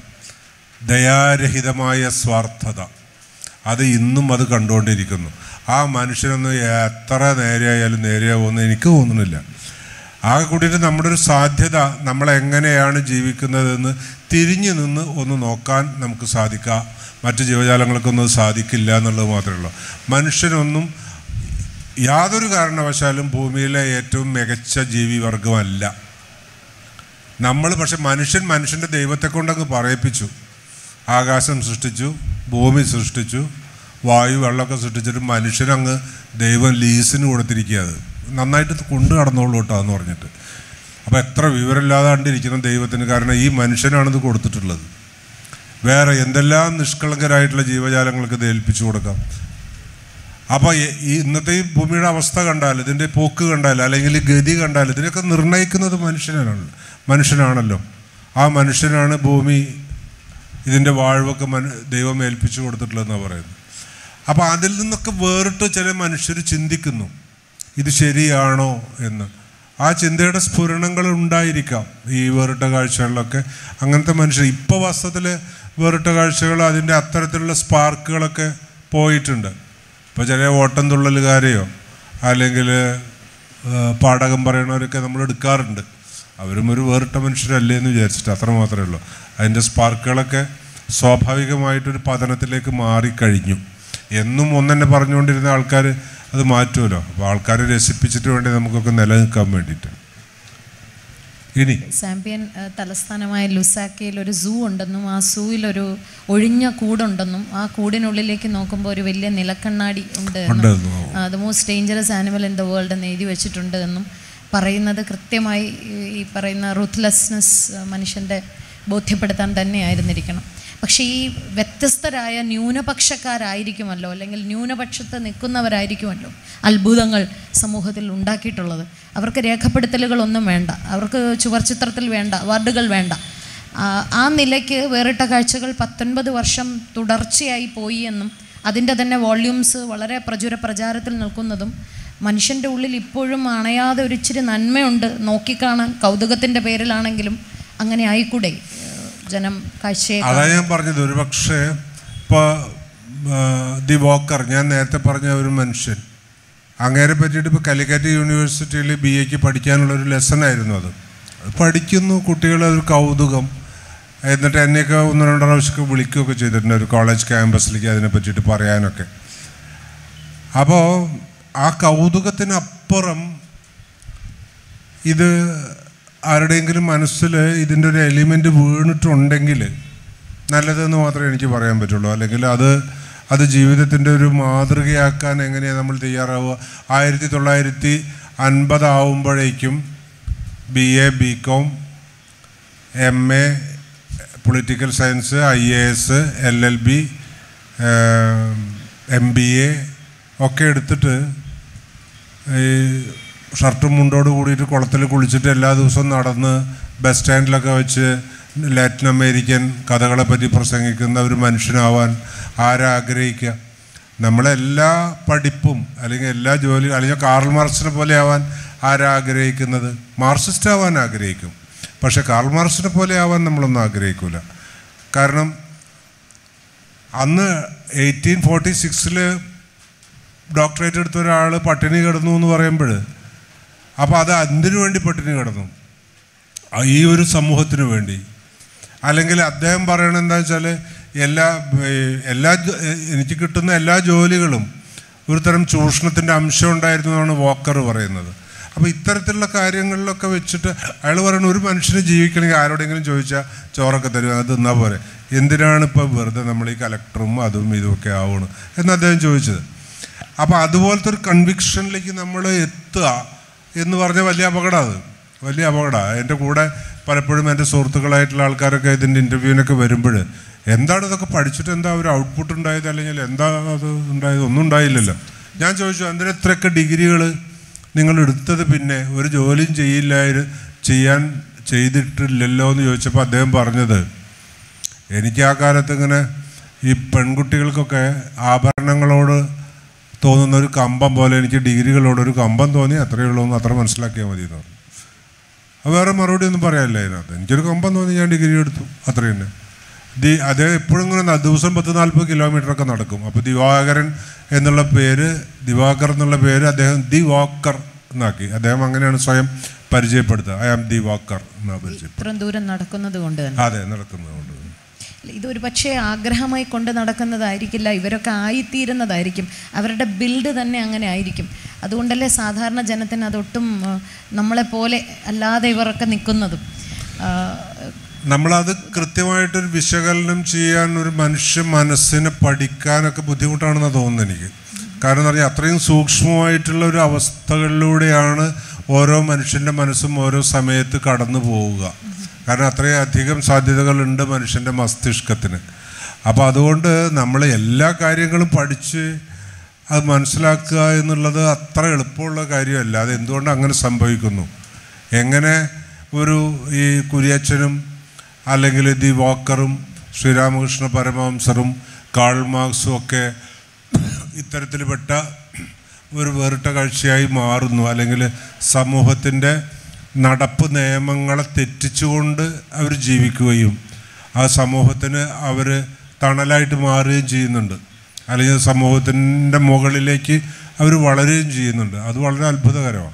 ദയാരഹിതമായ സ്വാർത്ഥത അത് ഇന്നും അത് കണ്ടുകൊണ്ടിരിക്കുന്നു ആ മനുഷ്യനൊന്ന് എത്ര നേരെയായാലും നേരെയാവുമെന്ന് എനിക്ക് തോന്നുന്നില്ല ആകെ കൂടിയിട്ട് നമ്മുടെ ഒരു സാധ്യത നമ്മൾ എങ്ങനെയാണ് ജീവിക്കുന്നതെന്ന് തിരിഞ്ഞു നിന്ന് ഒന്ന് നോക്കാൻ നമുക്ക് സാധിക്കാം മറ്റ് ജീവജാലങ്ങൾക്കൊന്നും അത് സാധിക്കില്ല എന്നുള്ളത് മാത്രമേ ഉള്ളൂ മനുഷ്യനൊന്നും യാതൊരു കാരണവശാലും ഭൂമിയിലെ ഏറ്റവും മികച്ച ജീവി വർഗമല്ല നമ്മൾ പക്ഷെ മനുഷ്യൻ മനുഷ്യൻ്റെ ദൈവത്തെ കൊണ്ടങ്ങ് പറയിപ്പിച്ചു ആകാശം സൃഷ്ടിച്ചു ഭൂമി സൃഷ്ടിച്ചു വായു വെള്ളമൊക്കെ സൃഷ്ടിച്ചിട്ട് മനുഷ്യനങ്ങ് ദൈവം ലീസിന് കൊടുത്തിരിക്കുക അത് നന്നായിട്ട് കൊണ്ടു കടന്നോളൂ കേട്ടോ എന്ന് പറഞ്ഞിട്ട് അപ്പോൾ എത്ര വിവരമില്ലാതെ കണ്ടിരിക്കുന്ന ദൈവത്തിന് കാരണം ഈ മനുഷ്യനാണിത് കൊടുത്തിട്ടുള്ളത് വേറെ എന്തെല്ലാം നിഷ്കളങ്കരായിട്ടുള്ള ജീവജാലങ്ങൾക്ക് ഇത് ഏൽപ്പിച്ചു കൊടുക്കാം അപ്പോൾ ഈ ഇന്നത്തെ ഈ ഭൂമിയുടെ അവസ്ഥ കണ്ടാൽ ഇതിൻ്റെ പോക്ക് കണ്ടാൽ അല്ലെങ്കിൽ ഗതി കണ്ടാൽ ഇതിനൊക്കെ നിർണ്ണയിക്കുന്നത് മനുഷ്യനാണ് മനുഷ്യനാണല്ലോ ആ മനുഷ്യനാണ് ഭൂമി ഇതിൻ്റെ വാഴ്വൊക്കെ മനു ദൈവം ഏൽപ്പിച്ചു കൊടുത്തിട്ടുള്ളതെന്നാണ് പറയുന്നത് അപ്പോൾ അതിൽ നിന്നൊക്കെ വേറിട്ട് ചില മനുഷ്യർ ചിന്തിക്കുന്നു ഇത് ശരിയാണോ എന്ന് ആ ചിന്തയുടെ സ്ഫുരണങ്ങൾ ഉണ്ടായിരിക്കാം ഈ വേറിട്ട കാഴ്ചകളിലൊക്കെ അങ്ങനത്തെ മനുഷ്യർ ഇപ്പോൾ വാസ്തവത്തിൽ വേറിട്ട കാഴ്ചകൾ അതിൻ്റെ അത്തരത്തിലുള്ള സ്പാർക്കുകളൊക്കെ പോയിട്ടുണ്ട് ഇപ്പോൾ ചില ഓട്ടം തുള്ളലുകാരെയോ അല്ലെങ്കിൽ പാടകം പറയണവരൊക്കെ നമ്മൾ എടുക്കാറുണ്ട് അവരും ഒരു വേറിട്ട മനുഷ്യരല്ലേ എന്ന് വിചാരിച്ചിട്ട് അത്ര മാത്രമേ ഉള്ളൂ അതിൻ്റെ സ്പാർക്കുകളൊക്കെ സ്വാഭാവികമായിട്ടൊരു പതനത്തിലേക്ക് മാറിക്കഴിഞ്ഞു എന്നും ഒന്നെന്നെ പറഞ്ഞുകൊണ്ടിരുന്ന ആൾക്കാർ അത് മാറ്റുമല്ലോ അപ്പോൾ ആൾക്കാരെ രസിപ്പിച്ചിട്ട് വേണ്ടി നമുക്കൊക്കെ നിലനിൽക്കാൻ വേണ്ടിയിട്ട് ഇനി സാമ്പിയൻ ഏഹ്, തലസ്ഥാനമായ ലുസാക്കയിൽ ഒരു സൂ ഉണ്ടെന്നും ആ സൂവിൽ ഒരു ഒഴിഞ്ഞ കൂടുണ്ടെന്നും ആ കൂടിനുള്ളിലേക്ക് നോക്കുമ്പോൾ ഒരു വലിയ നിലക്കണ്ണാടി ഉണ്ട് എന്നും ഉണ്ടെന്നോ? The most dangerous animal in the world എന്ന് എഴുതി വെച്ചിട്ടുണ്ട് എന്നും പറയുന്നത് കൃത്യമായി ഈ- ഈ പറയുന്ന റുത്ത്ലെസ്നെസ് മനുഷ്യൻ്റെ ബോധ്യപ്പെടുത്താൻ തന്നെയായിരുന്നിരിക്കണം പക്ഷേ ഈ വ്യത്യസ്തരായ ന്യൂനപക്ഷക്കാരായിരിക്കുമല്ലോ അല്ലെങ്കിൽ ന്യൂനപക്ഷത്ത് നിൽക്കുന്നവരായിരിക്കുമല്ലോ അത്ഭുതങ്ങൾ സമൂഹത്തിൽ ഉണ്ടാക്കിയിട്ടുള്ളത് അവർക്ക് രേഖപ്പെടുത്തലുകളൊന്നും വേണ്ട അവർക്ക് ചുവർച്ചിത്രത്തിൽ വേണ്ട അവാർഡുകൾ വേണ്ട ആ, ആ നിലയ്ക്ക് വേറിട്ട കാഴ്ചകൾ പത്തൊൻപത് വർഷം തുടർച്ചയായി പോയി എന്നും അതിൻ്റെ തന്നെ വോള്യൂംസ് വളരെ പ്രചുര പ്രചാരത്തിൽ നിൽക്കുന്നതും മനുഷ്യൻ്റെ ഉള്ളിൽ ഇപ്പോഴും അണയാതെ ഒരു ഇച്ചിരി നന്മയുണ്ട് നോക്കിക്കാണാൻ കൗതുകത്തിൻ്റെ പേരിലാണെങ്കിലും അങ്ങനെ ആയിക്കൂടെ ഏഹ് ജനം കാഴ്ചയെ അതാ ഞാൻ പറഞ്ഞത് ഒരു പക്ഷേ ഇപ്പോൾ ദി വോക്കർ ഞാൻ നേരത്തെ പറഞ്ഞ ഒരു മനുഷ്യൻ അങ്ങേരെ പറ്റിയിട്ട് ഇപ്പോൾ കാലിക്കറ്റ് യൂണിവേഴ്സിറ്റിയിൽ ബി എക്ക് പഠിക്കാനുള്ള ഒരു ലെസൺ ആയിരുന്നു അത് അത് പഠിക്കുന്നു കുട്ടികളെ ഒരു കൗതുകം എന്നിട്ട് എന്നെയൊക്കെ ഒന്ന് രണ്ട് പ്രാവശ്യമൊക്കെ വിളിക്കുകയൊക്കെ ചെയ്തിട്ടുണ്ട് ഒരു കോളേജ് ക്യാമ്പസിലേക്ക് അതിനെ പറ്റിയിട്ട് പറയാനൊക്കെ അപ്പോൾ ആ കൗതുകത്തിനപ്പുറം ഇത് ആരുടെയെങ്കിലും മനസ്സിൽ ഇതിൻ്റെ ഒരു എലിമെൻ്റ് വീണിട്ടുണ്ടെങ്കിൽ നല്ലതെന്ന് മാത്രമേ എനിക്ക് പറയാൻ പറ്റുള്ളൂ അല്ലെങ്കിൽ അത് അത് ജീവിതത്തിൻ്റെ ഒരു മാതൃകയാക്കാൻ എങ്ങനെയാണ് നമ്മൾ തയ്യാറാവുക ആയിരത്തി തൊള്ളായിരത്തി അൻപതാവുമ്പോഴേക്കും B A B com M A political science I A S L L B M B A ഒക്കെ എടുത്തിട്ട് ഈ ഷർട്ടും മുണ്ടോട് കൂടിയിട്ട് കുളത്തിൽ കുളിച്ചിട്ട് എല്ലാ ദിവസവും നടന്ന് ബസ് സ്റ്റാൻഡിലൊക്കെ വെച്ച് ലാറ്റിൻ അമേരിക്കൻ കഥകളെ പറ്റി പ്രസംഗിക്കുന്ന ഒരു മനുഷ്യനാവാൻ ആരാഗ്രഹിക്കുക നമ്മളെല്ലാ പഠിപ്പും അല്ലെങ്കിൽ എല്ലാ ജോലി അല്ലെങ്കിൽ കാർൽ മാർക്സിനെ പോലെ ആവാൻ ആരാഗ്രഹിക്കുന്നത് മാർക്സിസ്റ്റ് ആവാൻ ആഗ്രഹിക്കും പക്ഷെ കാർൽ മാർക്സിനെ പോലെ ആവാൻ നമ്മളൊന്നും ആഗ്രഹിക്കില്ല കാരണം അന്ന് എയ്റ്റീൻ ഫോർട്ടി സിക്സിൽ ഡോക്ടറേറ്റ് എടുത്ത ഒരാൾ പട്ടിണി കിടന്നു എന്ന് പറയുമ്പോൾ അപ്പോൾ അത് എന്തിനു വേണ്ടി പട്ടിണി കിടന്നു ആ ഈ ഒരു സമൂഹത്തിന് വേണ്ടി അല്ലെങ്കിൽ അദ്ദേഹം പറയണത് എന്താ വെച്ചാൽ എല്ലാ ഏർ, എല്ലാ ജോ- ഏർ, എനിക്ക് കിട്ടുന്ന എല്ലാ ജോലികളും ഒരു തരം ചൂഷണത്തിൻ്റെ അംശം ഉണ്ടായിരുന്നു എന്നാണ് വോക്കർ പറയുന്നത് അപ്പോൾ ഇത്തരത്തിലുള്ള കാര്യങ്ങളിലൊക്കെ വെച്ചിട്ട് അയാൾ പറയുന്ന ഒരു മനുഷ്യന് ജീവിക്കണമെങ്കിൽ ആരോടെങ്കിലും ചോദിച്ചാൽ ചോറൊക്കെ തരും അത് തിന്നാൽ പോരെ എന്തിനാണ് ഇപ്പോൾ വെറുതെ നമ്മൾ ഈ കലക്ടറും അതും ഇതുമൊക്കെ ആവണം എന്ന് അദ്ദേഹം ചോദിച്ചത് അപ്പോൾ അതുപോലത്തെ ഒരു കൺവിക്ഷനിലേക്ക് നമ്മൾ എത്തുക എന്ന് പറഞ്ഞ വലിയ അപകടം അത് വലിയ അപകടമാണ് എൻ്റെ കൂടെ പലപ്പോഴും എൻ്റെ സുഹൃത്തുക്കളായിട്ടുള്ള ആൾക്കാരൊക്കെ ഇതിൻ്റെ ഇൻ്റർവ്യൂവിനൊക്കെ വരുമ്പോൾ എന്താണ് ഇതൊക്കെ പഠിച്ചിട്ട് എന്താ ഒരു ഔട്ട്പുട്ട് ഉണ്ടായത് അല്ലെങ്കിൽ എന്താ അത് ഉണ്ടായത് ഒന്നും ഉണ്ടായില്ലല്ലോ ഞാൻ ചോദിച്ചു എന്തിനാ ഇത്രയൊക്കെ ഡിഗ്രികൾ നിങ്ങൾ എടുത്തത് പിന്നെ ഒരു ജോലിയും ചെയ്യില്ലായിരുന്നു ചെയ്യാൻ ചെയ്തിട്ടില്ലല്ലോ എന്ന് ചോദിച്ചപ്പോൾ അദ്ദേഹം പറഞ്ഞത് എനിക്ക് ആ കാലത്ത് ഇങ്ങനെ ഈ പെൺകുട്ടികൾക്കൊക്കെ ആഭരണങ്ങളോട് തോന്നുന്ന ഒരു കമ്പം പോലെ എനിക്ക് ഡിഗ്രികളോട് ഒരു കമ്പം തോന്നി അത്രയേ ഉള്ളൂ എന്ന് അത്ര മനസ്സിലാക്കിയാൽ മതി എന്ന് പറഞ്ഞു അത് വേറെ മറുപടി ഒന്നും പറയാനില്ല അതിനകത്ത് എനിക്കൊരു കമ്പം തോന്നി ഞാൻ ഡിഗ്രി എടുത്തു അത്ര തന്നെ ദി അദ്ദേഹം എപ്പോഴും ഇങ്ങനെ ന- ദിവസം പത്ത് നാൽപ്പത് കിലോമീറ്റർ ഒക്കെ നടക്കും അപ്പോൾ ദിവാകരൻ എന്നുള്ള പേര് ദിവാകർ എന്നുള്ള പേര് അദ്ദേഹം ദി വാക്കർ എന്നാക്കി അദ്ദേഹം അങ്ങനെയാണ് സ്വയം പരിചയപ്പെടുത്തുക ഐ ആം ദി വാക്കർ എന്നാ പരിചയം ഇത്രയും ദൂരം നടക്കുന്നത് കൊണ്ട് തന്നെ അതെ നടക്കുന്നതുകൊണ്ട് ഇതൊരു പക്ഷേ ആഗ്രഹമായി കൊണ്ട് നടക്കുന്നതായിരിക്കില്ല ഇവരൊക്കെ ആയിത്തീരുന്നതായിരിക്കും അവരുടെ ബിൽഡ് തന്നെ അങ്ങനെ ആയിരിക്കും അതുകൊണ്ടല്ലേ സാധാരണ ജനത്തിന് അതൊട്ടും ആ, നമ്മളെപ്പോലെ അല്ലാതെ ഇവരൊക്കെ നിൽക്കുന്നതും ആ, നമ്മളത് കൃത്യമായിട്ടൊരു വിശകലനം ചെയ്യാൻ ഒരു മനുഷ്യ മനസ്സിനെ പഠിക്കാനൊക്കെ ബുദ്ധിമുട്ടാണെന്ന് തോന്നുന്നു എനിക്ക് കാരണം എന്ന് പറഞ്ഞാൽ അത്രയും സൂക്ഷ്മമായിട്ടുള്ള ഒരു അവസ്ഥകളിലൂടെയാണ് ഓരോ മനുഷ്യൻ്റെ മനസ്സും ഓരോ സമയത്ത് കടന്നു പോവുക കാരണം അത്രയും അധികം സാധ്യതകളുണ്ട് മനുഷ്യൻ്റെ മസ്തിഷ്കത്തിന് അപ്പോൾ അതുകൊണ്ട് നമ്മൾ എല്ലാ കാര്യങ്ങളും പഠിച്ച് അത് മനസ്സിലാക്കുക എന്നുള്ളത് അത്ര എളുപ്പമുള്ള കാര്യമല്ല അത് എന്തുകൊണ്ട് അങ്ങനെ സംഭവിക്കുന്നു എങ്ങനെ ഒരു ഈ കുരിയച്ചനും അല്ലെങ്കിൽ ദി വാക്കറും ശ്രീരാമകൃഷ്ണ പരമഹംസറും കാൾ മാർക്സും ഒക്കെ ഇത്തരത്തിൽപ്പെട്ട ഒരു വേറിട്ട കാഴ്ചയായി മാറുന്നു അല്ലെങ്കിൽ സമൂഹത്തിൻ്റെ നടപ്പ് നിയമങ്ങളെ തെറ്റിച്ചുകൊണ്ട് അവർ ജീവിക്കുകയും ആ സമൂഹത്തിന് അവർ തണലായിട്ട് മാറുകയും ചെയ്യുന്നുണ്ട് അല്ലെങ്കിൽ സമൂഹത്തിൻ്റെ മുകളിലേക്ക് അവർ വളരുകയും ചെയ്യുന്നുണ്ട് അത് വളരെ അത്ഭുതകരമാണ്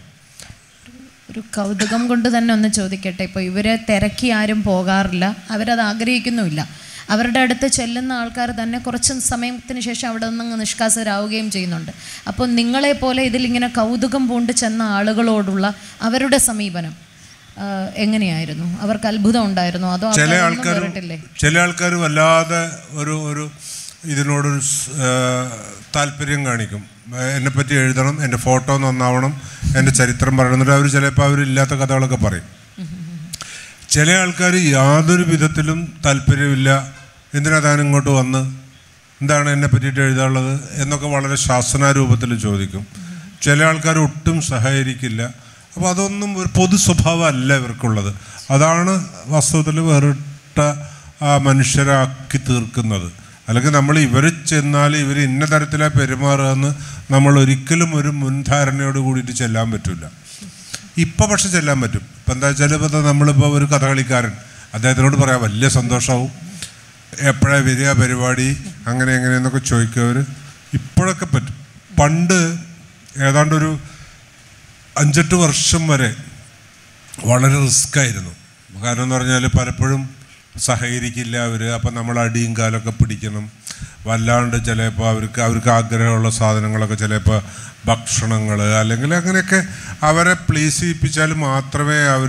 ഒരു കൗതുകം കൊണ്ട് തന്നെ ഒന്ന് ചോദിക്കട്ടെ ഇപ്പോൾ ഇവരെ തിരക്കി ആരും പോകാറില്ല അവരത് ആഗ്രഹിക്കുന്നുമില്ല അവരുടെ അടുത്ത് ചെല്ലുന്ന ആൾക്കാർ തന്നെ കുറച്ച് സമയത്തിന് ശേഷം അവിടെ നിന്ന് നിഷ്കാസരാവുകയും ചെയ്യുന്നുണ്ട് അപ്പോൾ നിങ്ങളെ പോലെ ഇതിലിങ്ങനെ കൗതുകം പൂണ്ട് ചെന്ന ആളുകളോടുള്ള അവരുടെ സമീപനം ആ, എങ്ങനെയായിരുന്നു അവർക്ക് അത്ഭുതം ഉണ്ടായിരുന്നോ അതോ ചില അതൊന്നും ആൾക്കാർ വേറിട്ടില്ലേ ചില ആൾക്കാർ വല്ലാതെ ഒരു ഒരു ഇതിനോടൊരു സ്- ആ, താല്പര്യം കാണിക്കും എന്നെ പറ്റി എഴുതണം എൻ്റെ ഫോട്ടോ നന്നാവണം എൻ്റെ ചരിത്രം പറയണം എന്നിട്ട് അവർ ചിലപ്പോൾ അവരില്ലാത്ത കഥകളൊക്കെ പറയും ചില ആൾക്കാർ യാതൊരു വിധത്തിലും താല്പര്യമില്ല എന്തിനാ താൻ ഇങ്ങോട്ട് വന്ന് എന്താണ് എന്നെ പറ്റിയിട്ട് എഴുതാനുള്ളത് എന്നൊക്കെ വളരെ ശാസനാരൂപത്തിൽ ചോദിക്കും ചില ആൾക്കാർ ഒട്ടും സഹകരിക്കില്ല അപ്പോൾ അതൊന്നും ഒരു പൊതു സ്വഭാവമല്ല ഇവർക്കുള്ളത് അതാണ് വാസ്തവത്തിൽ വേറിട്ട ആ മനുഷ്യരാക്കി തീർക്കുന്നത് അല്ലെങ്കിൽ നമ്മൾ ഇവർ ചെന്നാൽ ഇവർ ഇന്ന തരത്തിലാണ് പെരുമാറുക എന്ന് നമ്മൾ ഒരിക്കലും ഒരു മുൻധാരണയോട് കൂടിയിട്ട് ചെല്ലാൻ പറ്റില്ല ഇപ്പം പക്ഷെ ചെല്ലാൻ പറ്റും ഇപ്പം എന്താ വെച്ചാൽ ഇപ്പോൾ നമ്മളിപ്പോൾ ഒരു കഥകളിക്കാരൻ അദ്ദേഹത്തിനോട് പറയാം വലിയ സന്തോഷമാവും എപ്പോഴാണ് വരിക പരിപാടി അങ്ങനെ എങ്ങനെയെന്നൊക്കെ ചോദിക്കുക ഇപ്പോഴൊക്കെ പറ്റും പണ്ട് ഏതാണ്ടൊരു അഞ്ചെട്ട് വർഷം വരെ വളരെ റിസ്ക് ആയിരുന്നു കാരണം എന്ന് പറഞ്ഞാൽ പലപ്പോഴും സഹകരിക്കില്ല അവർ അപ്പം നമ്മൾ അടിയും കാലൊക്കെ പിടിക്കണം വല്ലാണ്ട് ചിലപ്പോൾ അവർക്ക് അവർക്ക് ആഗ്രഹമുള്ള സാധനങ്ങളൊക്കെ ചിലപ്പോൾ ഭക്ഷണങ്ങൾ അല്ലെങ്കിൽ അങ്ങനെയൊക്കെ അവരെ പ്ലീസ് ചെയ്യിപ്പിച്ചാൽ മാത്രമേ അവർ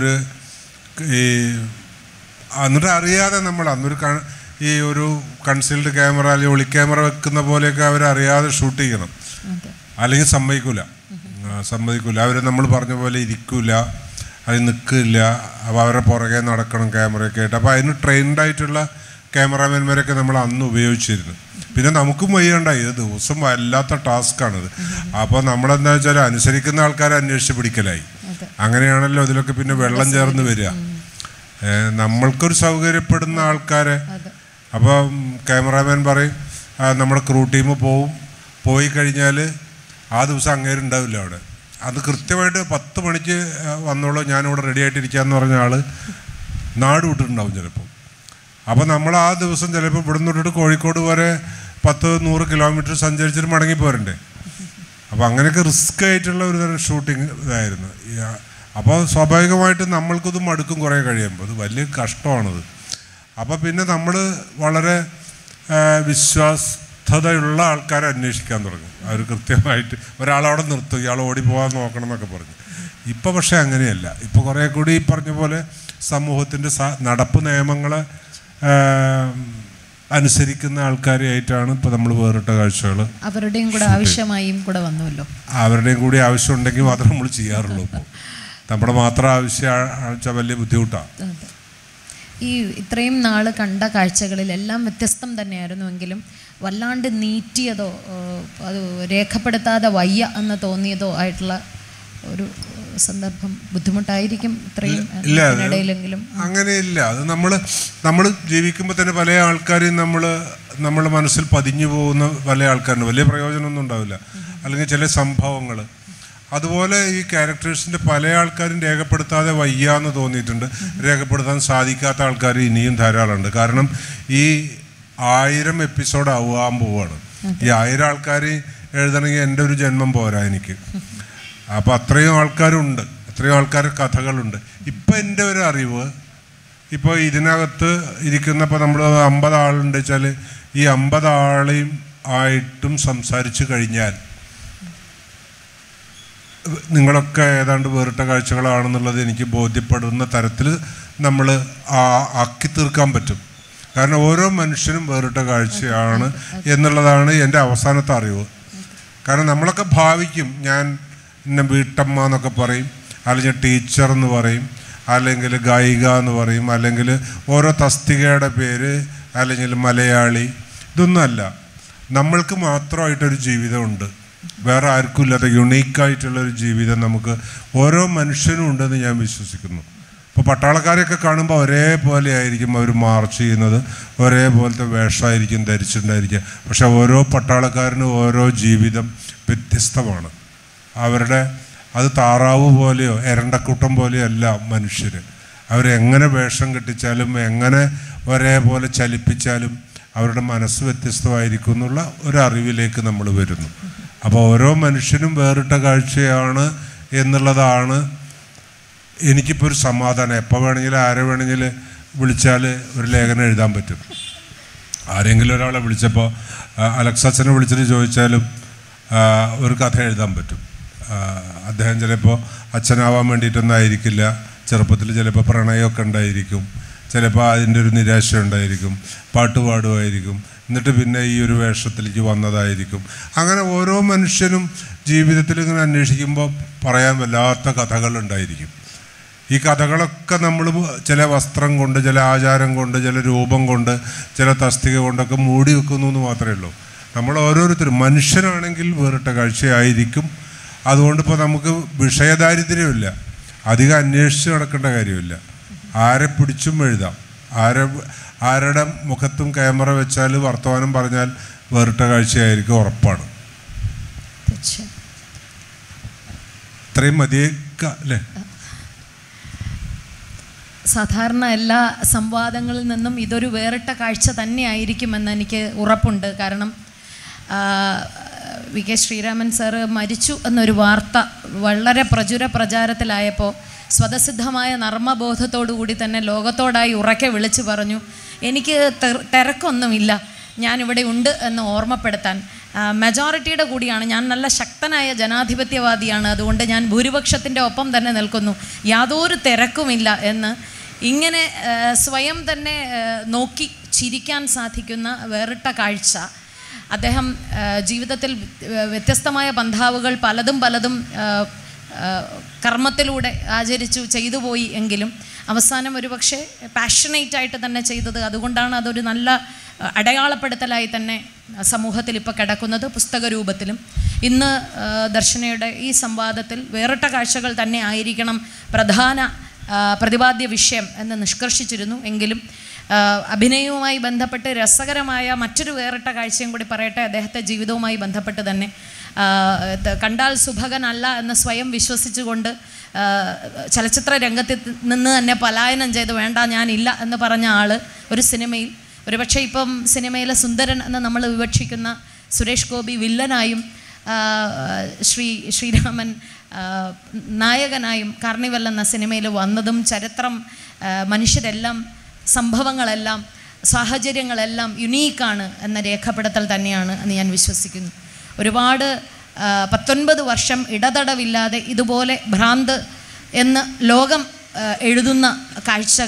ഈ എന്നിട്ട് അറിയാതെ നമ്മൾ അന്നൊരു ക- ഈ ഒരു കൺസീൽഡ് ക്യാമറ അല്ലെങ്കിൽ ഒളി ക്യാമറ വെക്കുന്ന പോലെയൊക്കെ അവരറിയാതെ ഷൂട്ട് ചെയ്യണം അതെ അല്ലെങ്കിൽ സമ്മതിക്കൂല ആ, സമ്മതിക്കൂല അവർ നമ്മൾ പറഞ്ഞ പോലെ ഇരിക്കൂല അത് നിൽക്കില്ല അപ്പോൾ അവരുടെ പുറകെ നടക്കണം ക്യാമറയൊക്കെ ആയിട്ട് അപ്പോൾ അതിന് ട്രെയിൻഡ് ആയിട്ടുള്ള ക്യാമറാമാൻമാരൊക്കെ നമ്മൾ അന്ന് ഉപയോഗിച്ചിരുന്നു പിന്നെ നമുക്കും വയ്യണ്ടായി ഇത് ദിവസം വല്ലാത്ത ടാസ്ക്കാണിത് അപ്പോൾ നമ്മളെന്താ വെച്ചാൽ അനുസരിക്കുന്ന ആൾക്കാരെ അന്വേഷിച്ച് പിടിക്കലായി അതെ അങ്ങനെയാണല്ലോ ഇതിലൊക്കെ പിന്നെ വെള്ളം ചേർന്ന് വരിക ഏ, നമ്മൾക്കൊരു സൗകര്യപ്പെടുന്ന ആൾക്കാരെ അതെ അപ്പോൾ ക്യാമറാമാൻ പറയും "ആ, നമ്മുടെ ക്രൂ ടീം പോവും പോയി കഴിഞ്ഞാൽ ആ ദിവസം അങ്ങേരുണ്ടാവില്ല അവിടെ അത് കൃത്യമായിട്ട് പത്ത് മണിക്ക് ആ, വന്നോളൂ ഞാനിവിടെ റെഡി ആയിട്ടിരിക്കാന്ന് പറഞ്ഞ ആൾ നാട് വിട്ടിട്ടുണ്ടാവും ചിലപ്പോൾ അപ്പോൾ നമ്മൾ ആ ദിവസം ചിലപ്പോൾ ഇവിടെ നിന്ന് തൊട്ടിട്ട് കോഴിക്കോട് വരെ പത്ത് നൂറ് കിലോമീറ്റർ സഞ്ചരിച്ചിട്ട് മടങ്ങി പോരണ്ടേ അപ്പോൾ അങ്ങനെയൊക്കെ റിസ്ക് ആയിട്ടുള്ള ഒരു തരം ഷൂട്ടിങ് ഇതായിരുന്നു അപ്പോൾ സ്വാഭാവികമായിട്ടും നമ്മൾക്കിത് മടുക്കും കുറേ കഴിയുമ്പോൾ അത് വലിയ കഷ്ടമാണത് അപ്പോൾ പിന്നെ നമ്മൾ വളരെ ആ, വിശ്വാസ്യതയുള്ള ആൾക്കാരെ അന്വേഷിക്കാൻ തുടങ്ങും അവർ കൃത്യമായിട്ട് ഒരാളവിടെ നിർത്തും ഇയാൾ ഓടിപ്പോകാൻ നോക്കണം എന്നൊക്കെ പറഞ്ഞു ഇപ്പോൾ പക്ഷേ അങ്ങനെയല്ല ഇപ്പോൾ കുറേ കൂടി ഈ പറഞ്ഞ പോലെ സമൂഹത്തിൻ്റെ സ നടപ്പ് നിയമങ്ങളെ ആ, അനുസരിക്കുന്ന ആൾക്കാരെയായിട്ടാണ് ഇപ്പോൾ നമ്മൾ വേറിട്ട കാഴ്ചകൾ അവരുടെയും കൂടെ ആവശ്യമായും കൂടെ വന്നുവല്ലോ അവരുടെയും കൂടി ആവശ്യമുണ്ടെങ്കിൽ മാത്രമേ നമ്മൾ ചെയ്യാറുള്ളൂ ഇപ്പോൾ നമ്മുടെ മാത്രം ആവശ്യം വെച്ചാൽ വലിയ ബുദ്ധിമുട്ടാണ് അതെ. ഈ ഇത്രയും നാൾ കണ്ട കാഴ്ചകളിലെല്ലാം വ്യത്യസ്തം തന്നെയായിരുന്നുവെങ്കിലും വല്ലാണ്ട് നീറ്റിയതോ ഏഹ്, അത് രേഖപ്പെടുത്താതെ വയ്യ എന്ന് തോന്നിയതോ ആയിട്ടുള്ള ഒരു സന്ദർഭം ബുദ്ധിമുട്ടായിരിക്കും ഇത്രയും ഇല്ല, അത് ഇടയിലെങ്കിലും അങ്ങനെയില്ല അത് നമ്മൾ നമ്മൾ ജീവിക്കുമ്പോൾ തന്നെ പല ആൾക്കാരെയും നമ്മൾ നമ്മുടെ മനസ്സിൽ പതിഞ്ഞു പോകുന്ന പല ആൾക്കാരുണ്ട് വലിയ പ്രയോജനമൊന്നും ഉണ്ടാവില്ല അല്ലെങ്കിൽ ചില സംഭവങ്ങൾ അതുപോലെ ഈ ക്യാരക്ടേഴ്സിൻ്റെ പല ആൾക്കാരും രേഖപ്പെടുത്താതെ വയ്യ എന്ന് തോന്നിയിട്ടുണ്ട് രേഖപ്പെടുത്താൻ സാധിക്കാത്ത ആൾക്കാർ ഇനിയും ധാരാളമുണ്ട് കാരണം ഈ ആയിരം എപ്പിസോഡ് ആവാൻ പോവാണ് ഈ ആയിരം ആൾക്കാർ എഴുതണമെങ്കിൽ എൻ്റെ ഒരു ജന്മം പോരാ എനിക്ക് അപ്പോൾ അത്രയും ആൾക്കാരുണ്ട് അത്രയും ആൾക്കാർ കഥകളുണ്ട് ഇപ്പം എൻ്റെ ഒരു അറിവ് ഇപ്പോൾ ഇതിനകത്ത് ഇരിക്കുന്നപ്പോൾ നമ്മൾ അമ്പത് ആളുണ്ട് വെച്ചാൽ ഈ അമ്പത് ആളെയും ആയിട്ടും സംസാരിച്ചു കഴിഞ്ഞാൽ നിങ്ങളൊക്കെ ഏതാണ്ട് വേറിട്ട കാഴ്ചകളാണെന്നുള്ളത് എനിക്ക് ബോധ്യപ്പെടുന്ന തരത്തിൽ നമ്മൾ ആക്കി തീർക്കാൻ പറ്റും കാരണം ഓരോ മനുഷ്യനും വേറിട്ട കാഴ്ചയാണ് എന്നുള്ളതാണ് എൻ്റെ അവസാനത്തെ അറിവ് കാരണം നമ്മളൊക്കെ ഭാവിക്കും ഞാൻ എന്നെ വീട്ടമ്മ എന്നൊക്കെ പറയും അല്ലെങ്കിൽ ടീച്ചർ എന്ന് പറയും അല്ലെങ്കിൽ ഗായിക എന്ന് പറയും അല്ലെങ്കിൽ ഓരോ തസ്തികയുടെ പേര് അല്ലെങ്കിൽ മലയാളി ഇതൊന്നുമല്ല നമ്മൾക്ക് മാത്രമായിട്ടൊരു ജീവിതമുണ്ട് വേറെ ആർക്കും ഇല്ലാത്ത യുണീക്കായിട്ടുള്ള ഒരു ജീവിതം നമുക്ക് ഓരോ മനുഷ്യനും ഉണ്ടെന്ന് ഞാൻ വിശ്വസിക്കുന്നു ഇപ്പോൾ പട്ടാളക്കാരെയൊക്കെ കാണുമ്പോൾ ഒരേപോലെ ആയിരിക്കും അവർ മാർച്ച് ചെയ്യുന്നത് ഒരേപോലത്തെ വേഷമായിരിക്കും ധരിച്ചിട്ടുണ്ടായിരിക്കുക പക്ഷെ ഓരോ പട്ടാളക്കാരനും ഓരോ ജീവിതം വ്യത്യസ്തമാണ് അവരുടെ അത് താറാവ് പോലെയോ എരണ്ടക്കൂട്ടം പോലെയോ അല്ല മനുഷ്യർ അവരെങ്ങനെ വേഷം കെട്ടിച്ചാലും എങ്ങനെ ഒരേപോലെ ചലിപ്പിച്ചാലും അവരുടെ മനസ്സ് വ്യത്യസ്തമായിരിക്കും എന്നുള്ള ഒരു അറിവിലേക്ക് നമ്മൾ വരുന്നു അപ്പോൾ ഓരോ മനുഷ്യനും വേറിട്ട കാഴ്ചയാണ് എന്നുള്ളതാണ് എനിക്കിപ്പോൾ ഒരു സമാധാനം എപ്പോൾ വേണമെങ്കിലും ആരെ വേണമെങ്കിലും വിളിച്ചാൽ ഒരു ലേഖനം എഴുതാൻ പറ്റും ആരെങ്കിലും ഒരാളെ വിളിച്ചപ്പോൾ അലക്സച്ചനെ വിളിച്ചിട്ട് ചോദിച്ചാലും ആ, ഒരു കഥ എഴുതാൻ പറ്റും ആ, അദ്ദേഹം ചിലപ്പോൾ അച്ഛനാവാൻ വേണ്ടിയിട്ടൊന്നും ആയിരിക്കില്ല ചെറുപ്പത്തിൽ ചിലപ്പോൾ പ്രണയമൊക്കെ ഉണ്ടായിരിക്കും ചിലപ്പോൾ അതിൻ്റെ ഒരു നിരാശ ഉണ്ടായിരിക്കും പാട്ട് പാടുമായിരിക്കും എന്നിട്ട് പിന്നെ ഈ ഒരു വേഷത്തിലേക്ക് വന്നതായിരിക്കും അങ്ങനെ ഓരോ മനുഷ്യനും ജീവിതത്തിൽ ഇങ്ങനെ അന്വേഷിക്കുമ്പോൾ പറയാൻ വല്ലാത്ത കഥകളുണ്ടായിരിക്കും ഈ കഥകളൊക്കെ നമ്മൾ ചില വസ്ത്രം കൊണ്ട് ചില ആചാരം കൊണ്ട് ചില രൂപം കൊണ്ട് ചില തസ്തിക കൊണ്ടൊക്കെ മൂടി വെക്കുന്നു എന്ന് മാത്രമേ ഉള്ളൂ നമ്മൾ ഓരോരുത്തരും മനുഷ്യനാണെങ്കിൽ വേറിട്ട കാഴ്ചയായിരിക്കും അതുകൊണ്ട് ഇപ്പോൾ നമുക്ക് വിഷയദാരിദ്ര്യമില്ല അധികം അന്വേഷിച്ച് നടക്കേണ്ട കാര്യമില്ല ആരെ പിടിച്ചും എഴുതാം ആരെ ആരുടെ മുഖത്തും ക്യാമറ വെച്ചാൽ വർത്തമാനം പറഞ്ഞാൽ വേറിട്ട കാഴ്ചയായിരിക്കും ഉറപ്പാണ് തീർച്ചയായും ഇത്രയും മതിയേക്ക അല്ലേ സാധാരണ എല്ലാ സംവാദങ്ങളിൽ നിന്നും ഇതൊരു വേറിട്ട കാഴ്ച തന്നെയായിരിക്കുമെന്ന് എനിക്ക് ഉറപ്പുണ്ട് കാരണം ആ, വി കെ ശ്രീരാമൻ സാറ് മരിച്ചു എന്നൊരു വാർത്ത വളരെ പ്രചുര പ്രചാരത്തിലായപ്പോൾ സ്വതസിദ്ധമായ നർമ്മബോധത്തോടു കൂടി തന്നെ ലോകത്തോടായി ഉറക്കെ വിളിച്ചു പറഞ്ഞു എനിക്ക് തെർ- തിരക്കൊന്നുമില്ല ഞാനിവിടെ ഉണ്ട് എന്ന് ഓർമ്മപ്പെടുത്താൻ മെജോറിറ്റിയുടെ കൂടിയാണ് ഞാൻ നല്ല ശക്തനായ ജനാധിപത്യവാദിയാണ് അതുകൊണ്ട് ഞാൻ ഭൂരിപക്ഷത്തിൻ്റെ ഒപ്പം തന്നെ നിൽക്കുന്നു യാതൊരു തിരക്കുമില്ല എന്ന് ഇങ്ങനെ ആ, സ്വയം തന്നെ ആ, നോക്കി ചിരിക്കാൻ സാധിക്കുന്ന വേറിട്ട കാഴ്ച അദ്ദേഹം ആ, ജീവിതത്തിൽ വ്യ- വ്യത്യസ്തമായ പന്ഥാവുകൾ പലതും പലതും ആ, ആ, കർമ്മത്തിലൂടെ ആചരിച്ചു ചെയ്തു പോയി എങ്കിലും അവസാനം ഒരുപക്ഷെ പാഷനേറ്റ് ആയിട്ട് തന്നെ ചെയ്തത് അതുകൊണ്ടാണ് അതൊരു നല്ല ആ, അടയാളപ്പെടുത്തലായി തന്നെ സമൂഹത്തിൽ ഇപ്പോൾ കിടക്കുന്നത് പുസ്തക രൂപത്തിലും ഇന്ന് ആ, ദർശനയുടെ ഈ സംവാദത്തിൽ വേറിട്ട കാഴ്ചകൾ തന്നെ ആയിരിക്കണം പ്രധാന ആ, പ്രതിപാദ്യ വിഷയം എന്ന് നിഷ്കർഷിച്ചിരുന്നു എങ്കിലും ആ, അഭിനയവുമായി ബന്ധപ്പെട്ട് രസകരമായ മറ്റൊരു വേറിട്ട കാഴ്ചയും കൂടി പറയട്ടെ അദ്ദേഹത്തെ ജീവിതവുമായി ബന്ധപ്പെട്ട് തന്നെ ആ, ത- കണ്ടാൽ സുഭകനല്ല എന്ന് സ്വയം വിശ്വസിച്ചുകൊണ്ട് ആ, ചലച്ചിത്ര രംഗത്ത് നിന്ന് തന്നെ പലായനം ചെയ്ത് വേണ്ട ഞാനില്ല എന്ന് പറഞ്ഞ ആൾ ഒരു സിനിമയിൽ ഒരുപക്ഷെ ഇപ്പം സിനിമയിലെ സുന്ദരൻ എന്ന് നമ്മൾ വിവക്ഷിക്കുന്ന സുരേഷ് ഗോപി വില്ലനായും ആ, ശ്രീ ശ്രീരാമൻ ആ, നായകനായും കാർണിവൽ എന്ന സിനിമയിൽ വന്നതും ചരിത്രം ആ, മനുഷ്യരെല്ലാം സംഭവങ്ങളെല്ലാം സാഹചര്യങ്ങളെല്ലാം യുണീക്കാണ് എന്ന രേഖപ്പെടുത്തൽ തന്നെയാണ് എന്ന് ഞാൻ വിശ്വസിക്കുന്നു ഒരുപാട് ആ, പത്തൊൻപത് വർഷം ഇടതടവില്ലാതെ ഇതുപോലെ ഭ്രാന്ത് എന്ന് ലോകം ആ, എഴുതുന്ന കാഴ്ചകളെ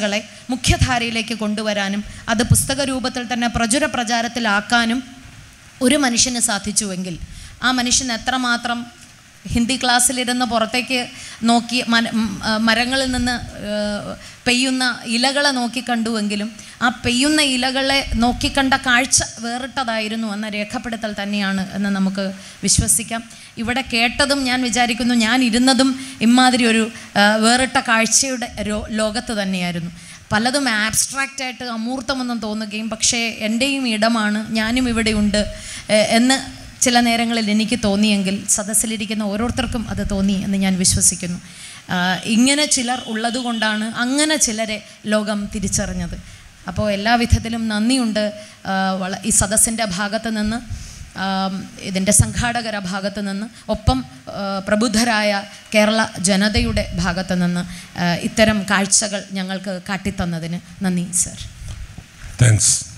മുഖ്യധാരയിലേക്ക് കൊണ്ടുവരാനും അത് പുസ്തക രൂപത്തിൽ തന്നെ പ്രചുര പ്രചാരത്തിലാക്കാനും ഒരു മനുഷ്യന് സാധിച്ചുവെങ്കിൽ ആ മനുഷ്യൻ എത്രമാത്രം ഹിന്ദി ക്ലാസ്സിലിരുന്ന് പുറത്തേക്ക് നോക്കി മന ഉം, ആ, മരങ്ങളിൽ നിന്ന് ഏഹ്, പെയ്യുന്ന ഇലകളെ നോക്കിക്കണ്ടുവെങ്കിലും ആ പെയ്യുന്ന ഇലകളെ നോക്കിക്കണ്ട കാഴ്ച വേറിട്ടതായിരുന്നു എന്ന രേഖപ്പെടുത്തൽ തന്നെയാണ് എന്ന് നമുക്ക് വിശ്വസിക്കാം ഇവിടെ കേട്ടതും ഞാൻ വിചാരിക്കുന്നു ഞാൻ ഇരുന്നതും ഇമാതിരി ഒരു ആ, വേറിട്ട കാഴ്ചയുടെ രോ- ലോകത്ത് തന്നെയായിരുന്നു പലതും ആബ്സ്ട്രാക്റ്റ് ആയിട്ട് അമൂർത്തമെന്നും തോന്നുകയും പക്ഷേ എൻ്റെയും ഇടമാണ് ഞാനും ഇവിടെയുണ്ട് ഏഹ്, എന്ന് ചില നേരങ്ങളിൽ എനിക്ക് തോന്നിയെങ്കിൽ സദസ്സിലിരിക്കുന്ന ഓരോരുത്തർക്കും അത് തോന്നി എന്ന് ഞാൻ വിശ്വസിക്കുന്നു ആഹ്, ഇങ്ങനെ ചിലർ ഉള്ളതുകൊണ്ടാണ് അങ്ങനെ ചിലരെ ലോകം തിരിച്ചറിഞ്ഞത് അപ്പോൾ എല്ലാ വിധത്തിലും നന്ദിയുണ്ട് ആഹ്, വള ഈ സദസ്സിൻ്റെ ഭാഗത്ത് നിന്ന് ആം, ഇതിൻ്റെ സംഘാടകര ഭാഗത്ത് നിന്ന് ഒപ്പം ആ, പ്രബുദ്ധരായ കേരള ജനതയുടെ ഭാഗത്ത് നിന്ന് ആ, ഇത്തരം കാഴ്ചകൾ ഞങ്ങൾക്ക് കാട്ടിത്തന്നതിന് നന്ദി സർ താങ്ക്സ്